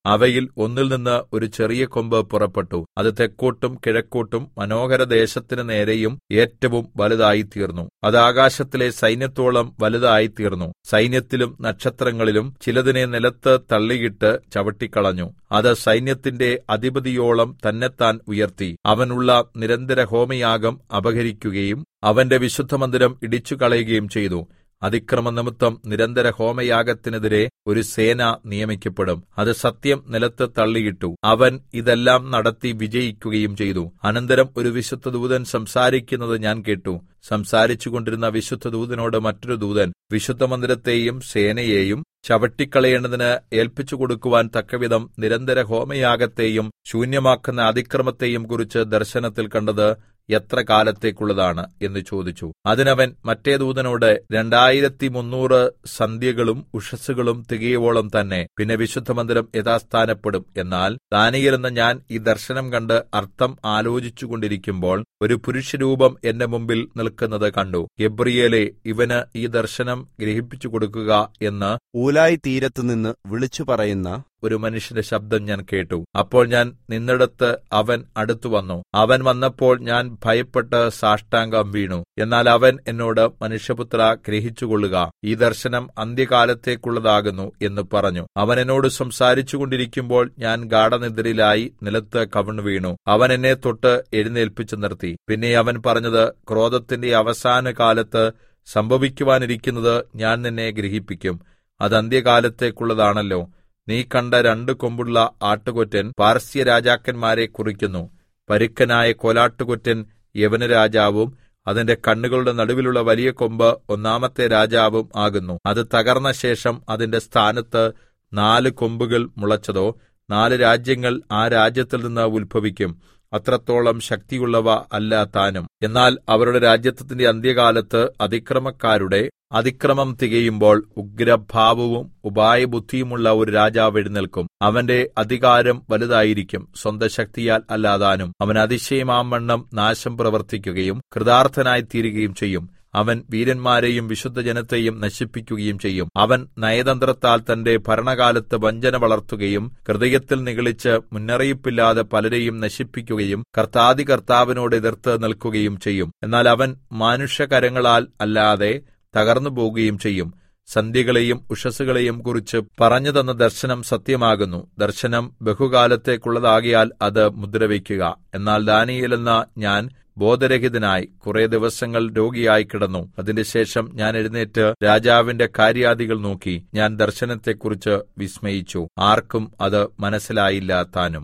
അവയിൽ ഒന്നിൽ നിന്ന് ഒരു ചെറിയ കൊമ്പ് പുറപ്പെട്ടു അത് തെക്കോട്ടും കിഴക്കോട്ടും മനോഹര ദേശത്തിന് നേരെയും ഏറ്റവും വലുതായിത്തീർന്നു അത് ആകാശത്തിലെ സൈന്യത്തോളം വലുതായിത്തീർന്നു സൈന്യത്തിലും നക്ഷത്രങ്ങളിലും ചിലതിനെ നിലത്ത് തള്ളിയിട്ട് ചവിട്ടിക്കളഞ്ഞു അത് സൈന്യത്തിന്റെ അധിപതിയോളം തന്നെത്താൻ ഉയർത്തി അവനുള്ള നിരന്തര ഹോമയാഗം അപഹരിക്കുകയും അവന്റെ വിശുദ്ധമന്ദിരം ഇടിച്ചുകളയുകയും ചെയ്തു അതിക്രമനിമിത്തം നിരന്തര ഹോമയാഗത്തിനെതിരെ ഒരു സേന നിയമിക്കപ്പെടും അത് സത്യം നിലത്ത് തള്ളിയിട്ടു അവൻ ഇതെല്ലാം നടത്തി വിജയിക്കുകയും ചെയ്തു അനന്തരം ഒരു വിശുദ്ധ ദൂതൻ സംസാരിക്കുന്നത് ഞാൻ കേട്ടു സംസാരിച്ചുകൊണ്ടിരുന്ന വിശുദ്ധ ദൂതനോട് മറ്റൊരു ദൂതൻ വിശുദ്ധമന്ദിരത്തെയും സേനയെയും ചവിട്ടിക്കളയേണ്ടതിന് ഏൽപ്പിച്ചു കൊടുക്കുവാൻ തക്കവിധം നിരന്തര ഹോമയാഗത്തെയും ശൂന്യമാക്കുന്ന അതിക്രമത്തെയും കുറിച്ച് ദർശനത്തിൽ കണ്ടത് എത്ര കാലത്തേക്കുള്ളതാണ് എന്ന് ചോദിച്ചു അതിനവൻ മറ്റേ ദൂതനോട് രണ്ടായിരത്തി മുന്നൂറ് സന്ധ്യകളും ഉഷസ്സുകളും തികയോളം തന്നെ പിന്നെ വിശുദ്ധമന്ദിരം യഥാസ്ഥാനപ്പെടും എന്നാൽ ദാനിയേൽ എന്ന ഞാൻ ഈ ദർശനം കണ്ട് അർത്ഥം ആലോചിച്ചുകൊണ്ടിരിക്കുമ്പോൾ ഒരു പുരുഷരൂപം എന്റെ മുമ്പിൽ നിൽക്കുന്നത് കണ്ടു ഗബ്രിയേലെ ഇവന് ഈ ദർശനം ഗ്രഹിപ്പിച്ചു കൊടുക്കുക എന്ന് ഊലായി തീരത്തുനിന്ന് വിളിച്ചു പറയുന്ന ഒരു മനുഷ്യന്റെ ശബ്ദം ഞാൻ കേട്ടു അപ്പോൾ ഞാൻ നിന്നിടത്ത് അവൻ അടുത്തു വന്നു അവൻ വന്നപ്പോൾ ഞാൻ ഭയപ്പെട്ട് സാഷ്ടാംഗം വീണു എന്നാൽ അവൻ എന്നോട് മനുഷ്യപുത്ര ഗ്രഹിച്ചുകൊള്ളുക ഈ ദർശനം അന്ത്യകാലത്തേക്കുള്ളതാകുന്നു എന്ന് പറഞ്ഞു അവൻ എന്നോട് സംസാരിച്ചുകൊണ്ടിരിക്കുമ്പോൾ ഞാൻ ഗാഠനിദ്രയിലായി നിലത്ത് കവിണ്ണു വീണു അവൻ എന്നെ തൊട്ട് എഴുന്നേൽപ്പിച്ചു നിർത്തി പിന്നെ അവൻ പറഞ്ഞത് ക്രോധത്തിന്റെ അവസാന കാലത്ത് സംഭവിക്കുവാനിരിക്കുന്നത് ഞാൻ നിന്നെ ഗ്രഹിപ്പിക്കും അത് അന്ത്യകാലത്തേക്കുള്ളതാണല്ലോ നീ കണ്ട രണ്ട് കൊമ്പുള്ള ആട്ടുകൊറ്റൻ പാർസ്യ രാജാക്കന്മാരെ കുറിക്കുന്നു പരുക്കനായ കോലാട്ടുകൊറ്റൻ യവനരാജാവും അതിന്റെ കണ്ണുകളുടെ നടുവിലുള്ള വലിയ കൊമ്പ് ഒന്നാമത്തെ രാജാവും ആകുന്നു അത് തകർന്ന ശേഷം അതിന്റെ സ്ഥാനത്ത് നാല് കൊമ്പുകൾ മുളച്ചതോ നാല് രാജ്യങ്ങൾ ആ രാജ്യത്തിൽ നിന്ന് ഉത്ഭവിക്കും അത്രത്തോളം ശക്തിയുള്ളവ അല്ല താനും എന്നാൽ അവരുടെ രാജ്യത്വത്തിന്റെ അന്ത്യകാലത്ത് അതിക്രമക്കാരുടെ അതിക്രമം തികയുമ്പോൾ ഉഗ്രഭാവവും ഉപായബുദ്ധിയുമുള്ള ഒരു രാജാവ് എഴുന്നേൽക്കും അവന്റെ അധികാരം വലുതായിരിക്കും സ്വന്തം ശക്തിയാൽ അല്ലാതാനും അവൻ അതിശയമാവണ്ണം നാശം പ്രവർത്തിക്കുകയും കൃതാർത്ഥനായി തീരുകയും ചെയ്യും അവൻ വീരന്മാരെയും വിശുദ്ധജനത്തെയും നശിപ്പിക്കുകയും ചെയ്യും അവൻ നയതന്ത്രത്താൽ തന്റെ ഭരണകാലത്ത് വഞ്ചന വളർത്തുകയും ഹൃദയത്തിൽ നിഗളിച്ച് മുന്നറിയിപ്പില്ലാതെ പലരെയും നശിപ്പിക്കുകയും കർത്താദി കർത്താവിനോട് എതിർത്ത് നിൽക്കുകയും ചെയ്യും എന്നാൽ അവൻ മാനുഷ്യകരങ്ങളാൽ അല്ലാതെ തകർന്നു പോവുകയും ചെയ്യും സന്ധ്യകളെയും ഉഷസ്സുകളെയും കുറിച്ച് പറഞ്ഞു തന്ന ദർശനം സത്യമാകുന്നു ദർശനം ബഹുകാലത്തേക്കുള്ളതാകിയാൽ അത് മുദ്രവയ്ക്കുക എന്നാൽ ദാനിയേൽ എന്ന ഞാൻ ബോധരഹിതനായി കുറെ ദിവസങ്ങൾ രോഗിയായി കിടന്നു അതിന്റെ ശേഷം ഞാൻ എഴുന്നേറ്റ് രാജാവിന്റെ കാര്യാദികൾ നോക്കി ഞാൻ ദർശനത്തെക്കുറിച്ച് വിസ്മയിച്ചു ആർക്കും അത് മനസ്സിലായില്ല താനും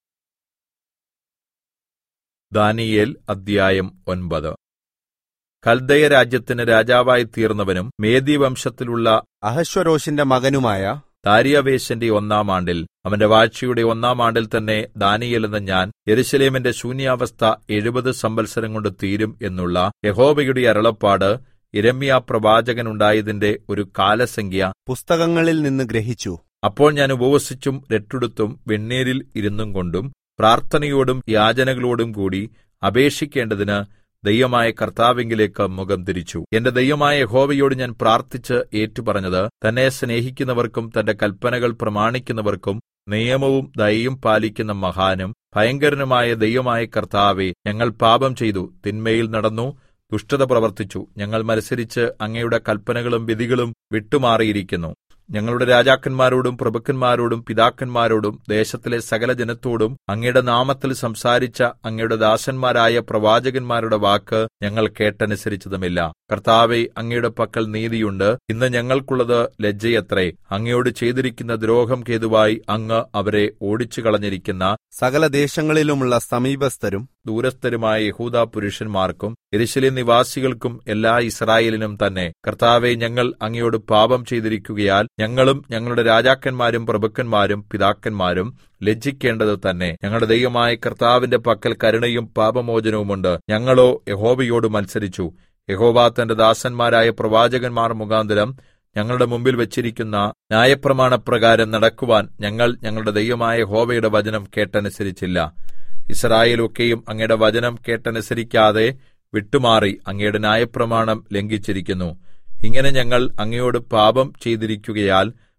ദാനിയേൽ അദ്ധ്യായം ഒൻപത് കൽദയ രാജ്യത്തിന് രാജാവായി തീർന്നവനും മേദി വംശത്തിലുള്ള അഹശ്വരോഷിന്റെ മകനുമായ ദാരിയവേശന്റെ ഒന്നാം ആണ്ടിൽ അവന്റെ വാഴ്ചയുടെ ഒന്നാം ആണ്ടിൽ തന്നെ ദാനിയേൽ എന്ന ഞാൻ യെരൂശലേമിന്റെ ശൂന്യാവസ്ഥ എഴുപത് സംവത്സരം കൊണ്ട് തീരും എന്നുള്ള യഹോവയുടെ അരുളപ്പാട് ഇരമ്യ പ്രവാചകനുണ്ടായതിന്റെ ഒരു കാലസംഖ്യ പുസ്തകങ്ങളിൽ നിന്ന് ഗ്രഹിച്ചു അപ്പോൾ ഞാൻ ഉപവസിച്ചും രട്ടുടുത്തും വെണ്ണീരിൽ ഇരുന്നും കൊണ്ടും പ്രാർത്ഥനയോടും യാചനകളോടും കൂടി അപേക്ഷിക്കേണ്ടതിന് ദൈവമായ കർത്താവിങ്കിലേക്ക് മുഖം തിരിച്ചു എന്റെ ദൈവമായ യഹോവയോട് ഞാൻ പ്രാർത്ഥിച്ച് ഏറ്റുപറഞ്ഞത് തന്നെ സ്നേഹിക്കുന്നവർക്കും തന്റെ കൽപ്പനകൾ പ്രമാണിക്കുന്നവർക്കും നിയമവും ദയയും പാലിക്കുന്ന മഹാനും ഭയങ്കരനുമായ ദൈവമായ കർത്താവെ ഞങ്ങൾ പാപം ചെയ്തു തിന്മയിൽ നടന്നു ദുഷ്ടത പ്രവർത്തിച്ചു ഞങ്ങൾ മത്സരിച്ച് അങ്ങയുടെ കൽപ്പനകളും വിധികളും വിട്ടുമാറിയിരിക്കുന്നു ഞങ്ങളുടെ രാജാക്കന്മാരോടും പ്രഭുക്കന്മാരോടും പിതാക്കന്മാരോടും ദേശത്തിലെ സകല ജനത്തോടും അങ്ങയുടെ നാമത്തിൽ സംസാരിച്ച അങ്ങയുടെ ദാസന്മാരായ പ്രവാചകന്മാരുടെ വാക്ക് ഞങ്ങൾ കേട്ടനുസരിച്ചതുമില്ല കർത്താവെ അങ്ങയുടെ പക്കൽ നീതിയുണ്ട് ഇന്ന് ഞങ്ങൾക്കുള്ളത് ലജ്ജയത്രേ അങ്ങയോട് ചെയ്തിരിക്കുന്ന ദ്രോഹം കേതുവായി അങ്ങ് അവരെ ഓടിച്ചു കളഞ്ഞിരിക്കുന്ന സകല ദേശങ്ങളിലുമുള്ള സമീപസ്ഥരും ദൂരസ്ഥരുമായ യഹൂദ പുരുഷന്മാർക്കും യെരൂശലേം നിവാസികൾക്കും എല്ലാ ഇസ്രായേലിനും തന്നെ കർത്താവെ ഞങ്ങൾ അങ്ങയോട് പാപം ചെയ്തിരിക്കുകയാൽ ഞങ്ങളും ഞങ്ങളുടെ രാജാക്കന്മാരും പ്രഭുക്കന്മാരും പിതാക്കന്മാരും ലജ്ജിക്കേണ്ടത് തന്നെ ഞങ്ങളുടെ ദൈവമായ കർത്താവിന്റെ പക്കൽ കരുണയും പാപമോചനവുമുണ്ട് ഞങ്ങളോ യഹോവയോട് മത്സരിച്ചു യഹോവ തന്റെ ദാസന്മാരായ പ്രവാചകന്മാർ മുഖാന്തരം ഞങ്ങളുടെ മുമ്പിൽ വെച്ചിരിക്കുന്ന ന്യായപ്രമാണപ്രകാരം നടക്കുവാൻ ഞങ്ങൾ ഞങ്ങളുടെ ദൈവമായ യഹോവയുടെ വചനം കേട്ടനുസരിച്ചില്ല ഇസ്രായേലൊക്കെയും അങ്ങയുടെ വചനം കേട്ടനുസരിക്കാതെ വിട്ടുമാറി അങ്ങയുടെ ന്യായപ്രമാണം ലംഘിച്ചിരിക്കുന്നു ഇങ്ങനെ ഞങ്ങൾ അങ്ങയോട് പാപം ചെയ്തിരിക്കുകയാൽ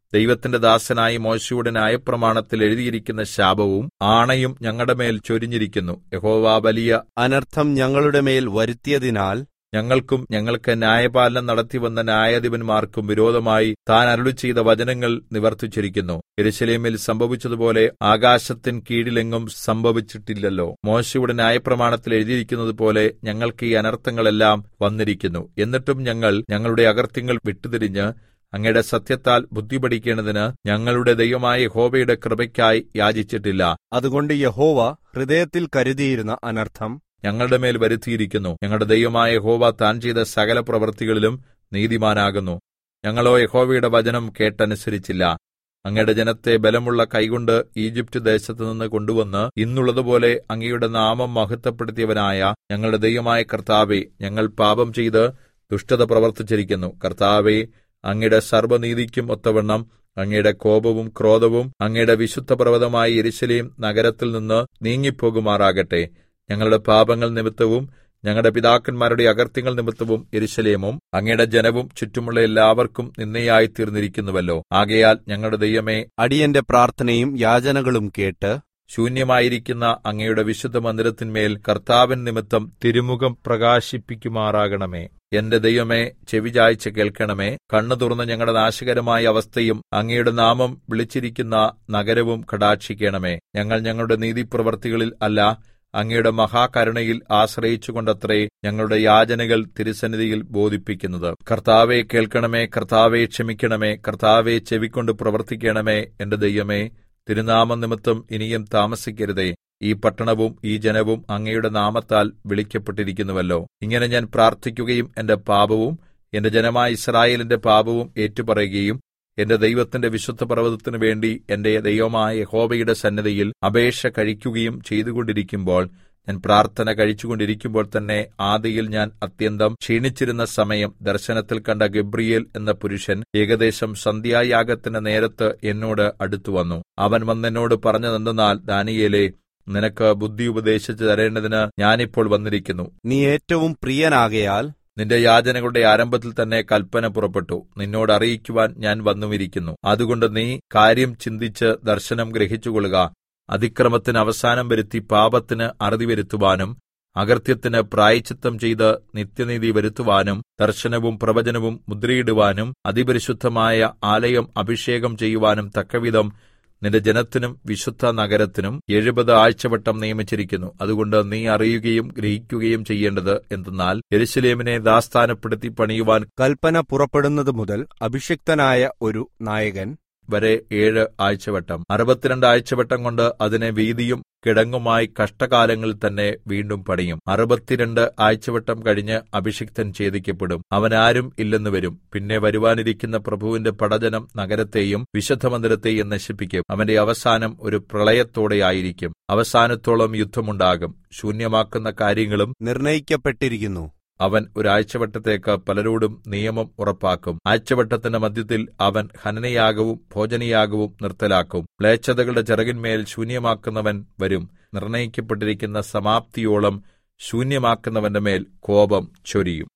ദൈവത്തിന്റെ ദാസനായ മോശയുടെ ന്യായപ്രമാണത്തിൽ എഴുതിയിരിക്കുന്ന ശാപവും ആണയും ഞങ്ങളുടെ മേൽ ചൊരിഞ്ഞിരിക്കുന്നു യഹോവ വലിയ അനർത്ഥം ഞങ്ങളുടെ മേൽ വരുത്തിയതിനാൽ ഞങ്ങൾക്കും ഞങ്ങൾക്ക് ന്യായപാലനം നടത്തിവന്ന ന്യായാധിപന്മാർക്കും വിരോധമായി താൻ അരുളി ചെയ്ത വചനങ്ങൾ നിവർത്തിച്ചിരിക്കുന്നു യെരൂശലേമിൽ സംഭവിച്ചതുപോലെ ആകാശത്തിൻ കീഴിലെങ്ങും സംഭവിച്ചിട്ടില്ലല്ലോ മോശയുടെ ന്യായപ്രമാണത്തിൽ എഴുതിയിരിക്കുന്നത് പോലെ ഞങ്ങൾക്ക് ഈ അനർത്ഥങ്ങളെല്ലാം വന്നിരിക്കുന്നു എന്നിട്ടും ഞങ്ങൾ ഞങ്ങളുടെ അകൃത്യങ്ങൾ വിട്ടുതിരിഞ്ഞ് അങ്ങയുടെ സത്യത്താൽ ബുദ്ധി പഠിക്കേണ്ടതിന് ഞങ്ങളുടെ ദൈവമായ യഹോവയുടെ കൃപയ്ക്കായി യാചിച്ചിട്ടില്ല അതുകൊണ്ട് യഹോവ ഹൃദയത്തിൽ കരുതിയിരുന്ന അനർത്ഥം ഞങ്ങളുടെ മേൽ വരുത്തിയിരിക്കുന്നു ഞങ്ങളുടെ ദൈവമായ യഹോവ താൻ ചെയ്ത സകല പ്രവൃത്തികളിലും നീതിമാനാകുന്നു ഞങ്ങളോ യഹോവയുടെ വചനം കേട്ടനുസരിച്ചില്ല അങ്ങയുടെ ജനത്തെ ബലമുള്ള കൈകൊണ്ട് ഈജിപ്റ്റ് ദേശത്ത് നിന്ന് കൊണ്ടുവന്ന് ഇന്നുള്ളതുപോലെ അങ്ങയുടെ നാമം മഹത്വപ്പെടുത്തിയവനായ ഞങ്ങളുടെ ദൈവമായ കർത്താവെ ഞങ്ങൾ പാപം ചെയ്ത് ദുഷ്ടത പ്രവർത്തിച്ചിരിക്കുന്നു കർത്താവെ അങ്ങയുടെ സർവ്വനീതിക്കും ഒത്തവണ്ണം അങ്ങയുടെ കോപവും ക്രോധവും അങ്ങയുടെ വിശുദ്ധ പർവ്വതമായ യെരൂശലേം നഗരത്തിൽ നിന്ന് നീങ്ങിപ്പോകുമാറാകട്ടെ ഞങ്ങളുടെ പാപങ്ങൾ നിമിത്തവും ഞങ്ങളുടെ പിതാക്കന്മാരുടെ അകൃത്യങ്ങൾ നിമിത്തവും യെരൂശലേമും അങ്ങയുടെ ജനവും ചുറ്റുമുള്ള എല്ലാവർക്കും നിന്നയായി തീർന്നിരിക്കുന്നുവല്ലോ ആകയാൽ ഞങ്ങളുടെ ദൈവമേ അടിയന്റെ പ്രാർത്ഥനയും യാചനകളും കേട്ട് ശൂന്യമായിരിക്കുന്ന അങ്ങയുടെ വിശുദ്ധ മന്ദിരത്തിന്മേൽ കർത്താവിൻ നിമിത്തം തിരുമുഖം പ്രകാശിപ്പിക്കുമാറാകണമേ എന്റെ ദൈവമേ ചെവിചായ്ച കേൾക്കണമേ കണ്ണു തുറന്ന് ഞങ്ങളുടെ നാശകരമായ അവസ്ഥയും അങ്ങയുടെ നാമം വിളിച്ചിരിക്കുന്ന നഗരവും കടാക്ഷിക്കണമേ ഞങ്ങൾ ഞങ്ങളുടെ നീതിപ്രവർത്തികളിൽ അല്ല അങ്ങയുടെ മഹാകരുണയിൽ ആശ്രയിച്ചുകൊണ്ടത്രേ ഞങ്ങളുടെ യാചനകൾ തിരുസന്നിധിയിൽ ബോധിപ്പിക്കുന്നത് കർത്താവെ കേൾക്കണമേ കർത്താവെ ക്ഷമിക്കണമേ കർത്താവെ ചെവിക്കൊണ്ട് പ്രവർത്തിക്കണമേ എന്റെ ദൈവമേ തിരുനാമ നിമിത്തം ഇനിയും താമസിക്കരുതേ ഈ പട്ടണവും ഈ ജനവും അങ്ങയുടെ നാമത്താൽ വിളിക്കപ്പെട്ടിരിക്കുന്നുവല്ലോ ഇങ്ങനെ ഞാൻ പ്രാർത്ഥിക്കുകയും എന്റെ പാപവും എന്റെ ജനമായ ഇസ്രായേലിന്റെ പാപവും ഏറ്റുപറയുകയും എന്റെ ദൈവത്തിന്റെ വിശുദ്ധ പർവ്വതത്തിനു വേണ്ടി എന്റെ ദൈവമായ യഹോവയുടെ സന്നിധിയിൽ അപേക്ഷ കഴിക്കുകയും ചെയ്തുകൊണ്ടിരിക്കുമ്പോൾ ഞാൻ പ്രാർത്ഥന കഴിച്ചുകൊണ്ടിരിക്കുമ്പോൾ തന്നെ ആദിയിൽ ഞാൻ അത്യന്തം ക്ഷീണിച്ചിരുന്ന സമയം ദർശനത്തിൽ കണ്ട ഗബ്രിയേൽ എന്ന പുരുഷൻ ഏകദേശം സന്ധ്യായാഗത്തിന്റെ നേരത്ത് എന്നോട് അടുത്തുവന്നു അവൻ വന്നെന്നോട് പറഞ്ഞതെന്തെന്നാൽ ദാനിയേലേ നിനക്ക് ബുദ്ധി ഉപദേശിച്ചു തരേണ്ടതിന് ഞാനിപ്പോൾ വന്നിരിക്കുന്നു നീ ഏറ്റവും പ്രിയനാകയാൽ നിന്റെ യാചനകളുടെ ആരംഭത്തിൽ തന്നെ കൽപ്പന പുറപ്പെട്ടു നിന്നോട് അറിയിക്കുവാൻ ഞാൻ വന്നുമിരിക്കുന്നു അതുകൊണ്ട് നീ കാര്യം ചിന്തിച്ച് ദർശനം ഗ്രഹിച്ചുകൊള്ളുക അതിക്രമത്തിന് അവസാനം വരുത്തി പാപത്തിന് അറുതി വരുത്തുവാനും അകൃത്യത്തിന് പ്രായച്ചിത്തം ചെയ്ത് നിത്യനീതി വരുത്തുവാനും ദർശനവും പ്രവചനവും മുദ്രയിടുവാനും അതിപരിശുദ്ധമായ ആലയം അഭിഷേകം ചെയ്യുവാനും തക്കവിധം നിന്റെ ജനത്തിനും വിശുദ്ധ നഗരത്തിനും എഴുപത് ആഴ്ചവട്ടം നിയമിച്ചിരിക്കുന്നു അതുകൊണ്ട് നീ അറിയുകയും ഗ്രഹിക്കുകയും ചെയ്യേണ്ടത് എന്തെന്നാൽ യെരുശലേമിനെ ദാസ്ഥാനപ്പെടുത്തി പണിയുവാൻ കൽപ്പന പുറപ്പെടുന്നത് മുതൽ അഭിഷിക്തനായ ഒരു നായകൻ വരെ ഏഴ് ആഴ്ചവട്ടം അറുപത്തിരണ്ട് ആഴ്ചവട്ടം കൊണ്ട് അതിനെ വീതിയും കിടങ്ങുമായി കഷ്ടകാലങ്ങളിൽ തന്നെ വീണ്ടും പണിയും അറുപത്തിരണ്ട് ആഴ്ചവട്ടം കഴിഞ്ഞ് അഭിഷിക്തൻ ഛേദിക്കപ്പെടും അവനാരും ഇല്ലെന്ന് വരും പിന്നെ വരുവാനിരിക്കുന്ന പ്രഭുവിന്റെ പടജനം നഗരത്തെയും വിശുദ്ധ മന്ദിരത്തെയും നശിപ്പിക്കും അവന്റെ അവസാനം ഒരു പ്രളയത്തോടെ ആയിരിക്കും അവസാനത്തോളം യുദ്ധമുണ്ടാകും ശൂന്യമാക്കുന്ന കാര്യങ്ങളും നിർണയിക്കപ്പെട്ടിരിക്കുന്നു അവൻ ഒരു ആഴ്ചവട്ടത്തേക്ക് പലരോടും നിയമം ഉറപ്പാക്കും ആഴ്ചവട്ടത്തിന്റെ മധ്യത്തിൽ അവൻ ഹനനയാഗവും ഭോജനയാഗവും നിർത്തലാക്കും മ്ലേച്ഛതകളുടെ ചിറകിന്മേൽ ശൂന്യമാക്കുന്നവൻ വരും നിർണയിക്കപ്പെട്ടിരിക്കുന്ന സമാപ്തിയോളം ശൂന്യമാക്കുന്നവന്റെ മേൽ കോപം ചൊരിയും